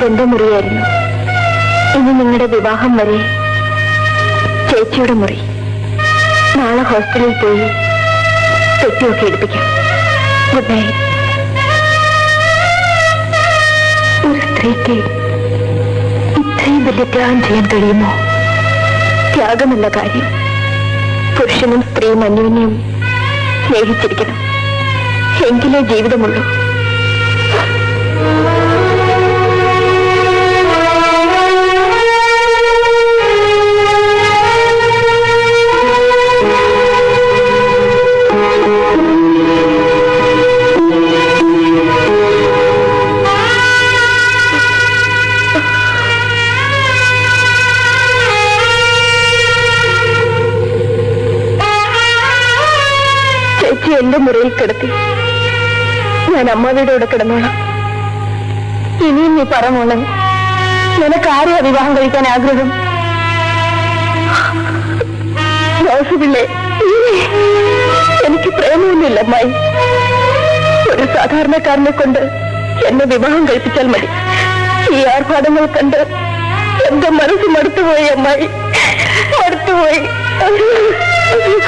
A: ഇതെന്റെ മുറിയായിരുന്നു ഇനി നിങ്ങളുടെ വിവാഹം വരെ ചേച്ചിയുടെ മുറി നാളെ ഹോസ്റ്റലിൽ പോയി പെട്ടിയൊക്കെ എടുപ്പിക്കാം ഗുഡ് നൈറ്റ് ഒരു സ്ത്രീക്ക് ഇത്രയും വലിയ ത്യാഗം ചെയ്യാൻ കഴിയുമോ ത്യാഗമല്ല കാര്യം പുരുഷനും സ്ത്രീയും അന്യോന്യം സ്നേഹിച്ചിരിക്കണം എങ്കിലേ ജീവിതമുള്ളൂ ചേച്ചി എന്റെ മുറിയിൽ കിടത്തി ഞാൻ അമ്മാവിയുടെ കൂടെ കിടന്നോളാം ഇനിയും നീ പറ മോളെ നിനക്ക് ആരെയാ വിവാഹം കഴിക്കാൻ ആഗ്രഹം ദോഷമില്ലേ എനിക്ക് പ്രേമമൊന്നുമില്ല അമ്മായി ഒരു സാധാരണക്കാരനെ കൊണ്ട് എന്നെ വിവാഹം കഴിപ്പിച്ചാൽ മതി ഈ ആർഭാടങ്ങൾ കണ്ട് എന്റെ മനസ്സ് മടുത്തുപോയി അമ്മായി മടുത്തുപോയി